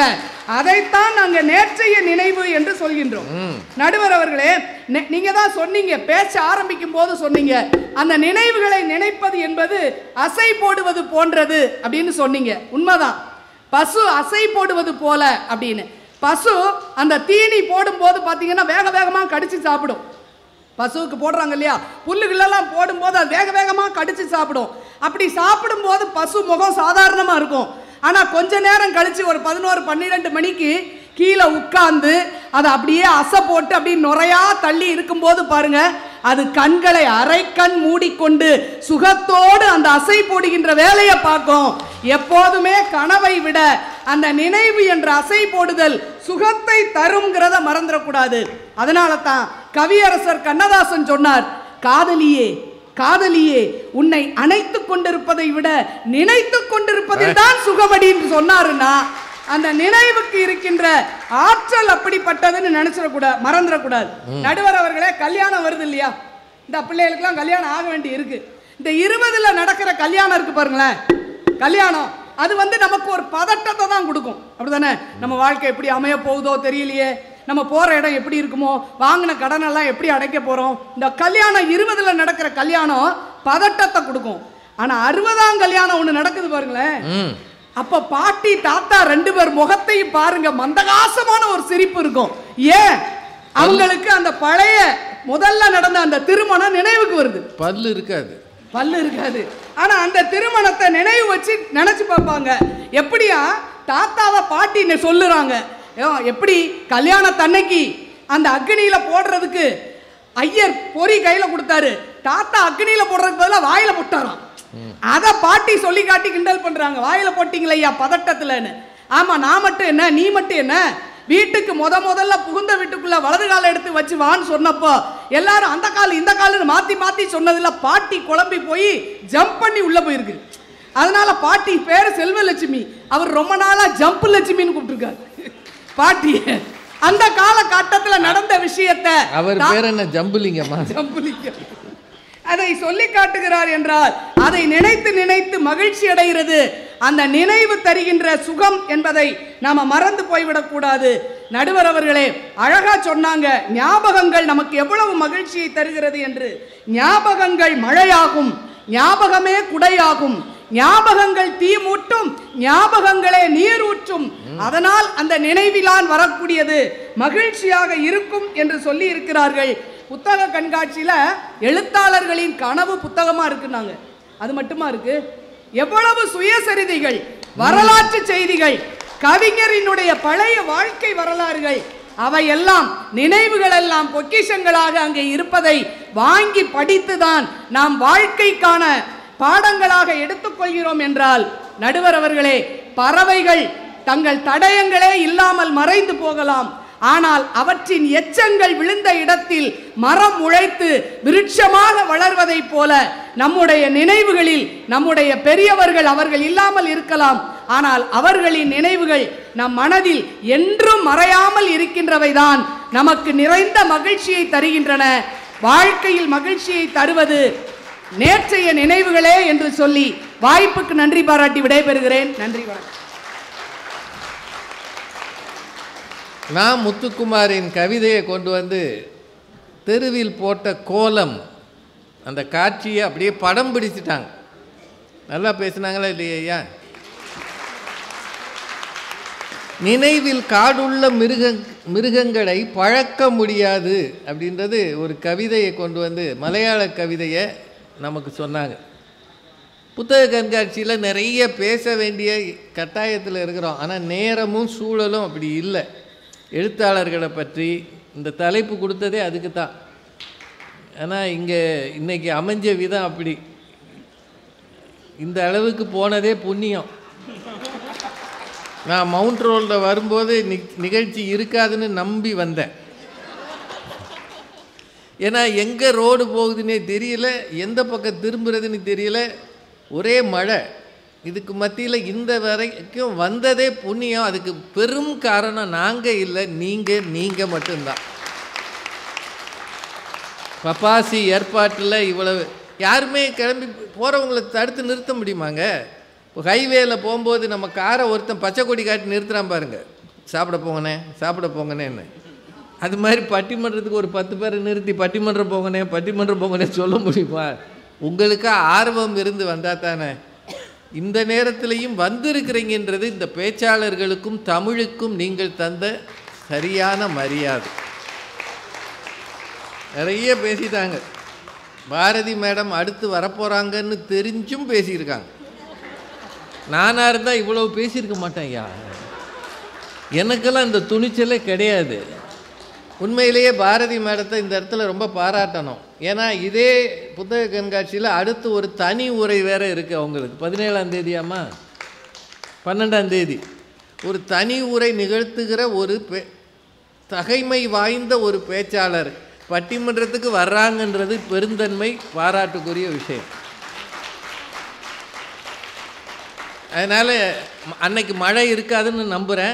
அதைத்தான் நாங்க நேற்றைய நினைவு என்று சொல்கின்றோம் நடுவர் அவர்களே நெ- நீங்க தான் சொன்னீங்க பேச்ச ஆரம்பிக்கும் போது சொன்னீங்க அந்த நினைவுகளை நினைப்பது என்பது அசை போடுவது போன்றது அப்படின்னு சொன்னீங்க உண்மைதான் பசு அசை போடுவது போல அப்படின்னு பசு அந்த தீனி போடும்போது பார்த்தீங்கன்னா வேக வேகமாக கடிச்சு சாப்பிடும் பசுவுக்கு போடுறாங்க இல்லையா புல்லுகளெல்லாம் போடும்போது அது வேக வேகமாக கடிச்சு சாப்பிடும் அப்படி சாப்பிடும்போது பசு முகம் சாதாரணமாக இருக்கும் ஆனால் கொஞ்ச நேரம் கழிச்சு ஒரு பதினோரு பன்னிரெண்டு மணிக்கு கீழே உட்கார்ந்து அதை அப்படியே அசை போட்டு அப்படியே நுரையா தள்ளி இருக்கும்போது பாருங்க அது கண்களை அரைக்கண் மூடிக்கொண்டு சுகத்தோடு அந்த அசை போடுகின்ற வேலையை பார்க்கும் எப்போதுமே கனவை விட அந்த நினைவு என்ற அசை போடுதல் சுகத்தை தருங்கிறத மறந்துடக்கூடாது அதனால தான் கவியரசர் கண்ணதாசன் சொன்னார் காதலியே காதலியே உன்னை அணைத்துக் கொண்டிருப்பதை விட நினைத்துக் கொண்டிருப்பதில் தான் சுகமடின்னு சொன்னாருன்னா அந்த நினைவுக்கு இருக்கின்ற ஆற்றல் அப்படிப்பட்டதுன்னு நினைச்சிடக்கூடாது மறந்துடக்கூடாது நடுவர் அவர்களே கல்யாணம் வருது இல்லையா இந்த பிள்ளைகளுக்கெல்லாம் கல்யாணம் ஆக வேண்டி இருக்கு இந்த இருபதுல நடக்கிற கல்யாணம் இருக்கு பாருங்களேன் கல்யாணம் அது வந்து நமக்கு ஒரு பதட்டத்தை தான் கொடுக்கும் அப்படிதானே நம்ம வாழ்க்கை எப்படி அமைய போகுதோ தெரியலையே நம்ம போற இடம் எப்படி இருக்குமோ வாங்கின கடனெல்லாம் எப்படி அடைக்க போறோம் இந்த கல்யாணம் இருபதுல நடக்கிற கல்யாணம் பதட்டத்தை கொடுக்கும் ஆனா அறுபதாம் கல்யாணம் ஒண்ணு நடக்குது பாருங்களேன் ம் அப்ப பாட்டி தாத்தா ரெண்டு பேர் முகத்தையும் பாருங்க மந்தகாசமான ஒரு சிரிப்பு இருக்கும் ஏன் அவங்களுக்கு அந்த பழைய முதல்ல நடந்த அந்த திருமணம் நினைவுக்கு வருது பல்லு இருக்காது பல்லு இருக்காது ஆனா அந்த திருமணத்தை நினைவு வச்சு நினைச்சு பார்ப்பாங்க எப்படியா தாத்தாவை பாட்டி நெ- சொல்லுறாங்க ஏன், எப்படி கல்யாணத்தன்னைக்கு அந்த அக்னியில போடுறதுக்கு ஐயர் பொறி கையில கொடுத்தாரு தாத்தா அக்னியில போடுறதுக்கு பதிலா வாயில போட்டாராம் அத பாட்டி சொல்லி காட்டி கிண்டல் பண்றாங்க வாயில போட்டீங்களே ஐயா பதட்டத்துலன்னு ஆமா நான் மட்டும் என்ன நீ மட்டும் என்ன வீட்டுக்கு முத முதல்ல புகுந்த வீட்டுக்குள்ள வலது காலை எடுத்து வச்சு வான்னு சொன்னப்போ எல்லாரும் அந்த கால் இந்த காலுன்னு மாத்தி மாத்தி சொன்னதுல பாட்டி குழம்பி போய் ஜம்ப் பண்ணி உள்ள போயிருக்கு அதனால பாட்டி பேரு செல்வலட்சுமி அவர் ரொம்ப நாளா ஜம்ப் லட்சுமின்னு கூப்பிட்டுருக்காரு பாட்டி அந்த காலகட்டத்துல நடந்த விஷயத்தை அவர் தா- பேர் என்ன ஜம்புலிங்கம்மா ஜம்புலிங்கம். அதை சொல்லி காட்டுகிறார் என்றால் அதை நினைத்து நினைத்து மகிழ்ச்சி அடைகிறது அந்த நினைவு தருகின்ற சுகம் என்பதை நாம மறந்து போய்விடக் கூடாது நடுவர் அவர்களே அழகா சொன்னாங்க ஞாபகங்கள் நமக்கு எவ்வளவு மகிழ்ச்சியை தருகிறது என்று ஞாபகங்கள் மழையாகும் ஞாபகமே குடையாகும் ஞாபகங்கள் தீ மூட்டும் ஞாபகங்களே நீர் ஊற்றும் அதனால் அந்த நினைவிலான் வரக்கூடியது மகிழ்ச்சியாக இருக்கும் என்று சொல்லி இருக்கிறார்கள் புத்தக கண்காட்சியில எழுத்தாளர்களின் கனவு புத்தகமா இருக்குன்னாங்க அது மட்டுமா இருக்கு எவ்வளவு சுயசரிதைகள் வரலாற்று செய்திகள் கவிஞரினுடைய பழைய வாழ்க்கை வரலாறுகள் அவையெல்லாம் நினைவுகள் எல்லாம் பொக்கிஷங்களாக அங்கே இருப்பதை வாங்கி படித்துதான் நாம் வாழ்க்கைக்கான பாடங்களாக எடுத்துக்கொள்கிறோம் என்றால் நடுவர் அவர்களே பறவைகள் தங்கள் தடயங்களே இல்லாமல் மறைந்து போகலாம் ஆனால் அவற்றின் எச்சங்கள் விழுந்த இடத்தில் மரம் முளைத்து விருட்சமாக வளர்வதைப் போல நம்முடைய நினைவுகளில் நம்முடைய பெரியவர்கள் அவர்கள் இல்லாமல் இருக்கலாம் ஆனால் அவர்களின் நினைவுகள் நம் மனதில் என்றும் மறையாமல் இருக்கின்றவைதான் நமக்கு நிறைந்த மகிழ்ச்சியை தருகின்றன வாழ்க்கையில் மகிழ்ச்சியை தருவது நேற்றைய நினைவுகளே என்று சொல்லி வாய்ப்புக்கு நன்றி பாராட்டி விடைபெறுகிறேன் நன்றி வணக்கம் நான் முத்துக்குமாரின் கவிதையை கொண்டு வந்து தெருவில் போட்ட கோலம் அந்த காட்சியை அப்படியே படம் பிடிச்சிட்டாங்க நல்லா பேசுனாங்களா இல்லையா ஐயா நினைவில் காடுள்ள மிருக மிருகங்களை பழக்க முடியாது அப்படின்றது ஒரு கவிதையை கொண்டு வந்து மலையாள கவிதையை நமக்கு சொன்னாங்க புத்தக கண்காட்சியில் நிறைய பேச வேண்டிய கட்டாயத்தில் இருக்கிறோம் ஆனால் நேரமும் சூழலும் அப்படி இல்லை எழுத்தாளர்களை பற்றி இந்த தலைப்பு கொடுத்ததே அதுக்கு தான் ஆனால் இங்கே இன்னைக்கு அமைஞ்ச விதம் அப்படி இந்த அளவுக்கு போனதே புண்ணியம் நான் மவுண்ட் ரோடில் வரும்போது நி நிகழ்ச்சி இருக்காதுன்னு நம்பி வந்தேன் ஏன்னா எங்கே ரோடு போகுதுன்னே தெரியல எந்த பக்கம் திரும்புறதுன்னு தெரியல ஒரே மழை இதுக்கு மத்தியில் இந்த வரைக்கும் வந்ததே புண்ணியம் அதுக்கு பெரும் காரணம் நாங்கள் இல்லை நீங்கள் நீங்கள் மட்டும்தான் பப்பாசி ஏற்பாட்டில் இவ்வளவு யாருமே கிளம்பி போகிறவங்களை தடுத்து நிறுத்த முடியுமாங்க இப்போ ஹைவேல போகும்போது நம்ம காரை ஒருத்தன் பச்சை கொடி காட்டி நிறுத்துறான் பாருங்க சாப்பிட போங்கண்ணே சாப்பிட போங்கண்ணேன்னு அது மாதிரி பட்டிமன்றத்துக்கு ஒரு பத்து பேரை நிறுத்தி பட்டிமன்றம் போங்கண்ணே பட்டிமன்றம் போங்கண்ணே சொல்ல முடியுமா உங்களுக்கு ஆர்வம் இருந்து வந்தால் தானே இந்த நேரத்திலையும் வந்திருக்கிறீங்கன்றது இந்த பேச்சாளர்களுக்கும் தமிழுக்கும் நீங்கள் தந்த சரியான மரியாதை நிறைய பேசிட்டாங்க பாரதி மேடம் அடுத்து வரப்போகிறாங்கன்னு தெரிஞ்சும் பேசியிருக்காங்க நானாக இருந்தால் இவ்வளவு பேசியிருக்க மாட்டேன் ஐயா எனக்கெல்லாம் இந்த துணிச்சலே கிடையாது உண்மையிலேயே பாரதி மேடத்தை இந்த இடத்துல ரொம்ப பாராட்டணும் ஏன்னா இதே புத்தக கண்காட்சியில் அடுத்து ஒரு தனி உரை வேற இருக்குது அவங்களுக்கு பதினேழாம் தேதியாம்மா பன்னெண்டாம் தேதி ஒரு தனி உரை நிகழ்த்துகிற ஒரு பே தகைமை வாய்ந்த ஒரு பேச்சாளர் பட்டிமன்றத்துக்கு வர்றாங்கன்றது பெருந்தன்மை பாராட்டுக்குரிய விஷயம் அதனால் அன்னைக்கு மழை இருக்காதுன்னு நம்புகிறேன்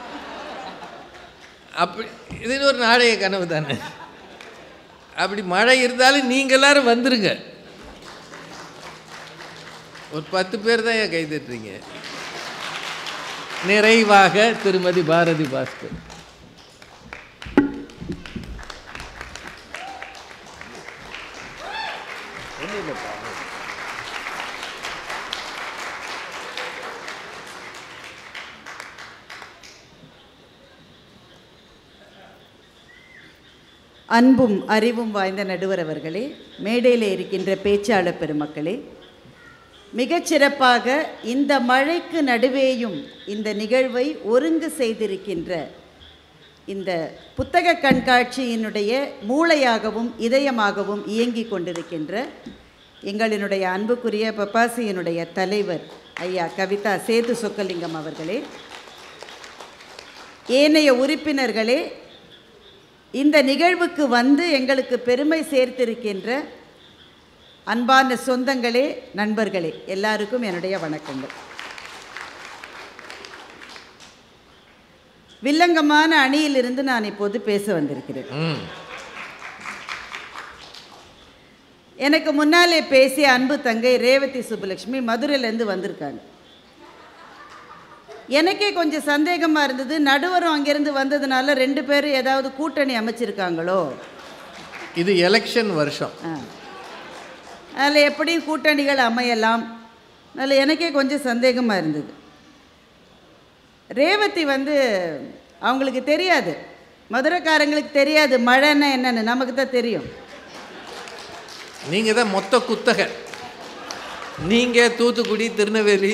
அப்படி இது ஒரு நாடக கனவு தானே அப்படி மழை இருந்தாலும் நீங்கள் எல்லாரும் வந்துருங்க ஒரு பத்து பேர் தான் ஏன் கை தட்டுறீங்க நிறைவாக திருமதி பாரதி பாஸ்கர் அன்பும் அறிவும் வாய்ந்த நடுவர் அவர்களே மேடையில் இருக்கின்ற பேச்சாளர் பெருமக்களே மிகச்சிறப்பாக இந்த மழைக்கு நடுவேயும் இந்த நிகழ்வை ஒருங்கு செய்திருக்கின்ற இந்த புத்தக கண்காட்சியினுடைய மூளையாகவும் இதயமாகவும் இயங்கிக் கொண்டிருக்கின்ற எங்களினுடைய அன்புக்குரிய பப்பாசியினுடைய தலைவர் ஐயா கவிதா சேது சொக்கலிங்கம் அவர்களே ஏனைய உறுப்பினர்களே இந்த நிகழ்வுக்கு வந்து எங்களுக்கு பெருமை சேர்த்திருக்கின்ற அன்பான சொந்தங்களே நண்பர்களே எல்லாருக்கும் என்னுடைய வணக்கங்கள் வில்லங்கமான அணியிலிருந்து நான் இப்போது பேச வந்திருக்கிறேன் ம் எனக்கு முன்னாலே பேசிய அன்பு தங்கை ரேவதி சுப்புலட்சுமி மதுரையிலேருந்து வந்திருக்காங்க எனக்கே கொஞ்சம் சந்தேகமாக இருந்தது நடுவரும் அங்கேருந்து வந்ததுனால ரெண்டு பேரும் ஏதாவது கூட்டணி அமைச்சிருக்காங்களோ இது எலெக்ஷன் வருஷம் ஆ அதில் எப்படியும் கூட்டணிகள் அமையலாம் அதில் எனக்கே கொஞ்சம் சந்தேகமாக இருந்தது ரேவதி வந்து அவங்களுக்கு தெரியாது மதுரைக்காரங்களுக்கு தெரியாது மழைன்னா என்னன்னு நமக்கு தான் தெரியும் நீங்கள் தான் மொத்த குத்தகை நீங்கள் தூத்துக்குடி திருநெல்வேலி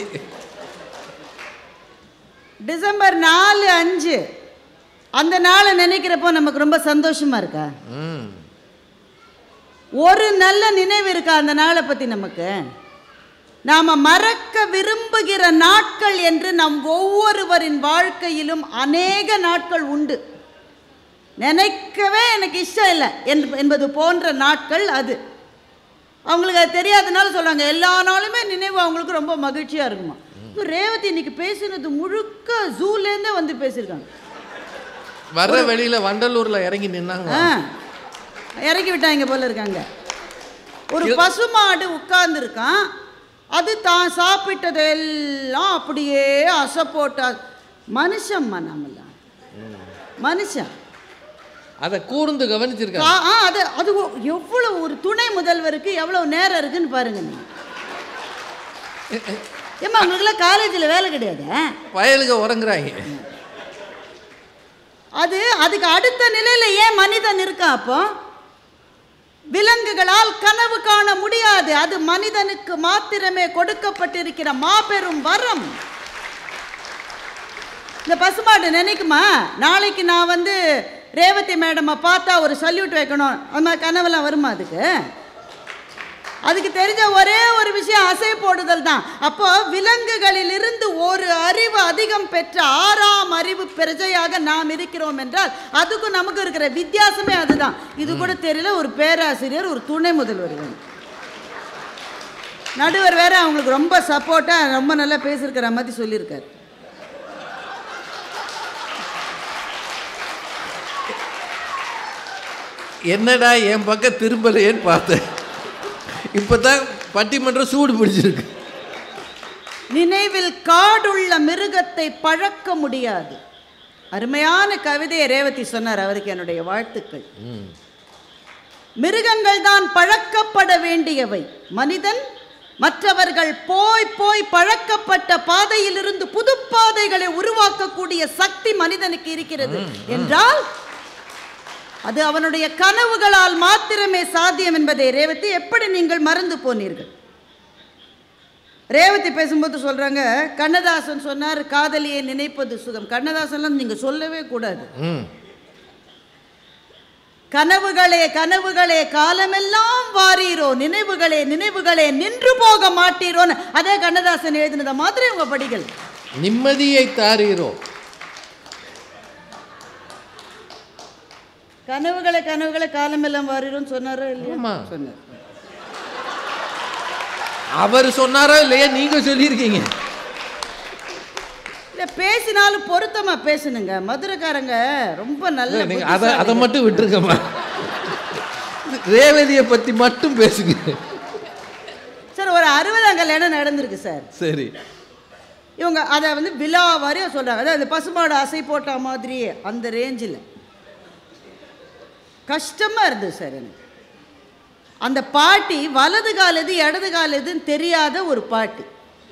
டிசம்பர் நாலு அஞ்சு அந்த நாளை நினைக்கிறப்போ நமக்கு ரொம்ப சந்தோஷமா இருக்கா ம் ஒரு நல்ல நினைவு இருக்கா அந்த நாளை பற்றி நமக்கு நாம் மறக்க விரும்புகிற நாட்கள் என்று நம் ஒவ்வொருவரின் வாழ்க்கையிலும் அநேக நாட்கள் உண்டு நினைக்கவே எனக்கு இஷ்டம் இல்லை என்ப- என்பது போன்ற நாட்கள் அது அவங்களுக்கு அது தெரியாதனால சொல்றாங்க எல்லா நாளுமே நினைவு அவங்களுக்கு ரொம்ப மகிழ்ச்சியாக இருக்குமா இப்ப ரேவதி இன்னைக்கு பேசினது முழுக்க ஜூலேருந்தே வந்து பேசியிருக்காங்க வர்ற வெளியில் வண்டலூரில் இறங்கி நின்னாங்க ஆ இறக்கி விட்டாங்க போல இருக்காங்க ஒரு பசுமாடு உட்கார்ந்துருக்கான் அது தான் சாப்பிட்டதெல்லாம் அப்படியே அசை போட்டா மனுஷம்மா நாமெல்லாம் மனுஷன் அதை கூர்ந்து கவனிச்சிருக்காங்க கா- ஆ அது அது ஒ- எவ்வளவு ஒரு துணை முதல்வருக்கு எவ்வளவு நேரம் இருக்குன்னு பாருங்க நீ ஏம்மா உங்களுக்குலாம் காலேஜில் வேலை கிடையாது வயலுக்கு உறங்குறாங்க அது அதுக்கு அடுத்த நிலையில ஏன் மனிதன் இருக்கான் அப்போ விலங்குகளால் கனவு காண முடியாது அது மனிதனுக்கு மாத்திரமே கொடுக்கப்பட்டிருக்கிற மாபெரும் வரம் இந்த பசுமாடு நினைக்குமா நாளைக்கு நான் வந்து ரேவதி மேடமை பார்த்தா ஒரு சல்யூட் வைக்கணும் அந்த மாதிரி கனவெல்லாம் வருமா அதுக்கு அதுக்கு தெரிஞ்ச ஒரே ஒரு விஷயம் அசை போடுதல் தான் அப்போ விலங்குகளிலிருந்து ஒரு அறிவு அதிகம் பெற்ற ஆறாம் அறிவு பிரஜையாக நாம் இருக்கிறோம் என்றால் அதுக்கும் நமக்கு இருக்கிற வித்தியாசமே அதுதான் இது கூட தெரியல ஒரு பேராசிரியர் ஒரு துணை முதல்வர் வேணும் நடுவர் வேற அவங்களுக்கு ரொம்ப சப்போர்ட்டாக ரொம்ப நல்லா பேசியிருக்கிற மாதிரி சொல்லியிருக்காரு என்னடா என் பக்கம் திரும்பலையேன்னு பார்த்தேன் இப்போ தான் பட்டிமன்றம் சூடு பிடிச்சிருக்கு நினைவில் காடுள்ள மிருகத்தை பழக்க முடியாது அருமையான கவிதையை ரேவதி சொன்னார் அவருக்கு என்னுடைய வாழ்த்துக்கள் மிருகங்கள் தான் பழக்கப்பட வேண்டியவை மனிதன் மற்றவர்கள் போய் போய் பழக்கப்பட்ட பாதையிலிருந்து புது பாதைகளை உருவாக்கக்கூடிய சக்தி மனிதனுக்கு இருக்கிறது என்றால் அது அவனுடைய கனவுகளால் மாத்திரமே சாத்தியம் என்பதை ரேவதி எப்படி நீங்கள் மறந்து போனீர்கள் ரேவதி பேசும்போது சொல்றாங்க கண்ணதாசன் சொன்னார் காதலியை நினைப்பது சுகம் கண்ணதாசன்லாம் நீங்க சொல்லவே கூடாது ம் கனவுகளே கனவுகளே காலமெல்லாம் வாரீரோ நினைவுகளே நினைவுகளே நின்று போக மாட்டீரோன்னு அதே கண்ணதாசன் எழுதினத மாதிரி உங்க படிகள் நிம்மதியை தாரீரோ கனவுகளே கனவுகளே காலமெல்லாம் வாரீரோன்னு சொன்னாரோ இல்லையா ஆமா. சொன்னார் அவர் சொன்னாரோ இல்லையா நீங்க சொல்லியிருக்கீங்க இல்ல பேசினாலும் பொருத்தமா பேசணுங்க மதுரைக்காரங்க ரொம்ப நல்ல நீங்க அதை அதை புத்திசாலிங்க. மட்டும் விட்டுருங்கம்மா ரேவதியை பத்தி மட்டும் பேசுங்க சார் ஒரு அறுபதாம் கல்யாணம் நடந்திருக்கு சார் சரி இவங்க அதை வந்து விழா வரையும் சொல்றாங்க அதாவது பசுமாடு அசை போட்ட மாதிரியே அந்த ரேஞ்சில் கஷ்டமா இருந்தது சார் எனக்கு அந்த பாட்டி வலது கால் எது இடது கால் எதுன்னு தெரியாத ஒரு பாட்டி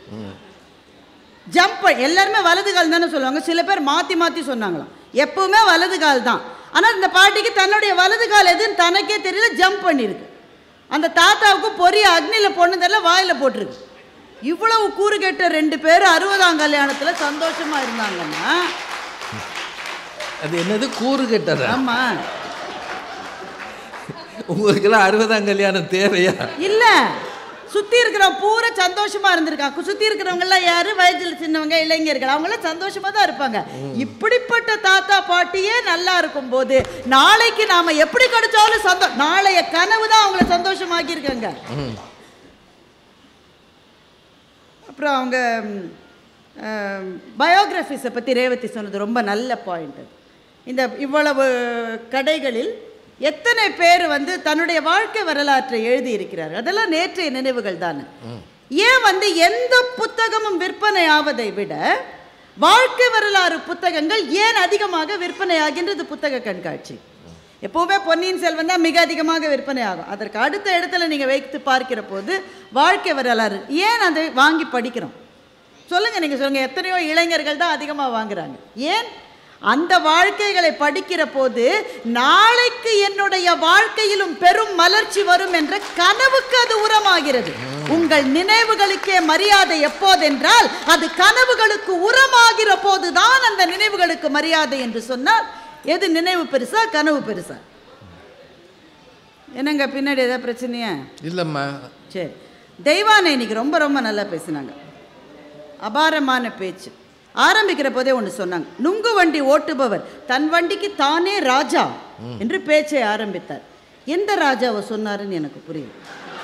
ஜம்ப் எல்லாருமே வலது கால் தானே சொல்லுவாங்க சில பேர் மாற்றி மாற்றி சொன்னாங்களாம் எப்பவுமே வலது கால் தான் ஆனால் இந்த பாட்டிக்கு தன்னுடைய வலது கால் எதுன்னு தனக்கே தெரியல ஜம்ப் பண்ணியிருக்கு அந்த தாத்தாவுக்கு பொரிய அக்னியில் பொண்ணுதெல்லாம் வாயில் போட்டிருக்கு இவ்வளவு கூறு கெட்ட ரெண்டு பேரும் அறுபதாம் கல்யாணத்தில் சந்தோஷமா இருந்தாங்கன்னா அது என்னது கூறு கெட்டதா ஆமாம் உங்களுக்கெல்லாம் அறுபதாம் கல்யாணம் தேவையா இல்ல சுத்தி இருக்கிறவங்க பூரா சந்தோஷமா இருந்திருக்காங்க சுத்தி இருக்கிறவங்க எல்லாம் யாரு வயதில் சின்னவங்க இளைஞர்கள் அவங்க எல்லாம் சந்தோஷமா தான் இருப்பாங்க இப்படிப்பட்ட தாத்தா பாட்டியே நல்லா இருக்கும் போது நாளைக்கு நாம எப்படி கிடைச்சாலும் சந்தோ நாளைய கனவு தான் அவங்கள சந்தோஷமாக்கி இருக்காங்க அப்புறம் அவங்க பயோகிராஃபிஸை பற்றி ரேவதி சொன்னது ரொம்ப நல்ல பாயிண்ட் இந்த இவ்வளவு கடைகளில் எத்தனை பேர் வந்து தன்னுடைய வாழ்க்கை வரலாற்றை எழுதி இருக்கிறார்கள் அதெல்லாம் நேற்றைய நினைவுகள் தானே ஏன் வந்து எந்த புத்தகமும் விற்பனை ஆவதை விட வாழ்க்கை வரலாறு புத்தகங்கள் ஏன் அதிகமாக விற்பனை ஆகின்றது புத்தக கண்காட்சி எப்போவுமே பொன்னியின் செல்வன் தான் மிக அதிகமாக விற்பனை ஆகும் அதற்கு அடுத்த இடத்துல நீங்கள் வைத்து பார்க்கிற போது வாழ்க்கை வரலாறு ஏன் அதை வாங்கி படிக்கிறோம் சொல்லுங்க நீங்க சொல்லுங்க எத்தனையோ இளைஞர்கள் தான் அதிகமாக வாங்குறாங்க ஏன் அந்த வாழ்க்கைகளை படிக்கிற போது நாளைக்கு என்னுடைய வாழ்க்கையிலும் பெரும் மலர்ச்சி வரும் என்ற கனவுக்கு அது உரமாகிறது உங்கள் நினைவுகளுக்கே மரியாதை எப்போதென்றால் அது கனவுகளுக்கு உரமாகிற போதுதான் அந்த நினைவுகளுக்கு மரியாதை என்று சொன்னால் எது நினைவு பெருசா கனவு பெருசா என்னங்க பின்னாடி ஏதாவது பிரச்சனையா இல்லைம்மா சரி தெய்வானை இன்னைக்கு ரொம்ப ரொம்ப நல்லா பேசினாங்க அபாரமான பேச்சு ஆரம்பிக்கிற போதே ஒன்று சொன்னாங்க நுங்கு வண்டி ஓட்டுபவர் தன் வண்டிக்கு தானே ராஜா என்று பேச்சை ஆரம்பித்தார் எந்த ராஜாவை சொன்னாருன்னு எனக்கு புரியும்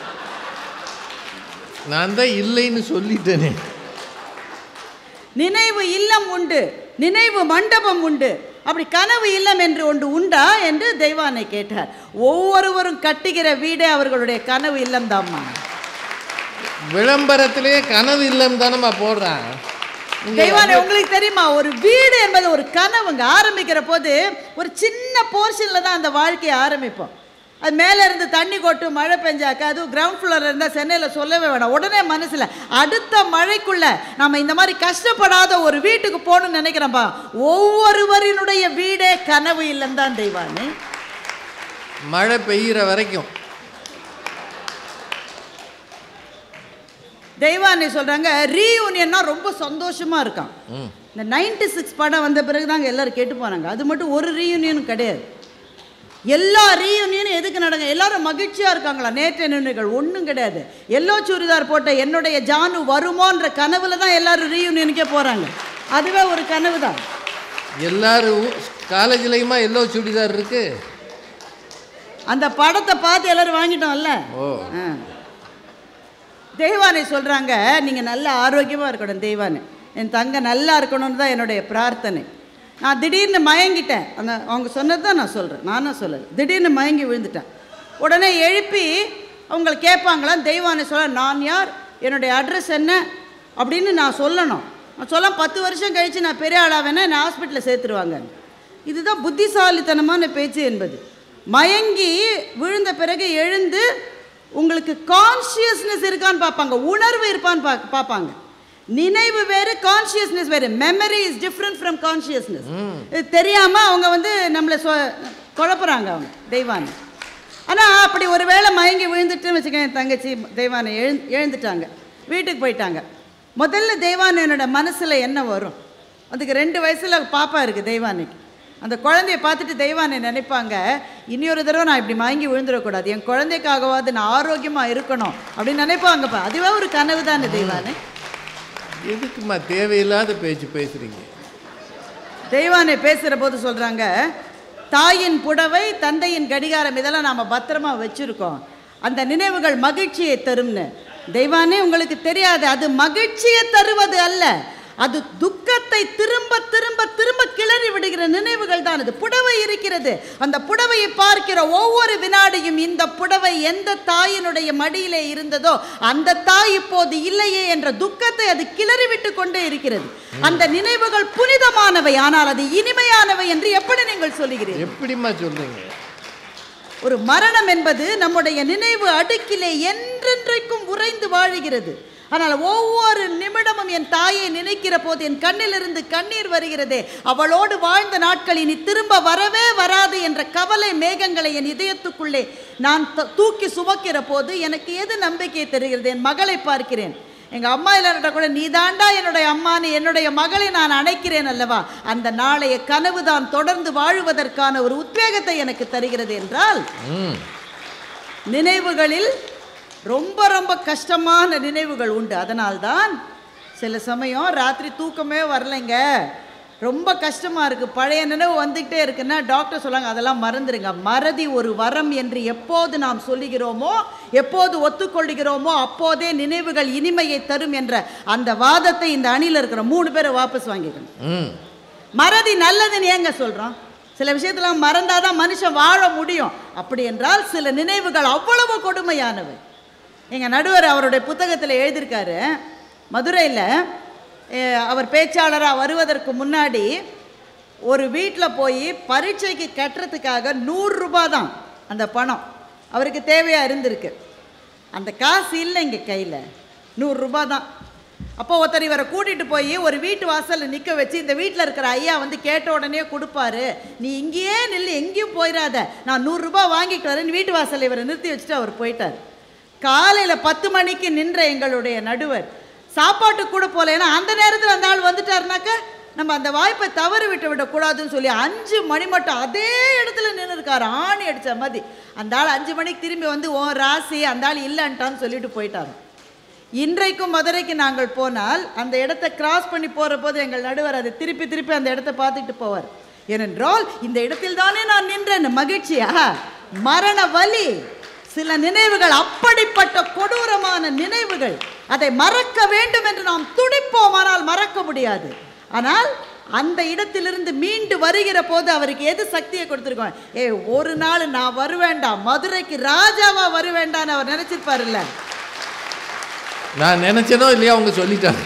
நான் தான் இல்லைன்னு சொல்லிட்டேனே நினைவு இல்லம் உண்டு நினைவு மண்டபம் உண்டு அப்படி கனவு இல்லம் என்று ஒன்று உண்டா என்று தெய்வானை கேட்டார் ஒவ்வொருவரும் கட்டுகிற வீடே அவர்களுடைய கனவு இல்லம் தாம்மா விளம்பரத்திலேயே கனவு இல்லைன்னு தானம்மா போடுறான் நீங்க தெய்வானை உங்களுக்கு தெரியுமா ஒரு வீடு என்பது ஒரு கனவுங்க ஆரம்பிக்கிற போது ஒரு சின்ன போர்ஷனில் தான் அந்த வாழ்க்கையை ஆரம்பிப்போம் அது மேலே இருந்து தண்ணி கொட்டும் மழை பெஞ்சாக்க அதுவும் கிரவுண்ட் ஃப்ளோரில் இருந்தால் சென்னையில் சொல்லவே வேணாம் உடனே மனசில் அடுத்த மழைக்குள்ள நம்ம இந்த மாதிரி கஷ்டப்படாத ஒரு வீட்டுக்கு போகணும்னு நினைக்கிறோம்ப்பா ஒவ்வொருவரினுடைய வீடே கனவு இல்லைன்னு தான் தெய்வானு மழை பெய்கிற வரைக்கும் தெய்வானி சொல்கிறாங்க ரீயூனியன்னா ரொம்ப சந்தோஷமாக இருக்கான் இந்த நைன்டி சிக்ஸ் படம் வந்த பிறகு தாங்க எல்லாரும் கேட்டு போனாங்க அது மட்டும் ஒரு ரீயூனியனும் கிடையாது எல்லா ரீயூனியனும் எதுக்கு நடங்க எல்லாரும் மகிழ்ச்சியாக இருக்காங்களா நேற்றைய நினைவுகள் ஒன்றும் கிடையாது எல்லோ சுடிதார் போட்ட என்னுடைய ஜானு வருமோன்ற கனவுல தான் எல்லாரும் ரீயூனியனுக்கே போகிறாங்க அதுவே ஒரு கனவு தான் எல்லாரும் காலேஜ்லேயுமா எல்லோ சுடிதார் இருக்கு அந்த படத்தை பார்த்து எல்லாரும் வாங்கிட்டோம்ல ஓ ஆ. தெய்வானை சொல்கிறாங்க நீங்கள் நல்ல ஆரோக்கியமாக இருக்கணும் தெய்வானை என் தங்க நல்லா இருக்கணும்னு தான் என்னுடைய பிரார்த்தனை நான் திடீர்னு மயங்கிட்டேன் அந்த அவங்க சொன்னது தான் நான் சொல்கிறேன் நானும் சொல்லலை திடீர்னு மயங்கி விழுந்துட்டேன் உடனே எழுப்பி அவங்க கேட்பாங்களாம் தெய்வானை சொல்ல நான் யார் என்னுடைய அட்ரஸ் என்ன அப்படின்னு நான் சொல்லணும் சொல்ல பத்து வருஷம் கழித்து நான் பெரிய ஆளாவேன்னா என்னை ஹாஸ்பிட்டலில் சேர்த்துருவாங்க இதுதான் புத்திசாலித்தனமான பேச்சு என்பது மயங்கி விழுந்த பிறகு எழுந்து உங்களுக்கு கான்ஷியஸ்னஸ் இருக்கான்னு பார்ப்பாங்க உணர்வு இருப்பான்னு பா பார்ப்பாங்க நினைவு வேறு கான்ஷியஸ்னஸ் வேறு memory is different from consciousness இது தெரியாமல் அவங்க வந்து நம்மளை சொ குழப்புறாங்க அவங்க தெய்வானை ஆனால் அப்படி ஒரு வேளை மயங்கி விழுந்துட்டுன்னு வச்சுக்கோங்க என் தங்கச்சி தெய்வானை எழுந் எழுந்துட்டாங்க வீட்டுக்கு போயிட்டாங்க முதல்ல தெய்வானையனோட மனசில் என்ன வரும் அதுக்கு ரெண்டு வயசில் பாப்பா இருக்குது தெய்வானைக்கு அந்த குழந்தைய பார்த்துட்டு தெய்வானை நினைப்பாங்க இனியொரு தடவை நான் இப்படி மயங்கி விழுந்துடக்கூடாது என் குழந்தைக்காகவாது நான் ஆரோக்கியமாக இருக்கணும் அப்படின்னு நினைப்பாங்கப்பா அதுவே ஒரு கனவு தானே தெய்வானை எதுக்குமா தேவையில்லாத பேச்சு பேசுறீங்க தெய்வானை பேசுகிற போது சொல்கிறாங்க தாயின் புடவை தந்தையின் கடிகாரம் இதெல்லாம் நாம் பத்திரமா வச்சுருக்கோம் அந்த நினைவுகள் மகிழ்ச்சியை தரும்னு தெய்வானே உங்களுக்கு தெரியாது அது மகிழ்ச்சியை தருவது அல்ல அது துக்கத்தை திரும்ப திரும்ப திரும்ப கிளறி விடுகிற நினைவுகள் தான் அது புடவை இருக்கிறது அந்த புடவையை பார்க்கிற ஒவ்வொரு வினாடியும் இந்த புடவை எந்த தாயினுடைய மடியிலே இருந்ததோ அந்த தாய் இப்போது இல்லையே என்ற துக்கத்தை அது கிளறி விட்டு கொண்டே இருக்கிறது அந்த நினைவுகள் புனிதமானவை ஆனால் அது இனிமையானவை என்று எப்படி நீங்கள் சொல்லுகிறீர்கள் எப்படிம்மா சொல்றீங்க ஒரு மரணம் என்பது நம்முடைய நினைவு அடுக்கிலே என்றென்றைக்கும் உறைந்து வாழுகிறது ஆனால் ஒவ்வொரு நிமிடமும் என் தாயை நினைக்கிற போது என் கண்ணிலிருந்து கண்ணீர் வருகிறதே அவளோடு வாழ்ந்த நாட்கள் இனி திரும்ப வரவே வராது என்ற கவலை மேகங்களை என் இதயத்துக்குள்ளே நான் த- தூக்கி சுமக்கிற போது எனக்கு எது நம்பிக்கை தருகிறது என் மகளை பார்க்கிறேன் எங்கள் அம்மா இல்லாட்ட கூட நீ தாண்டா என்னுடைய அம்மான்னு என்னுடைய மகளை நான் அணைக்கிறேன் அல்லவா அந்த நாளைய கனவு தான் தொடர்ந்து வாழுவதற்கான ஒரு உத்வேகத்தை எனக்கு தருகிறது என்றால் ம் நினைவுகளில் ரொம்ப ரொம்ப கஷ்டமான நினைவுகள் உண்டு அதனால்தான் சில சமயம் ராத்திரி தூக்கமே வரலைங்க ரொம்ப கஷ்டமாக இருக்குது பழைய நினைவு வந்துக்கிட்டே இருக்குன்னா டாக்டர் சொல்லுவாங்க அதெல்லாம் மறந்துடுங்க மறதி ஒரு வரம் என்று எப்போது நாம் சொல்லுகிறோமோ எப்போது ஒத்துக்கொள்கிறோமோ அப்போதே நினைவுகள் இனிமையை தரும் என்ற அந்த வாதத்தை இந்த அணியில் இருக்கிற மூணு பேரை வாபஸ் வாங்கிக்கணும் ம் மறதி நல்லதுன்னு ஏங்க சொல்கிறோம் சில விஷயத்தில் மறந்தாதான் மனுஷன் வாழ முடியும் அப்படி என்றால் சில நினைவுகள் அவ்வளவு கொடுமையானவை எங்கள் நடுவர் அவருடைய புத்தகத்தில் எழுதியிருக்காரு மதுரையில் அவர் பேச்சாளராக வருவதற்கு முன்னாடி ஒரு வீட்டில் போய் பரீட்சைக்கு கட்டுறதுக்காக நூறுரூபா தான் அந்த பணம் அவருக்கு தேவையாக இருந்திருக்கு அந்த காசு இல்லை இங்கே கையில் நூறுரூபா தான் அப்போ ஒருத்தர் இவரை கூட்டிகிட்டு போய் ஒரு வீட்டு வாசலில் நிற்க வச்சு இந்த வீட்டில் இருக்கிற ஐயா வந்து கேட்ட உடனே கொடுப்பாரு நீ இங்கேயே நில்லு எங்கேயும் போயிடாத நான் நூறுரூபா வாங்கிட்டு வரேன் வீட்டு வாசலில் இவரை நிறுத்தி வச்சுட்டு அவர் போயிட்டார் காலையில் பத்து மணிக்கு நின்ற எங்களுடைய நடுவர் சாப்பாட்டு கூட போகல ஏன்னா அந்த நேரத்தில் அந்த ஆள் வந்துட்டாருனாக்க நம்ம அந்த வாய்ப்பை தவறு விட்டு விடக்கூடாதுன்னு சொல்லி அஞ்சு மணி மட்டும் அதே இடத்துல நின்று இருக்காரு ஆணி அடித்த மாதிரி அந்த ஆள் அஞ்சு மணிக்கு திரும்பி வந்து ஓ ராசி அந்த ஆள் இல்லைன்ட்டான்னு சொல்லிட்டு போயிட்டாங்க இன்றைக்கும் மதுரைக்கு நாங்கள் போனால் அந்த இடத்தை கிராஸ் பண்ணி போகிற போது எங்கள் நடுவர் அதை திருப்பி திருப்பி அந்த இடத்தை பார்த்துட்டு போவார் ஏனென்றால் இந்த இடத்தில் தானே நான் நின்றேன் மகிழ்ச்சியா மரண வலி சில நினைவுகள் அப்படிப்பட்ட கொடூரமான நினைவுகள் அதை மறக்க வேண்டும் என்று நாம் துடிப்போம் ஆனால் மறக்க முடியாது ஆனால் அந்த இடத்திலிருந்து மீண்டு வருகிற போது அவருக்கு எது சக்தியை கொடுத்துருக்கோம் ஏ ஒரு நாள் நான் வருவேண்டா மதுரைக்கு ராஜாவா வருவேண்டான்னு அவர் நினைச்சிருப்பாருல்ல நான் நினைச்சனோ இல்லையா அவங்க சொல்லிட்டாங்க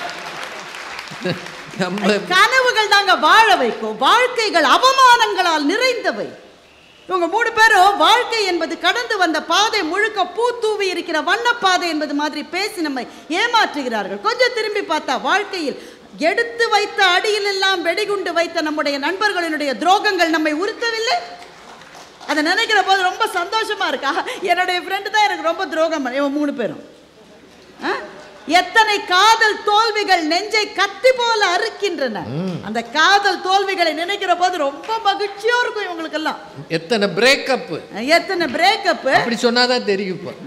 நம்ம கனவுகள் தாங்க வாழ வைக்கும் வாழ்க்கைகள் அவமானங்களால் நிறைந்தவை இவங்க மூணு பேரும் வாழ்க்கை என்பது கடந்து வந்த பாதை முழுக்க பூ தூவி இருக்கிற வண்ணப்பாதை என்பது மாதிரி பேசி நம்மை ஏமாற்றுகிறார்கள் கொஞ்சம் திரும்பி பார்த்தா வாழ்க்கையில் எடுத்து வைத்த அடியில் எல்லாம் வெடிகுண்டு வைத்த நம்முடைய நண்பர்களினுடைய துரோகங்கள் நம்மை உறுத்தவில்லை அதை நினைக்கிற போது ரொம்ப சந்தோஷமா இருக்கா என்னுடைய ஃப்ரெண்டு தான் எனக்கு ரொம்ப துரோகம் பண்ண- இவன் மூணு பேரும் ஆ? எத்தனை காதல் தோல்விகள் நெஞ்சை கத்தி போல அறுக்கின்றன அந்த காதல் தோல்விகளை நினைக்கிற போது ரொம்ப மகிழ்ச்சியா இருக்கும் இவங்களுக்கெல்லாம் எத்தனை பிரேக்கப் எத்தனை பிரேக்கப் அப்படி சொன்னாதான் தெரியும் இப்போ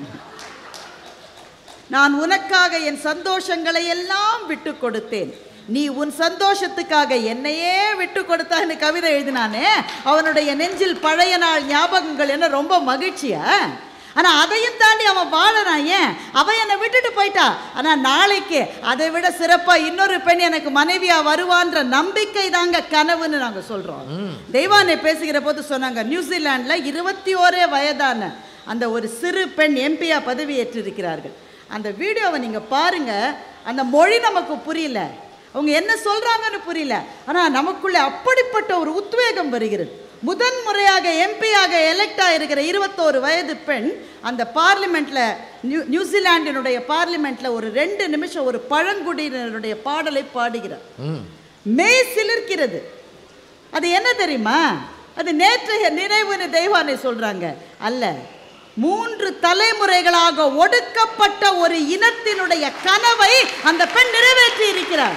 நான் உனக்காக என் சந்தோஷங்களை எல்லாம் விட்டு கொடுத்தேன் நீ உன் சந்தோஷத்துக்காக என்னையே விட்டு கொடுத்தான்னு கவிதை எழுதினானே அவனுடைய நெஞ்சில் பழைய நாள் ஞாபகங்கள் என்ன ரொம்ப மகிழ்ச்சியா ஆனா அதையும் தாண்டி அவன் வாழறான் ஏன் அவன் என்னை விட்டுட்டு போயிட்டா ஆனா நாளைக்கு அதை விட சிறப்பா இன்னொரு பெண் எனக்கு மனைவியா வருவான்ற நம்பிக்கை தாங்க கனவுன்னு நாங்க சொல்றோம் தெய்வானை பேசுகிற போது சொன்னாங்க நியூசிலாந்துல இருபத்தி ஓரே வயதான அந்த ஒரு சிறு பெண் எம்பியா பதவி ஏற்றிருக்கிறார்கள் அந்த வீடியோவை நீங்கள் பாருங்க அந்த மொழி நமக்கு புரியல அவங்க என்ன சொல்றாங்கன்னு புரியல ஆனா நமக்குள்ள அப்படிப்பட்ட ஒரு உத்வேகம் வருகிறது முதன் முறையாக எம்பியாக எலெக்ட் ஆயிருக்கிற இருபத்தோரு வயது பெண் அந்த பார்லிமெண்ட்ல நியூ நியூசிலாண்டினுடைய பார்லிமெண்ட்ல ஒரு ரெண்டு நிமிஷம் ஒரு பழங்குடியினருடைய பாடலை பாடுகிறார் மெய் சிலிர்க்கிறது அது என்ன தெரியுமா அது நேற்றைய நினைவுன்னு தெய்வானை சொல்றாங்க அல்ல மூன்று தலைமுறைகளாக ஒடுக்கப்பட்ட ஒரு இனத்தினுடைய கனவை அந்த பெண் நிறைவேற்றி இருக்கிறார்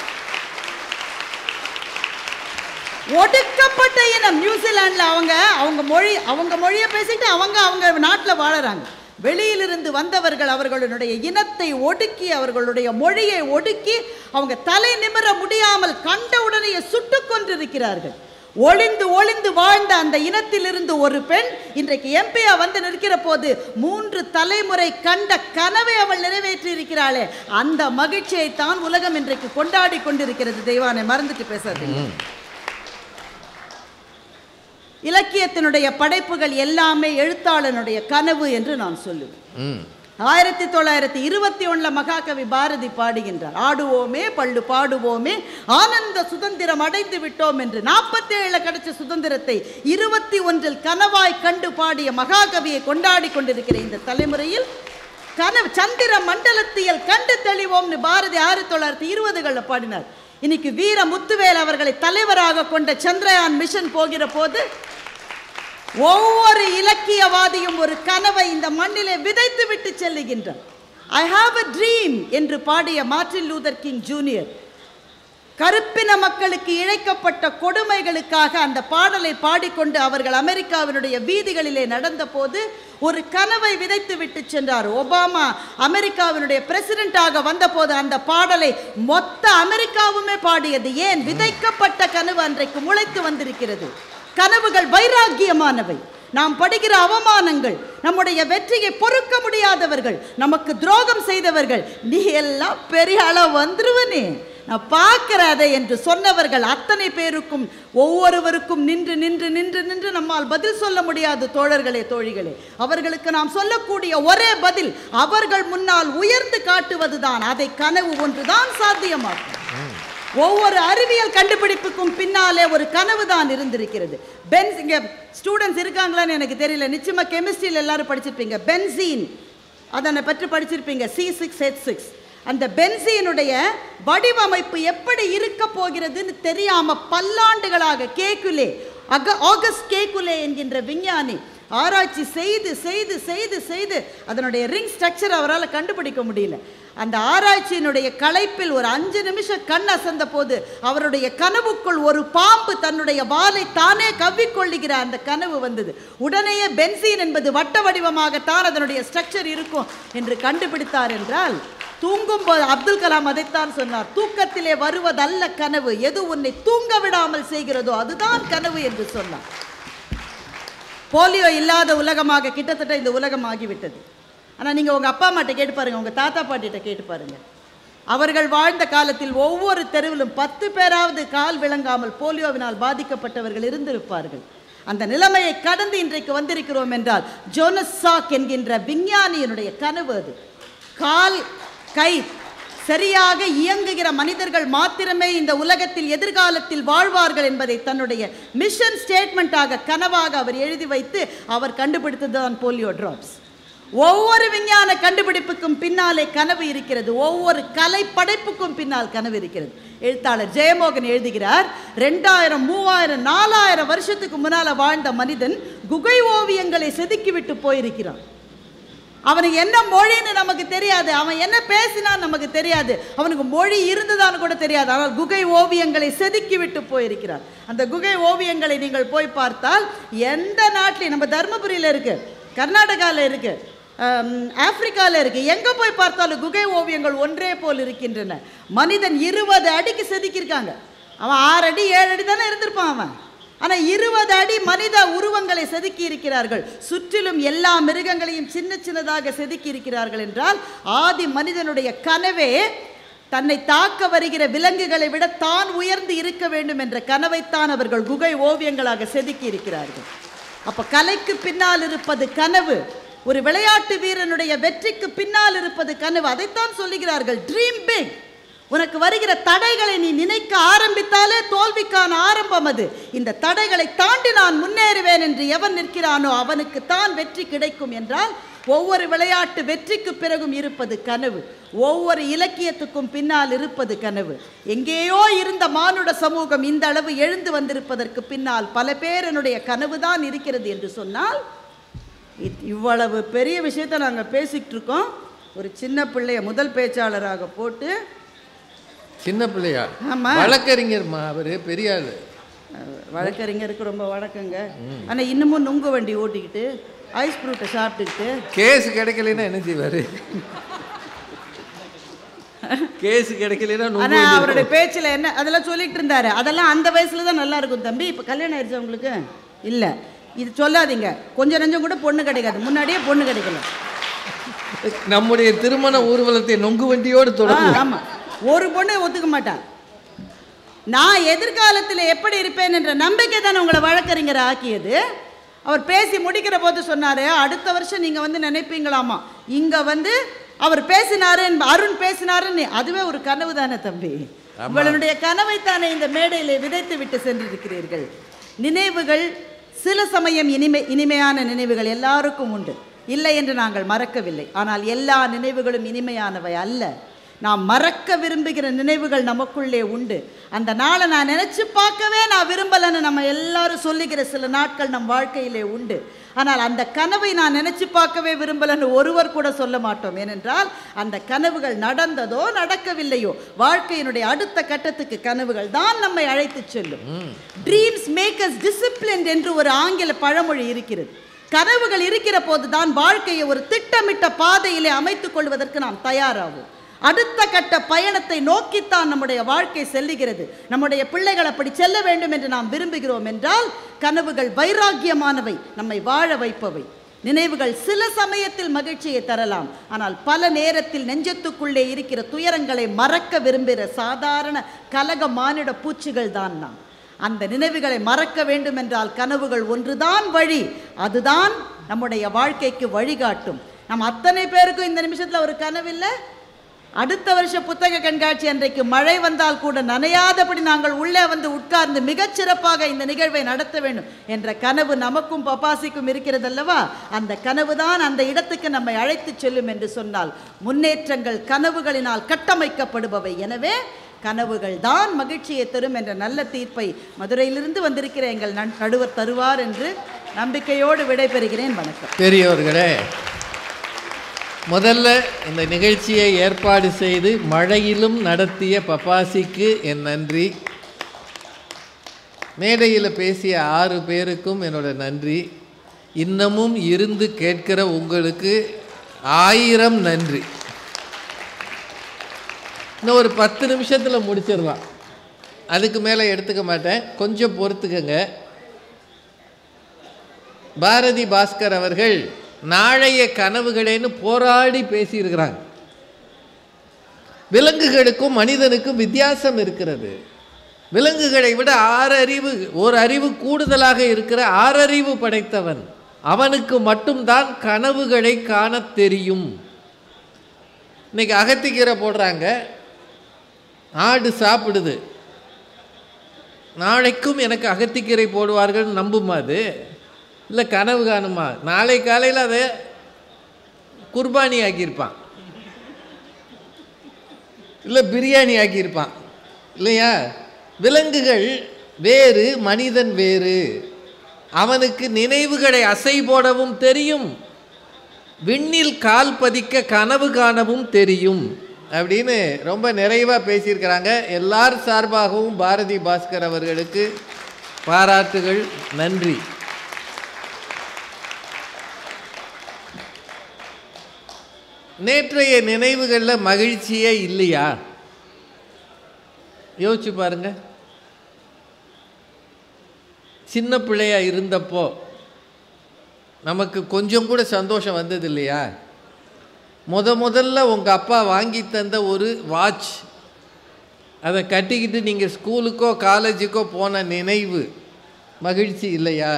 ஒடுக்கப்பட்ட இனம் நியூசிலாந்துல அவங்க அவங்க மொழி அவங்க மொழியை பேசிட்டு அவங்க அவங்க நாட்டில் வாழறாங்க வெளியிலிருந்து வந்தவர்கள் அவர்களுடைய இனத்தை ஒடுக்கி அவர்களுடைய மொழியை ஒடுக்கி அவங்க தலை நிமிர முடியாமல் கண்டவுடனே சுட்டுக் கொண்டிருக்கிறார்கள் ஒளிந்து ஒளிந்து வாழ்ந்த அந்த இனத்திலிருந்து ஒரு பெண் இன்றைக்கு எம்பியா வந்து நிற்கிற போது மூன்று தலைமுறை கண்ட கனவை அவள் நிறைவேற்றி இருக்கிறாளே அந்த மகிழ்ச்சியை தான் உலகம் இன்றைக்கு கொண்டாடி கொண்டிருக்கிறது தெய்வானை மறந்துட்டு பேசாதீங்க இலக்கியத்தினுடைய படைப்புகள் எல்லாமே எழுத்தாளனுடைய கனவு என்று நான் சொல்லுவேன் ம் ஆயிரத்தி தொள்ளாயிரத்தி இருபத்தி ஒண்ணுல மகாகவி பாரதி பாடுகின்றார் ஆடுவோமே பள்ளு பாடுவோமே ஆனந்த சுதந்திரம் அடைந்து விட்டோம் என்று நாற்பத்தி ஏழுல கிடைச்ச சுதந்திரத்தை இருபத்தி ஒன்றில் கனவாய் கண்டு பாடிய மகாகவியை கொண்டாடி கொண்டிருக்கிற இந்த தலைமுறையில் கனவு சந்திர மண்டலத்தியல் கண்டு தெளிவோம்னு பாரதி ஆயிரத்தி தொள்ளாயிரத்தி இருபதுகளில் பாடினார் இன்னைக்கு வீர முத்துவேல் அவர்களை தலைவராக கொண்ட சந்திரயான் மிஷன் போகிற போது ஒவ்வொரு இலக்கியவாதியும் ஒரு கனவை இந்த மண்ணிலே விதைத்து விட்டு செல்லுகின்றார் ஐ ஹாவ் அ ட்ரீம் என்று பாடிய மார்ட்டின் லூதர் கிங் ஜூனியர் கருப்பின மக்களுக்கு இழைக்கப்பட்ட கொடுமைகளுக்காக அந்த பாடலை பாடிக்கொண்டு அவர்கள் அமெரிக்காவினுடைய வீதிகளிலே நடந்தபோது ஒரு கனவை விதைத்து விட்டு சென்றார் ஒபாமா அமெரிக்காவினுடைய பிரசிடென்ட்டாக வந்தபோது அந்த பாடலை மொத்த அமெரிக்காவுமே பாடியது ஏன் விதைக்கப்பட்ட கனவு அன்றைக்கு முளைத்து வந்திருக்கிறது கனவுகள் வைராக்கியமானவை நாம் படுகிற அவமானங்கள் நம்முடைய வெற்றியை பொறுக்க முடியாதவர்கள் நமக்கு துரோகம் செய்தவர்கள் நீ எல்லாம் பெரிய அளவு வந்துருவனே நான் பார்க்கிற அதை என்று சொன்னவர்கள் அத்தனை பேருக்கும் ஒவ்வொருவருக்கும் நின்று நின்று நின்று நின்று நம்மால் பதில் சொல்ல முடியாது தோழர்களே தோழிகளே அவர்களுக்கு நாம் சொல்லக்கூடிய ஒரே பதில் அவர்கள் முன்னால் உயர்ந்து காட்டுவதுதான் அதை கனவு ஒன்றுதான் சாத்தியமாக்கும் ஒவ்வொரு அறிவியல் கண்டுபிடிப்புக்கும் பின்னாலே ஒரு கனவு தான் இருந்திருக்கிறது பென்ஸ் இங்க ஸ்டூடெண்ட்ஸ் இருக்காங்களான்னு எனக்கு தெரியல நிச்சயமா கெமிஸ்ட்ரியில் எல்லாரும் படிச்சிருப்பீங்க பென்சீன் அதனை பற்றி படிச்சிருப்பீங்க சி சிக்ஸ் ஹெச் சிக்ஸ் அந்த பென்சீனுடைய வடிவமைப்பு எப்படி இருக்க போகிறதுன்னு தெரியாம பல்லாண்டுகளாக கேக்குலே அக ஆகஸ்ட் கேக்குலே என்கின்ற விஞ்ஞானி ஆராய்ச்சி செய்து செய்து செய்து செய்து அதனுடைய ரிங் ஸ்ட்ரக்சர் அவரால் கண்டுபிடிக்க முடியல அந்த ஆராய்ச்சியினுடைய களைப்பில் ஒரு அஞ்சு நிமிஷம் கண் அசந்த போது அவருடைய கனவுக்குள் ஒரு பாம்பு தன்னுடைய வாலை தானே கவ்விக்கொள்ளுகிற அந்த கனவு வந்தது உடனேயே பென்சீன் என்பது வட்ட வடிவமாகத்தான் அதனுடைய ஸ்ட்ரக்சர் இருக்கும் என்று கண்டுபிடித்தார் என்றால் தூங்கும் போது அப்துல் கலாம் அதைத்தான் சொன்னார் தூக்கத்திலே வருவதல்ல கனவு எது உன்னை தூங்க விடாமல் செய்கிறதோ அதுதான் கனவு என்று சொன்னார் போலியோ இல்லாத உலகமாக கிட்டத்தட்ட இந்த உலகம் ஆகிவிட்டது ஆனால் நீங்கள் உங்கள் அப்பா அம்மாட்ட கேட்டு பாருங்க உங்கள் தாத்தா பாட்டிகிட்ட கேட்டு பாருங்க அவர்கள் வாழ்ந்த காலத்தில் ஒவ்வொரு தெருவிலும் பத்து பேராவது கால் விளங்காமல் போலியோவினால் பாதிக்கப்பட்டவர்கள் இருந்திருப்பார்கள் அந்த நிலைமையை கடந்து இன்றைக்கு வந்திருக்கிறோம் என்றால் ஜோனஸ் சாக் என்கின்ற விஞ்ஞானியினுடைய கனவு அது கால் கை சரியாக இயங்குகிற மனிதர்கள் மாத்திரமே இந்த உலகத்தில் எதிர்காலத்தில் வாழ்வார்கள் என்பதை தன்னுடைய மிஷன் ஸ்டேட்மெண்ட்டாக கனவாக அவர் எழுதி வைத்து அவர் கண்டுபிடித்ததுதான் போலியோ டிராப்ஸ் ஒவ்வொரு விஞ்ஞான கண்டுபிடிப்புக்கும் பின்னாலே கனவு இருக்கிறது ஒவ்வொரு கலை படைப்புக்கும் பின்னால் கனவு இருக்கிறது எழுத்தாளர் ஜெயமோகன் எழுதுகிறார் ரெண்டாயிரம் மூவாயிரம் நாலாயிரம் வருஷத்துக்கு முன்னால வாழ்ந்த மனிதன் குகை ஓவியங்களை செதுக்கிவிட்டு போயிருக்கிறான் அவனுக்கு என்ன மொழின்னு நமக்கு தெரியாது அவன் என்ன பேசினான் நமக்கு தெரியாது அவனுக்கு மொழி இருந்ததான்னு கூட தெரியாது ஆனால் குகை ஓவியங்களை செதுக்கி விட்டு போயிருக்கிறார் அந்த குகை ஓவியங்களை நீங்கள் போய் பார்த்தால் எந்த நாட்டிலையும் நம்ம தர்மபுரியில் இருக்கு கர்நாடகாவில் இருக்கு ஆப்பிரிக்காவில் இருக்கு எங்க போய் பார்த்தாலும் குகை ஓவியங்கள் ஒன்றே போல் இருக்கின்றன மனிதன் இருபது அடிக்கு செதுக்கியிருக்காங்க அவன் ஆறு அடி ஏழு அடி தானே இருந்திருப்பான் அவன் ஆனால் இருபது அடி மனித உருவங்களை செதுக்கி இருக்கிறார்கள் சுற்றிலும் எல்லா மிருகங்களையும் சின்ன சின்னதாக செதுக்கி இருக்கிறார்கள் என்றால் ஆதி மனிதனுடைய கனவே தன்னை தாக்க வருகிற விலங்குகளை விட தான் உயர்ந்து இருக்க வேண்டும் என்ற கனவைத்தான் அவர்கள் குகை ஓவியங்களாக செதுக்கி இருக்கிறார்கள் அப்ப கலைக்கு பின்னால் இருப்பது கனவு ஒரு விளையாட்டு வீரனுடைய வெற்றிக்கு பின்னால் இருப்பது கனவு அதைத்தான் சொல்லுகிறார்கள் ட்ரீம் பிக் உனக்கு வருகிற தடைகளை நீ நினைக்க ஆரம்பித்தாலே தோல்விக்கான ஆரம்பம் அது இந்த தடைகளை தாண்டி நான் முன்னேறுவேன் என்று எவன் நிற்கிறானோ அவனுக்கு தான் வெற்றி கிடைக்கும் என்றால் ஒவ்வொரு விளையாட்டு வெற்றிக்கு பிறகும் இருப்பது கனவு ஒவ்வொரு இலக்கியத்துக்கும் பின்னால் இருப்பது கனவு எங்கேயோ இருந்த மானுட சமூகம் இந்த அளவு எழுந்து வந்திருப்பதற்கு பின்னால் பல பேரனுடைய கனவு தான் இருக்கிறது என்று சொன்னால் இத்- இவ்வளவு பெரிய விஷயத்தை நாங்கள் பேசிக்கிட்டு இருக்கோம் ஒரு சின்ன பிள்ளைய முதல் பேச்சாளராக போட்டு சின்ன பிள்ளையா ஆமா. வழக்கறிஞர்மா அவரு பெரிய ஆளு அஹ், வழக்கறிஞருக்கு ரொம்ப வணக்கங்க ஆனால் இன்னமும் நுங்கு வண்டி ஓட்டிக்கிட்டு ஐஸ் ஃப்ரூட்டை சாப்பிட்டுக்கிட்டு கேஸ் கிடைக்கலைன்னா என்ன செய்வாரு கேஸ் கிடைக்கலைன்னா நுங்கு ஆனா வண்டி அவருடைய பேச்சுல என்ன அதெல்லாம் சொல்லிட்டு இருந்தாரு அதெல்லாம் அந்த வயசுல தான் நல்லா இருக்கும் தம்பி இப்ப கல்யாணம் ஆயிடுச்சு உங்களுக்கு இல்ல இது சொல்லாதீங்க கொஞ்சம் நஞ்சம் கூட பொண்ணு கிடைக்காது முன்னாடியே பொண்ணு கிடைக்கல நம்முடைய திருமண ஊர்வலத்தை நொங்கு வண்டியோடு ஆ, தொடங்குவோம் ஆமா ஒரு பொண்ணு ஒத்துக்க மாட்டான் நான் எதிர்காலத்தில் எப்படி இருப்பேன் என்ற நம்பிக்கை தானே உங்களை வழக்கறிஞர் ஆக்கியது அவர் பேசி முடிக்கிற போது சொன்னாரு அடுத்த வருஷம் நீங்க வந்து நினைப்பீங்களாமா இங்க வந்து அவர் பேசினாரு என்ப- அருண் பேசினாருன்னு அதுவே ஒரு கனவு தானே தம்பி உங்களுடைய கனவை தானே இந்த மேடையிலே விதைத்து விட்டு சென்றிருக்கிறீர்கள் நினைவுகள் சில சமயம் இனிமை இனிமையான நினைவுகள் எல்லாருக்கும் உண்டு இல்லை என்று நாங்கள் மறக்கவில்லை ஆனால் எல்லா நினைவுகளும் இனிமையானவை அல்ல நாம் மறக்க விரும்புகிற நினைவுகள் நமக்குள்ளே உண்டு அந்த நாளை நான் நினைச்சு பார்க்கவே நான் விரும்பலைன்னு நம்ம எல்லாரும் சொல்லுகிற சில நாட்கள் நம் வாழ்க்கையிலே உண்டு ஆனால் அந்த கனவை நான் நினைச்சு பார்க்கவே விரும்பலைன்னு ஒருவர் கூட சொல்ல மாட்டோம் ஏனென்றால் அந்த கனவுகள் நடந்ததோ நடக்கவில்லையோ வாழ்க்கையினுடைய அடுத்த கட்டத்துக்கு கனவுகள் தான் நம்மை அழைத்து செல்லும் ட்ரீம்ஸ் மேக்கர்ஸ் டிசிப்ளின் என்று ஒரு ஆங்கில பழமொழி இருக்கிறது கனவுகள் இருக்கிற போதுதான் வாழ்க்கையை ஒரு திட்டமிட்ட பாதையிலே அமைத்துக் கொள்வதற்கு நாம் தயாராகும் அடுத்த கட்ட பயணத்தை நோக்கித்தான் நம்முடைய வாழ்க்கை செல்லுகிறது நம்முடைய பிள்ளைகள் அப்படி செல்ல வேண்டும் என்று நாம் விரும்புகிறோம் என்றால் கனவுகள் வைராக்கியமானவை நம்மை வாழ வைப்பவை நினைவுகள் சில சமயத்தில் மகிழ்ச்சியை தரலாம் ஆனால் பல நேரத்தில் நெஞ்சத்துக்குள்ளே இருக்கிற துயரங்களை மறக்க விரும்புகிற சாதாரண கலக மானிட பூச்சிகள் தான் நாம் அந்த நினைவுகளை மறக்க வேண்டும் என்றால் கனவுகள் ஒன்றுதான் வழி அதுதான் நம்முடைய வாழ்க்கைக்கு வழிகாட்டும் நம்ம அத்தனை பேருக்கும் இந்த நிமிஷத்துல ஒரு கனவு இல்லை அடுத்த வருஷ புத்தக கண்காட்சி அன்றைக்கு மழை வந்தால் கூட நனையாதபடி நாங்கள் உள்ளே வந்து உட்கார்ந்து மிகச் சிறப்பாக இந்த நிகழ்வை நடத்த வேண்டும் என்ற கனவு நமக்கும் பப்பாசிக்கும் இருக்கிறது அல்லவா அந்த கனவு தான் அந்த இடத்துக்கு நம்மை அழைத்து செல்லும் என்று சொன்னால் முன்னேற்றங்கள் கனவுகளினால் கட்டமைக்கப்படுபவை எனவே கனவுகள் தான் மகிழ்ச்சியை தரும் என்ற நல்ல தீர்ப்பை மதுரையிலிருந்து வந்திருக்கிற எங்கள் நன்- நடுவர் தருவார் என்று நம்பிக்கையோடு விடைபெறுகிறேன் வணக்கம் பெரியவர்களே முதல்ல இந்த நிகழ்ச்சியை ஏற்பாடு செய்து மழையிலும் நடத்திய பப்பாசிக்கு என் நன்றி மேடையில் பேசிய ஆறு பேருக்கும் என்னோட நன்றி இன்னமும் இருந்து கேட்கிற உங்களுக்கு ஆயிரம் நன்றி இன்னும் ஒரு பத்து நிமிஷத்தில் முடிச்சிடலாம் அதுக்கு மேலே எடுத்துக்க மாட்டேன் கொஞ்சம் பொறுத்துக்கங்க பாரதி பாஸ்கர் அவர்கள் நாளைய கனவுகளேன்னு போராடி பேசியிருக்கிறாங்க விலங்குகளுக்கும் மனிதனுக்கும் வித்தியாசம் இருக்கிறது விலங்குகளை விட ஆறறிவு ஒரு அறிவு கூடுதலாக இருக்கிற ஆறறிவு படைத்தவன் அவனுக்கு மட்டும்தான் கனவுகளை காணத் தெரியும் இன்னைக்கு அகத்திக்கீரை போடுறாங்க ஆடு சாப்பிடுது நாளைக்கும் எனக்கு அகத்திக்கீரை போடுவார்கள் நம்புமா அது இல்லை கனவு காணுமா நாளை காலையில் அதை குர்பானி ஆக்கியிருப்பான் இல்லை பிரியாணி ஆக்கியிருப்பான் இல்லையா விலங்குகள் வேறு மனிதன் வேறு அவனுக்கு நினைவுகளை அசை போடவும் தெரியும் விண்ணில் கால் பதிக்க கனவு காணவும் தெரியும் அப்படின்னு ரொம்ப நிறைவாக பேசியிருக்கிறாங்க எல்லார் சார்பாகவும் பாரதி பாஸ்கர் அவர்களுக்கு பாராட்டுகள் நன்றி நேற்றைய நினைவுகளில் மகிழ்ச்சியே இல்லையா யோசிச்சு பாருங்க சின்ன பிள்ளையா இருந்தப்போ நமக்கு கொஞ்சம் கூட சந்தோஷம் வந்தது இல்லையா முத முதல்ல உங்கள் அப்பா வாங்கி தந்த ஒரு வாட்ச் அதை கட்டிக்கிட்டு நீங்கள் ஸ்கூலுக்கோ காலேஜுக்கோ போன நினைவு மகிழ்ச்சி இல்லையா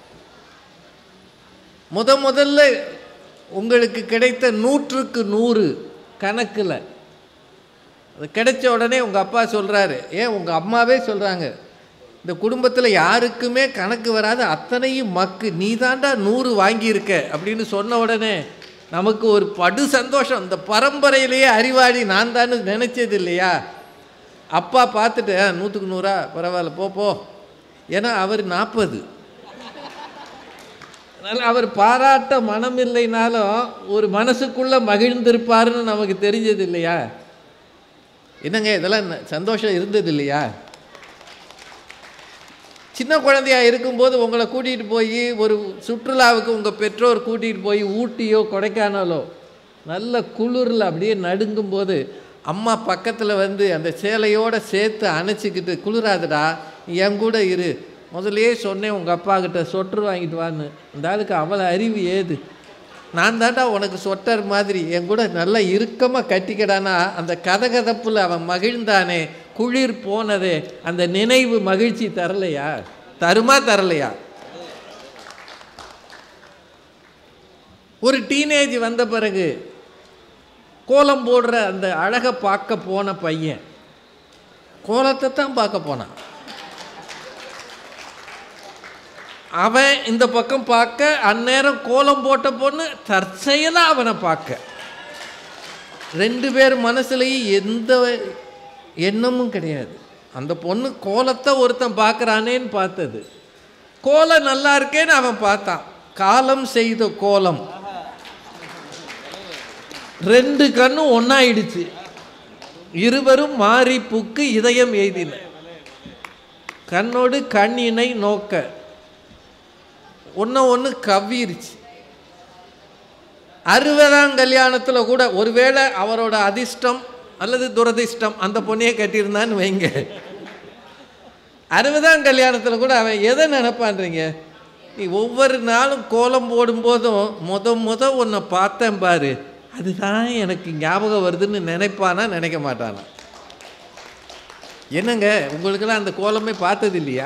முத முதல்ல உங்களுக்கு கிடைத்த நூற்றுக்கு நூறு கணக்கில் அது கிடைச்ச உடனே உங்கள் அப்பா சொல்கிறாரு ஏன் உங்கள் அம்மாவே சொல்கிறாங்க இந்த குடும்பத்தில் யாருக்குமே கணக்கு வராத அத்தனையும் மக்கு நீ தாண்டா நூறு வாங்கியிருக்க அப்படின்னு சொன்ன உடனே நமக்கு ஒரு படு சந்தோஷம் இந்த பரம்பரையிலேயே அறிவாளி நான் தான் நினச்சது இல்லையா அப்பா பார்த்துட்டு "ஆ, நூற்றுக்கு நூறா பரவாயில்ல போ போ ஏன்னா அவர் நாற்பது அதனால் அவர் பாராட்ட மனம் இல்லைனாலும் ஒரு மனசுக்குள்ளே மகிழ்ந்திருப்பாருன்னு நமக்கு தெரிஞ்சது இல்லையா என்னங்க இதெல்லாம் ந- சந்தோஷம் இருந்தது இல்லையா சின்ன குழந்தையா இருக்கும்போது உங்களை கூட்டிகிட்டு போய் ஒரு சுற்றுலாவுக்கு உங்கள் பெற்றோர் கூட்டிகிட்டு போய் ஊட்டியோ கொடைக்கானலோ நல்ல குளிரில் அப்படியே நடுங்கும்போது அம்மா பக்கத்தில் வந்து அந்த சேலையோடு சேர்த்து அணைச்சிக்கிட்டு குளிராதுடா நீ என் கூட இரு முதல்லயே சொன்னேன் உங்கள் அப்பா கிட்ட சொட்டர் வாங்கிட்டு வான்னு இந்த ஆளுக்கு அவ்வளோ அறிவு ஏது நான் தாண்டா உனக்கு சொட்டர் மாதிரி என் கூட நல்லா இறுக்கமாக கட்டிக்கடானா அந்த கதகதப்பில் அவன் மகிழ்ந்தானே குளிர் போனதே அந்த நினைவு மகிழ்ச்சி தரலையா தருமா தரலையா ஒரு டீனேஜ் வந்த பிறகு கோலம் போடுற அந்த அழகை பார்க்க போன பையன் கோலத்தை தான் பார்க்க போனான் அவன் இந்த பக்கம் பார்க்க அந்நேரம் கோலம் போட்ட பொண்ணு தற்செயலாக அவனை பார்க்க ரெண்டு பேர் மனசுலையும் எந்த எண்ணமும் கிடையாது அந்த பொண்ணு கோலத்தை ஒருத்தன் பார்க்குறானேன்னு பார்த்தது கோலம் நல்லா இருக்கேன்னு அவன் பார்த்தான் காலம் செய்த கோலம் ரெண்டு கண்ணும் ஒன்றாயிடுச்சு இருவரும் மாறி புக்கு இதயம் எய்தின கண்ணோடு கண்ணினை நோக்க ஒன்று ஒன்று கவ்விருச்சு அறுபதாம் கல்யாணத்தில் கூட ஒருவேளை அவரோட அதிர்ஷ்டம் அல்லது துரதிர்ஷ்டம் அந்த பொண்ணையே கட்டியிருந்தான்னு வைங்க அறுபதாம் கல்யாணத்தில் கூட அவன் எதை நினைப்பான்றீங்க நீ ஒவ்வொரு நாளும் கோலம் போடும்போதும் முத முத உன்னை பார்த்தேன் பாரு அதுதான் எனக்கு ஞாபகம் வருதுன்னு நினைப்பானா நினைக்க மாட்டானா என்னங்க உங்களுக்கெல்லாம் அந்த கோலமே பார்த்தது இல்லையா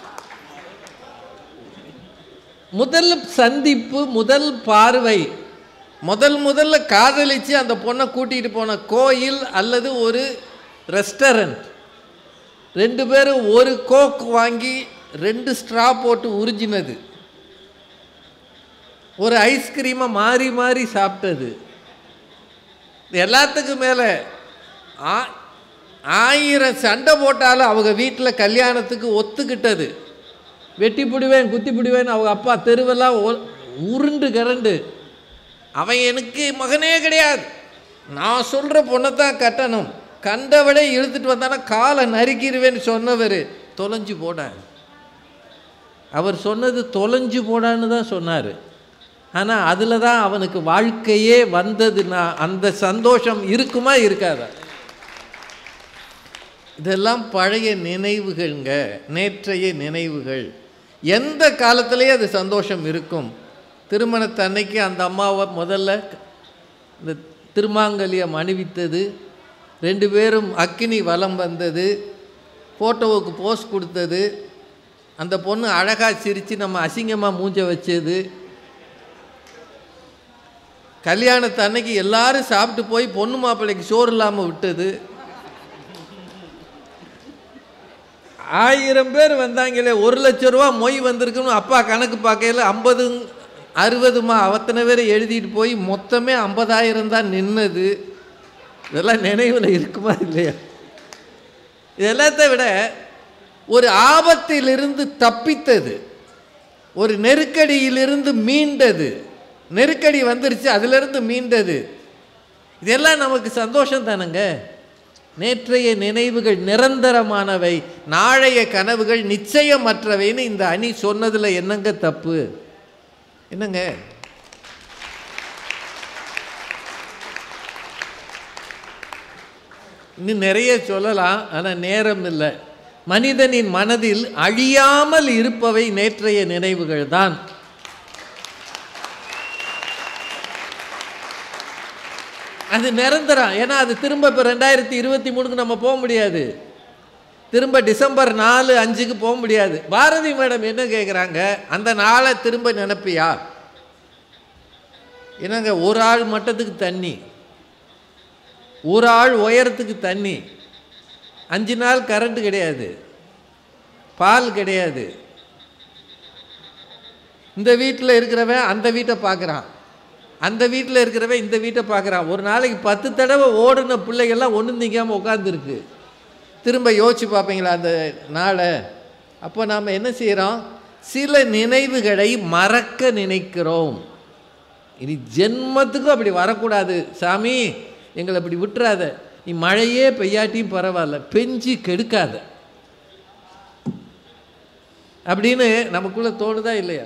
முதல் சந்திப்பு முதல் பார்வை முதல் முதல்ல காதலிச்சு அந்த பொண்ணை கூட்டிகிட்டு போன கோயில் அல்லது ஒரு ரெஸ்டாரண்ட் ரெண்டு பேரும் ஒரு கோக் வாங்கி ரெண்டு ஸ்ட்ரா போட்டு உறிஞ்சினது ஒரு ஐஸ்கிரீமை மாறி மாறி சாப்பிட்டது இது எல்லாத்துக்கும் மேலே ஆ ஆயிரம் சண்டை போட்டாலும் அவங்க வீட்டில் கல்யாணத்துக்கு ஒத்துக்கிட்டது வெட்டி பிடுவேன் குத்தி பிடுவேன் அவங்க அப்பா தெருவெல்லாம் ஒ- உருண்டு கரண்டு அவன் எனக்கு மகனே கிடையாது நான் சொல்கிற பொண்ணை தான் கட்டணும் கண்டவளே இழுத்துட்டு வந்தானா காலை நறுக்கிடுவேன்னு சொன்னவர் தொலைஞ்சு போடான் அவர் சொன்னது தொலைஞ்சு போடான்னு தான் சொன்னார் ஆனால் அதில் தான் அவனுக்கு வாழ்க்கையே வந்ததுன்னா அந்த சந்தோஷம் இருக்குமா இருக்காதா இதெல்லாம் பழைய நினைவுகள்ங்க நேற்றைய நினைவுகள் எந்த காலத்திலேயே அது சந்தோஷம் இருக்கும் திருமணத்தன்னைக்கு அந்த அம்மாவை முதல்ல இந்த திருமாங்கல்யம் அணிவித்தது ரெண்டு பேரும் அக்கினி வலம் வந்தது ஃபோட்டோவுக்கு போஸ் கொடுத்தது அந்த பொண்ணு அழகாக சிரித்து நம்ம அசிங்கமாக மூஞ்ச வச்சது கல்யாணத்து அன்னைக்கு எல்லாரும் சாப்பிட்டு போய் பொண்ணு மாப்பிள்ளைக்கு சோறு இல்லாமல் விட்டது ஆயிரம் பேர் வந்தாங்களே ஒரு லட்ச ரூபா மொய் வந்திருக்குன்னு அப்பா கணக்கு பார்க்கையில் ஐம்பது அறுபதுமா அத்தனை பேர் எழுதிட்டு போய் மொத்தமே ஐம்பதாயிரம் தான் நின்னது இதெல்லாம் நினைவில் இருக்குமா இல்லையா இது எல்லாத்தை விட ஒரு ஆபத்திலிருந்து தப்பித்தது ஒரு நெருக்கடியிலிருந்து மீண்டது நெருக்கடி வந்துருச்சு அதிலிருந்து மீண்டது இதெல்லாம் நமக்கு சந்தோஷம் தானங்க நேற்றைய நினைவுகள் நிரந்தரமானவை நாளைய கனவுகள் நிச்சயமற்றவைன்னு இந்த அணி சொன்னதில் என்னங்க தப்பு என்னங்க இன்னும் நிறைய சொல்லலாம் ஆனால் நேரம் இல்லை மனிதனின் மனதில் அழியாமல் இருப்பவை நேற்றைய நினைவுகள் தான் அது நிரந்தரம் ஏன்னா அது திரும்ப இப்போ ரெண்டாயிரத்தி இருபத்தி மூணுக்கு நம்ம போக முடியாது திரும்ப டிசம்பர் நாலு அஞ்சுக்கு போக முடியாது பாரதி மேடம் என்ன கேட்குறாங்க அந்த நாளை திரும்ப நினைப்பியா என்னங்க ஒரு ஆள் மட்டத்துக்கு தண்ணி ஒரு ஆள் உயரத்துக்கு தண்ணி அஞ்சு நாள் கரண்ட் கிடையாது பால் கிடையாது இந்த வீட்டில் இருக்கிறவன் அந்த வீட்டை பார்க்குறான் அந்த வீட்டில் இருக்கிறவன் இந்த வீட்டை பார்க்குறான் ஒரு நாளைக்கு பத்து தடவை ஓடின பிள்ளைகள்லாம் ஒன்றும் திங்காமல் உட்காந்துருக்கு திரும்ப யோசிச்சு பார்ப்பீங்களா அந்த நாளை அப்போ நாம் என்ன செய்கிறோம் சில நினைவுகளை மறக்க நினைக்கிறோம் இனி ஜென்மத்துக்கும் அப்படி வரக்கூடாது சாமி எங்களை அப்படி விட்டுறாத நீ மழையே பெய்யாட்டியும் பரவாயில்ல பெஞ்சு கெடுக்காத அப்படின்னு நமக்குள்ள தோணுதா இல்லையா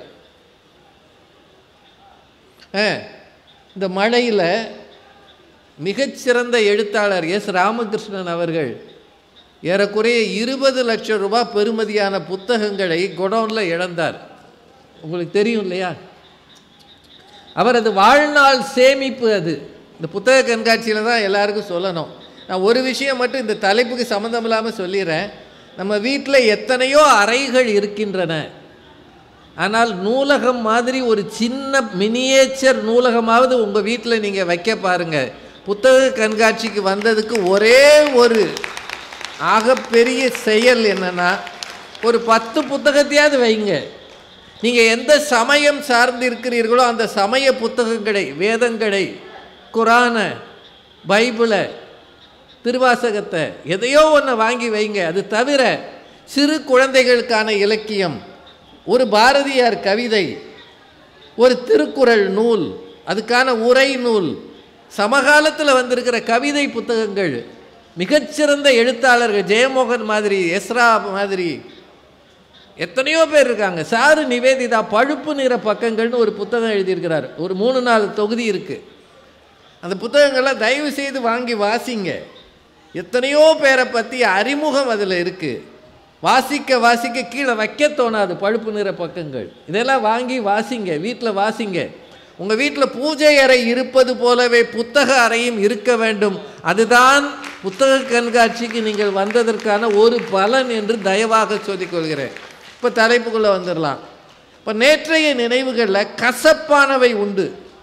ஆ, இந்த மழையில் மிகச்சிறந்த எழுத்தாளர் எஸ் ராமகிருஷ்ணன் அவர்கள் ஏறக்குறைய இருபது லட்சம் ரூபாய் பெறுமதியான புத்தகங்களை குடோனில் இழந்தார் உங்களுக்கு தெரியும் இல்லையா அவரது வாழ்நாள் சேமிப்பு அது இந்த புத்தக கண்காட்சியில் தான் எல்லாருக்கும் சொல்லணும் நான் ஒரு விஷயம் மட்டும் இந்த தலைப்புக்கு சம்மந்தம் இல்லாமல் சொல்லிடுறேன் நம்ம வீட்டில் எத்தனையோ அறைகள் இருக்கின்றன ஆனால் நூலகம் மாதிரி ஒரு சின்ன மினியேச்சர் நூலகமாவது உங்கள் வீட்டில் நீங்கள் வைக்க பாருங்க புத்தக கண்காட்சிக்கு வந்ததுக்கு ஒரே ஒரு ஆகப்பெரிய செயல் என்னன்னா ஒரு பத்து புத்தகத்தையாவது வைங்க நீங்கள் எந்த சமயம் சார்ந்து இருக்கிறீர்களோ அந்த சமய புத்தகங்களை வேதங்களை குரானை பைபிளை திருவாசகத்தை எதையோ ஒன்று வாங்கி வைங்க அது தவிர சிறு குழந்தைகளுக்கான இலக்கியம் ஒரு பாரதியார் கவிதை ஒரு திருக்குறள் நூல் அதுக்கான உரை நூல் சமகாலத்தில் வந்திருக்கிற கவிதை புத்தகங்கள் மிகச்சிறந்த எழுத்தாளர்கள் ஜெயமோகன் மாதிரி எஸ்ரா மாதிரி எத்தனையோ பேர் இருக்காங்க சாரு நிவேதிதா பழுப்பு நிற பக்கங்கள்னு ஒரு புத்தகம் எழுதியிருக்கிறார் ஒரு மூணு நாலு தொகுதி இருக்குது அந்த புத்தகங்களை தயவு செய்து வாங்கி வாசிங்க எத்தனையோ பேரை பற்றி அறிமுகம் அதில் இருக்குது வாசிக்க வாசிக்க கீழே வைக்க தோணாது பழுப்பு நிற பக்கங்கள் இதெல்லாம் வாங்கி வாசிங்க வீட்டில் வாசிங்க உங்கள் வீட்டில் பூஜை அறை இருப்பது போலவே புத்தக அறையும் இருக்க வேண்டும் அதுதான் புத்தக கண்காட்சிக்கு நீங்கள் வந்ததற்கான ஒரு பலன் என்று தயவாக சொல்லிக்கொள்கிறேன் இப்போ தலைப்புக்குள்ளே வந்துடலாம் இப்போ நேற்றைய நினைவுகளில் கசப்பானவை உண்டு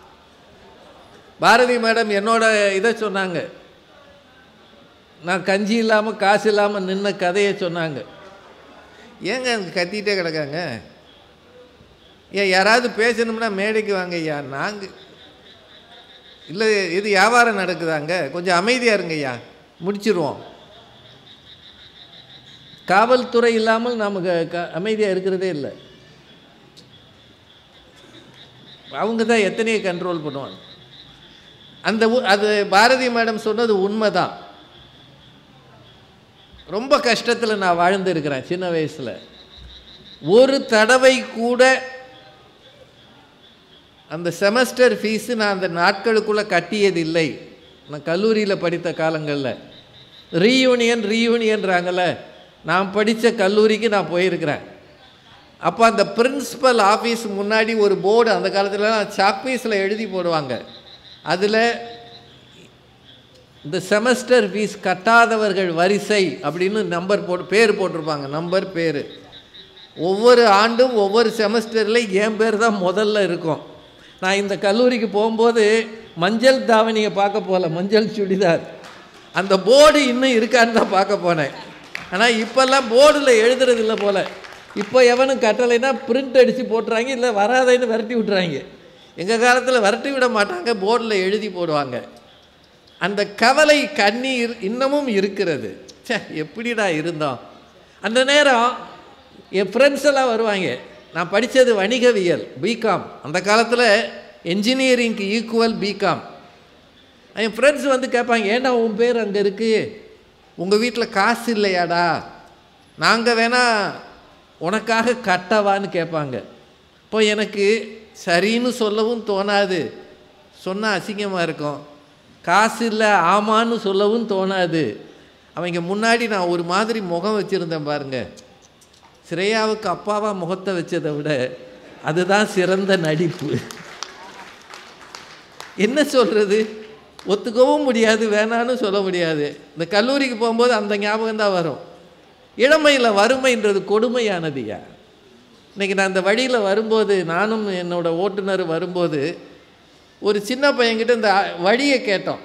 பாரதி மேடம் என்னோட இதை சொன்னாங்க நான் கஞ்சி இல்லாமல் காசு இல்லாமல் நின்ன கதையை சொன்னாங்க ஏங்க அங்க கத்திட்டே கிடக்காங்க ஏன் யாராவது பேசணும்னா மேடைக்கு வாங்க ஐயா நாங்கள் இல்லை இது வியாபாரம் நடக்குதாங்க கொஞ்சம் அமைதியாக இருங்க ஐயா முடிச்சிருவோம் காவல்துறை இல்லாமல் நமக்கு க அமைதியாக இருக்கிறதே இல்லை அவங்க தான் எத்தனையோ கண்ட்ரோல் பண்ணுவாங்க அந்த உ- அது பாரதி மேடம் சொன்னது உண்மைதான் ரொம்ப கஷ்டத்தில் நான் வாழ்ந்துருக்கிறேன் சின்ன வயசில் ஒரு தடவை கூட அந்த செமஸ்டர் ஃபீஸு நான் அந்த நாட்களுக்குள்ளே கட்டியதில்லை நான் கல்லூரியில் படித்த காலங்களில் ரீயூனியன் ரீயூனியன்றாங்கல்ல நான் படித்த கல்லூரிக்கு நான் போயிருக்கிறேன் அப்போ அந்த பிரின்சிபல் ஆஃபீஸ் முன்னாடி ஒரு போர்டு அந்த காலத்துலலாம் சாக்பீஸில் எழுதி போடுவாங்க அதில் இந்த செமஸ்டர் ஃபீஸ் கட்டாதவர்கள் வரிசை அப்படின்னு நம்பர் போட்டு பேர் போட்டிருப்பாங்க நம்பர் பேர் ஒவ்வொரு ஆண்டும் ஒவ்வொரு செமஸ்டரில் என் பேர் தான் முதல்ல இருக்கும் நான் இந்த கல்லூரிக்கு போகும்போது மஞ்சள் தாவணியை பார்க்க போகல மஞ்சள் சுடிதார் அந்த போர்டு இன்னும் இருக்கான்னு தான் பார்க்க போனேன் ஆனால் இப்போல்லாம் போர்டில் எழுதுறது இல்லை போல் இப்போ எவனும் கட்டலைன்னா பிரிண்ட் அடித்து போட்டுறாங்க இல்லை வராதேன்னு விரட்டி விட்டுறாங்க எங்கள் காலத்தில் விரட்டி விட மாட்டாங்க போர்டில் எழுதி போடுவாங்க அந்த கவலை கண்ணீர் இன்னமும் இருக்கிறது ச்சே எப்படிடா இருந்தோம் அந்த நேரம் என் ஃப்ரெண்ட்ஸ் எல்லாம் வருவாங்க நான் படித்தது வணிகவியல் பிகாம் அந்த காலத்தில் என்ஜினியரிங்க்கு ஈக்குவல் பிகாம் என் ஃப்ரெண்ட்ஸ் வந்து கேட்பாங்க ஏன்டா உன் பேர் அங்கே இருக்குது உங்கள் வீட்டில் காசு இல்லையாடா நாங்கள் வேணா உனக்காக கட்டவான்னு கேட்பாங்க இப்போ எனக்கு சரின்னு சொல்லவும் தோணாது சொன்னால் அசிங்கமாக இருக்கும் காசு இல்லை ஆமான்னு சொல்லவும் தோணாது அவங்க முன்னாடி நான் ஒரு மாதிரி முகம் வச்சுருந்தேன் பாருங்க ஸ்ரேயாவுக்கு அப்பாவா முகத்தை வச்சதை விட அதுதான் சிறந்த நடிப்பு என்ன சொல்கிறது ஒத்துக்கவும் முடியாது வேணான்னு சொல்ல முடியாது இந்த கல்லூரிக்கு போகும்போது அந்த ஞாபகம் தான் வரும் இளமையில் வறுமைன்றது கொடுமையானதுயா இன்னைக்கு நான் அந்த வழியில் வரும்போது நானும் என்னோட ஓட்டுநர் வரும்போது ஒரு சின்ன பையன்கிட்ட இந்த வழியை கேட்டோம்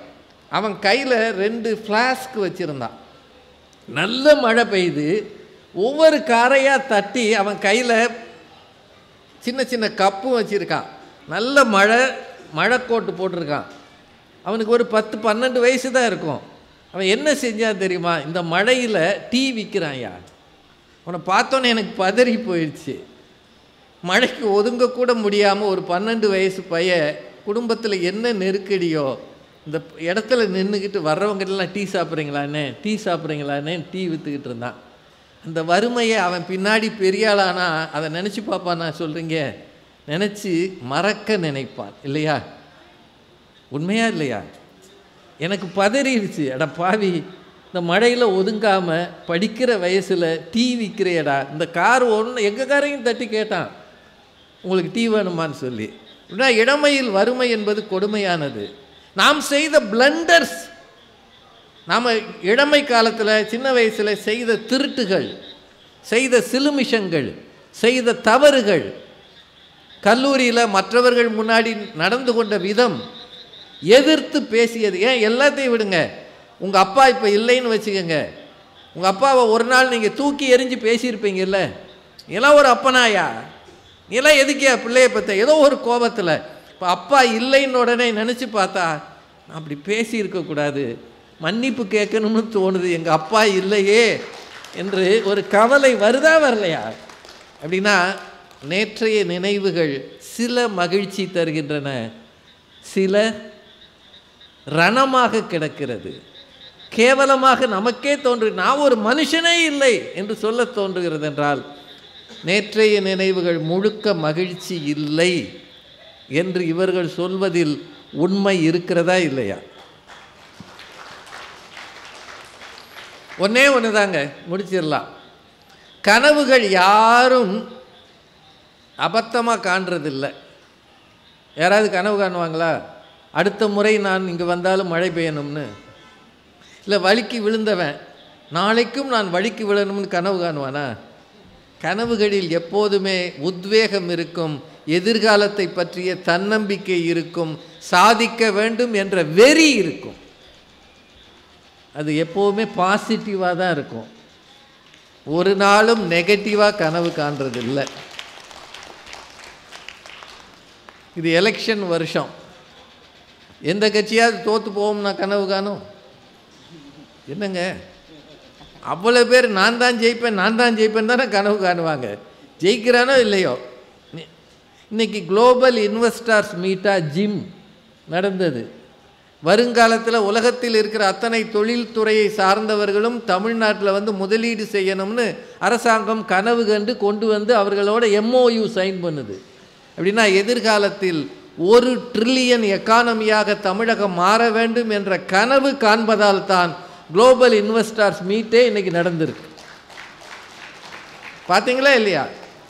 அவன் கையில் ரெண்டு ஃப்ளாஸ்க் வச்சுருந்தான் நல்ல மழை பெய்யுது ஒவ்வொரு காரையாக தட்டி அவன் கையில் சின்ன சின்ன கப்பும் வச்சுருக்கான் நல்ல மழை மழைக்கோட்டு போட்டிருக்கான் அவனுக்கு ஒரு பத்து பன்னெண்டு வயசு தான் இருக்கும் அவன் என்ன செஞ்சான் தெரியுமா இந்த மழையில் டீ விற்கிறான்யா அவனை பார்த்தோன்னே எனக்கு பதறி போயிடுச்சு மழைக்கு ஒதுங்கக்கூட முடியாமல் ஒரு பன்னெண்டு வயசு பையன் குடும்பத்தில் என்ன நெருக்கடியோ இந்த இடத்துல நின்றுக்கிட்டு வர்றவங்கெல்லாம் டீ சாப்பிட்றீங்களாண்ணே டீ சாப்பிட்றீங்களாண்ணே டீ விற்றுக்கிட்டு இருந்தான் அந்த வறுமையை அவன் பின்னாடி பெரிய ஆளானா அதை நினச்சி பார்ப்பான் நான் சொல்கிறீங்க நினச்சி மறக்க நினைப்பான் இல்லையா உண்மையா இல்லையா எனக்கு பதறிடுச்சு அட பாவி இந்த மழையில் ஒதுங்காமல் படிக்கிற வயசில் டீ விற்கிறியடா இந்த கார் ஒன்று எங்கள் காரையும் தட்டி கேட்டான் உங்களுக்கு டீ வேணுமான்னு சொல்லி அப்படின்னா இளமையில் வறுமை என்பது கொடுமையானது நாம் செய்த பிளண்டர்ஸ் நாம் இளமை காலத்தில் சின்ன வயசில் செய்த திருட்டுகள் செய்த சிலுமிஷங்கள் செய்த தவறுகள் கல்லூரியில் மற்றவர்கள் முன்னாடி நடந்து கொண்ட விதம் எதிர்த்து பேசியது ஏன் எல்லாத்தையும் விடுங்க உங்கள் அப்பா இப்போ இல்லைன்னு வச்சுக்கோங்க உங்கள் அப்பாவை ஒரு நாள் நீங்கள் தூக்கி எறிஞ்சு பேசியிருப்பீங்கல்ல நீலாம் ஒரு அப்பனாயா நீலாம் எதுக்கியா பிள்ளைய பற்ற ஏதோ ஒரு கோபத்தில் இப்போ அப்பா இல்லைன்னு உடனே நினச்சி பார்த்தா நான் அப்படி பேசியிருக்கக்கூடாது மன்னிப்பு கேட்கணும்னு தோணுது எங்கள் அப்பா இல்லையே என்று ஒரு கவலை வருதா வரலையா அப்படின்னா நேற்றைய நினைவுகள் சில மகிழ்ச்சி தருகின்றன சில ரணமாக கிடக்கிறது கேவலமாக நமக்கே தோன்று நான் ஒரு மனுஷனே இல்லை என்று சொல்ல தோன்றுகிறது என்றால் நேற்றைய நினைவுகள் முழுக்க மகிழ்ச்சி இல்லை என்று இவர்கள் சொல்வதில் உண்மை இருக்கிறதா இல்லையா ஒன்னே ஒன்று தாங்க முடிச்சிடலாம் கனவுகள் யாரும் அபத்தமாக காண்றதில்ல யாராவது கனவு காணுவாங்களா அடுத்த முறை நான் இங்கே வந்தாலும் மழை பெய்யணும்னு இல்லை வலிக்கு விழுந்தவன் நாளைக்கும் நான் வழிக்கு விழணும்னு கனவு காணுவானா கனவுகளில் எப்போதுமே உத்வேகம் இருக்கும் எதிர்காலத்தை பற்றிய தன்னம்பிக்கை இருக்கும் சாதிக்க வேண்டும் என்ற வெறி இருக்கும் அது எப்போவுமே பாசிட்டிவாக தான் இருக்கும் ஒரு நாளும் நெகட்டிவாக கனவு காண்றது இல்லை இது எலெக்ஷன் வருஷம் எந்த கட்சியாவது தோற்று போகும்னா கனவு காணும் என்னங்க அவ்வளோ பேர் நான் தான் ஜெயிப்பேன் நான் தான் ஜெயிப்பேன் தானே கனவு காணுவாங்க ஜெயிக்கிறானோ இல்லையோ நி- இன்னைக்கு குளோபல் இன்வெஸ்டர்ஸ் மீட்டா ஜிம் நடந்தது வருங்காலத்தில் உலகத்தில் இருக்கிற அத்தனை தொழில்துறையை சார்ந்தவர்களும் தமிழ்நாட்டில் வந்து முதலீடு செய்யணும்னு அரசாங்கம் கனவு கண்டு கொண்டு வந்து அவர்களோட எம்ஓயு சைன் பண்ணுது அப்படின்னா எதிர்காலத்தில் ஒரு ட்ரில்லியன் எக்கானமியாக தமிழகம் மாற வேண்டும் என்ற கனவு காண்பதால் தான் குளோபல் இன்வெஸ்டர்ஸ் மீட்டே இன்னைக்கு நடந்திருக்கு பார்த்தீங்களா இல்லையா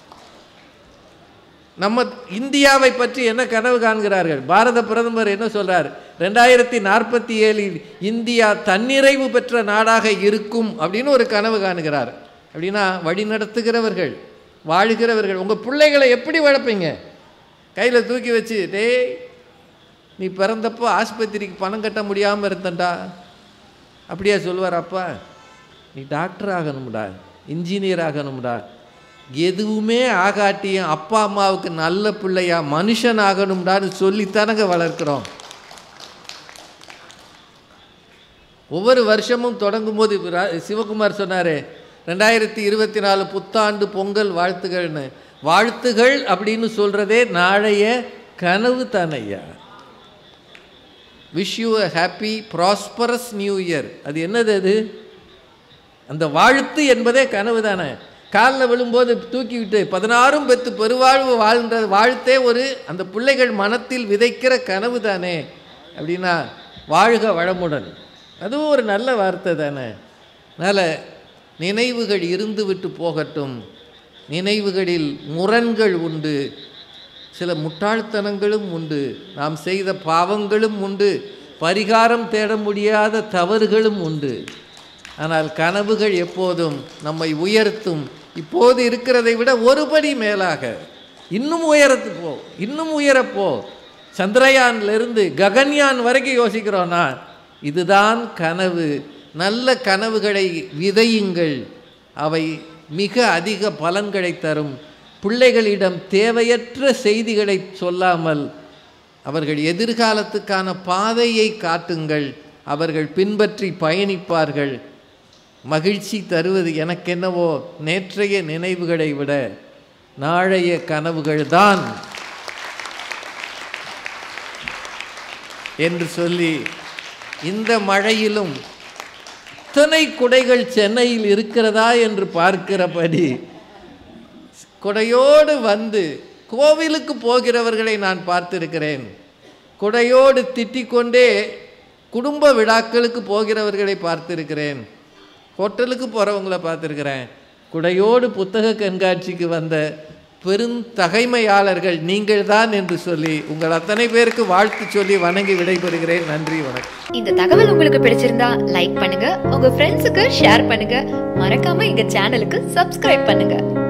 நம்ம இந்தியாவை பற்றி என்ன கனவு காண்கிறார்கள் பாரத பிரதமர் என்ன சொல்றார் ரெண்டாயிரத்தி நாற்பத்தி ஏழில் இந்தியா தன்னிறைவு பெற்ற நாடாக இருக்கும் அப்படின்னு ஒரு கனவு காணுகிறார் அப்படின்னா வழி நடத்துகிறவர்கள் வாழுகிறவர்கள் உங்கள் பிள்ளைகளை எப்படி வளர்ப்பீங்க கையில் தூக்கி வச்சு டேய் நீ பிறந்தப்போ ஆஸ்பத்திரிக்கு பணம் கட்ட முடியாமல் இருந்தண்டா அப்படியா சொல்லுவார் அப்பா நீ டாக்டர் ஆகணும்டா இன்ஜினியர் ஆகணும்டா எதுவுமே ஆகாட்டியும் அப்பா அம்மாவுக்கு நல்ல பிள்ளையா மனுஷன் ஆகணும்டான்னு சொல்லித்தானங்க வளர்க்குறோம் ஒவ்வொரு வருஷமும் தொடங்கும் போது சிவகுமார் சொன்னார் ரெண்டாயிரத்தி இருபத்தி நாலு புத்தாண்டு பொங்கல் வாழ்த்துகள்னு வாழ்த்துகள் அப்படின்னு சொல்கிறதே நாளைய கனவு தானையா wish you a happy prosperous new year அது என்னது அது அந்த வாழ்த்து என்பதே கனவு தானே காலில் விழும்போது தூக்கிவிட்டு பதினாறும் பெத்து பெருவாழ்வு வாழ்ன்ற வாழ்த்தே ஒரு அந்த பிள்ளைகள் மனத்தில் விதைக்கிற கனவு தானே அப்படின்னா வாழ்க வளமுடன் அதுவும் ஒரு நல்ல வார்த்தை தானே அதனால் நினைவுகள் இருந்து விட்டு போகட்டும் நினைவுகளில் முரண்கள் உண்டு சில முட்டாள்தனங்களும் உண்டு நாம் செய்த பாவங்களும் உண்டு பரிகாரம் தேட முடியாத தவறுகளும் உண்டு ஆனால் கனவுகள் எப்போதும் நம்மை உயர்த்தும் இப்போது இருக்கிறதை விட ஒருபடி மேலாக இன்னும் உயரத்து போ இன்னும் உயரப்போ சந்திரயான்லேருந்து ககன்யான் வரைக்கும் யோசிக்கிறோன்னா இதுதான் கனவு நல்ல கனவுகளை விதையுங்கள் அவை மிக அதிக பலன்களை தரும் பிள்ளைகளிடம் தேவையற்ற செய்திகளை சொல்லாமல் அவர்கள் எதிர்காலத்துக்கான பாதையை காட்டுங்கள் அவர்கள் பின்பற்றி பயணிப்பார்கள் மகிழ்ச்சி தருவது எனக்கென்னவோ நேற்றைய நினைவுகளை விட நாளைய கனவுகள்தான் என்று சொல்லி இந்த மழையிலும் இத்தனை குடைகள் சென்னையில் இருக்கிறதா என்று பார்க்கிறபடி குடையோடு வந்து கோவிலுக்கு போகிறவர்களை நான் பார்த்திருக்கிறேன் குடையோடு திட்டிக் கொண்டே குடும்ப விழாக்களுக்கு போகிறவர்களை பார்த்திருக்கிறேன் ஹோட்டலுக்கு போகிறவங்கள பார்த்துருக்கிறேன் குடையோடு புத்தக கண்காட்சிக்கு வந்த பெருந்தகைமையாளர்கள் நீங்கள்தான் என்று சொல்லி உங்கள் அத்தனை பேருக்கு வாழ்த்து சொல்லி வணங்கி விடைபெறுகிறேன் நன்றி வணக்கம் இந்த தகவல் உங்களுக்கு பிடிச்சிருந்தா லைக் பண்ணுங்க உங்க ஃப்ரெண்ட்ஸுக்கு ஷேர் பண்ணுங்க மறக்காம எங்க சேனலுக்கு சப்ஸ்கிரைப் பண்ணுங்க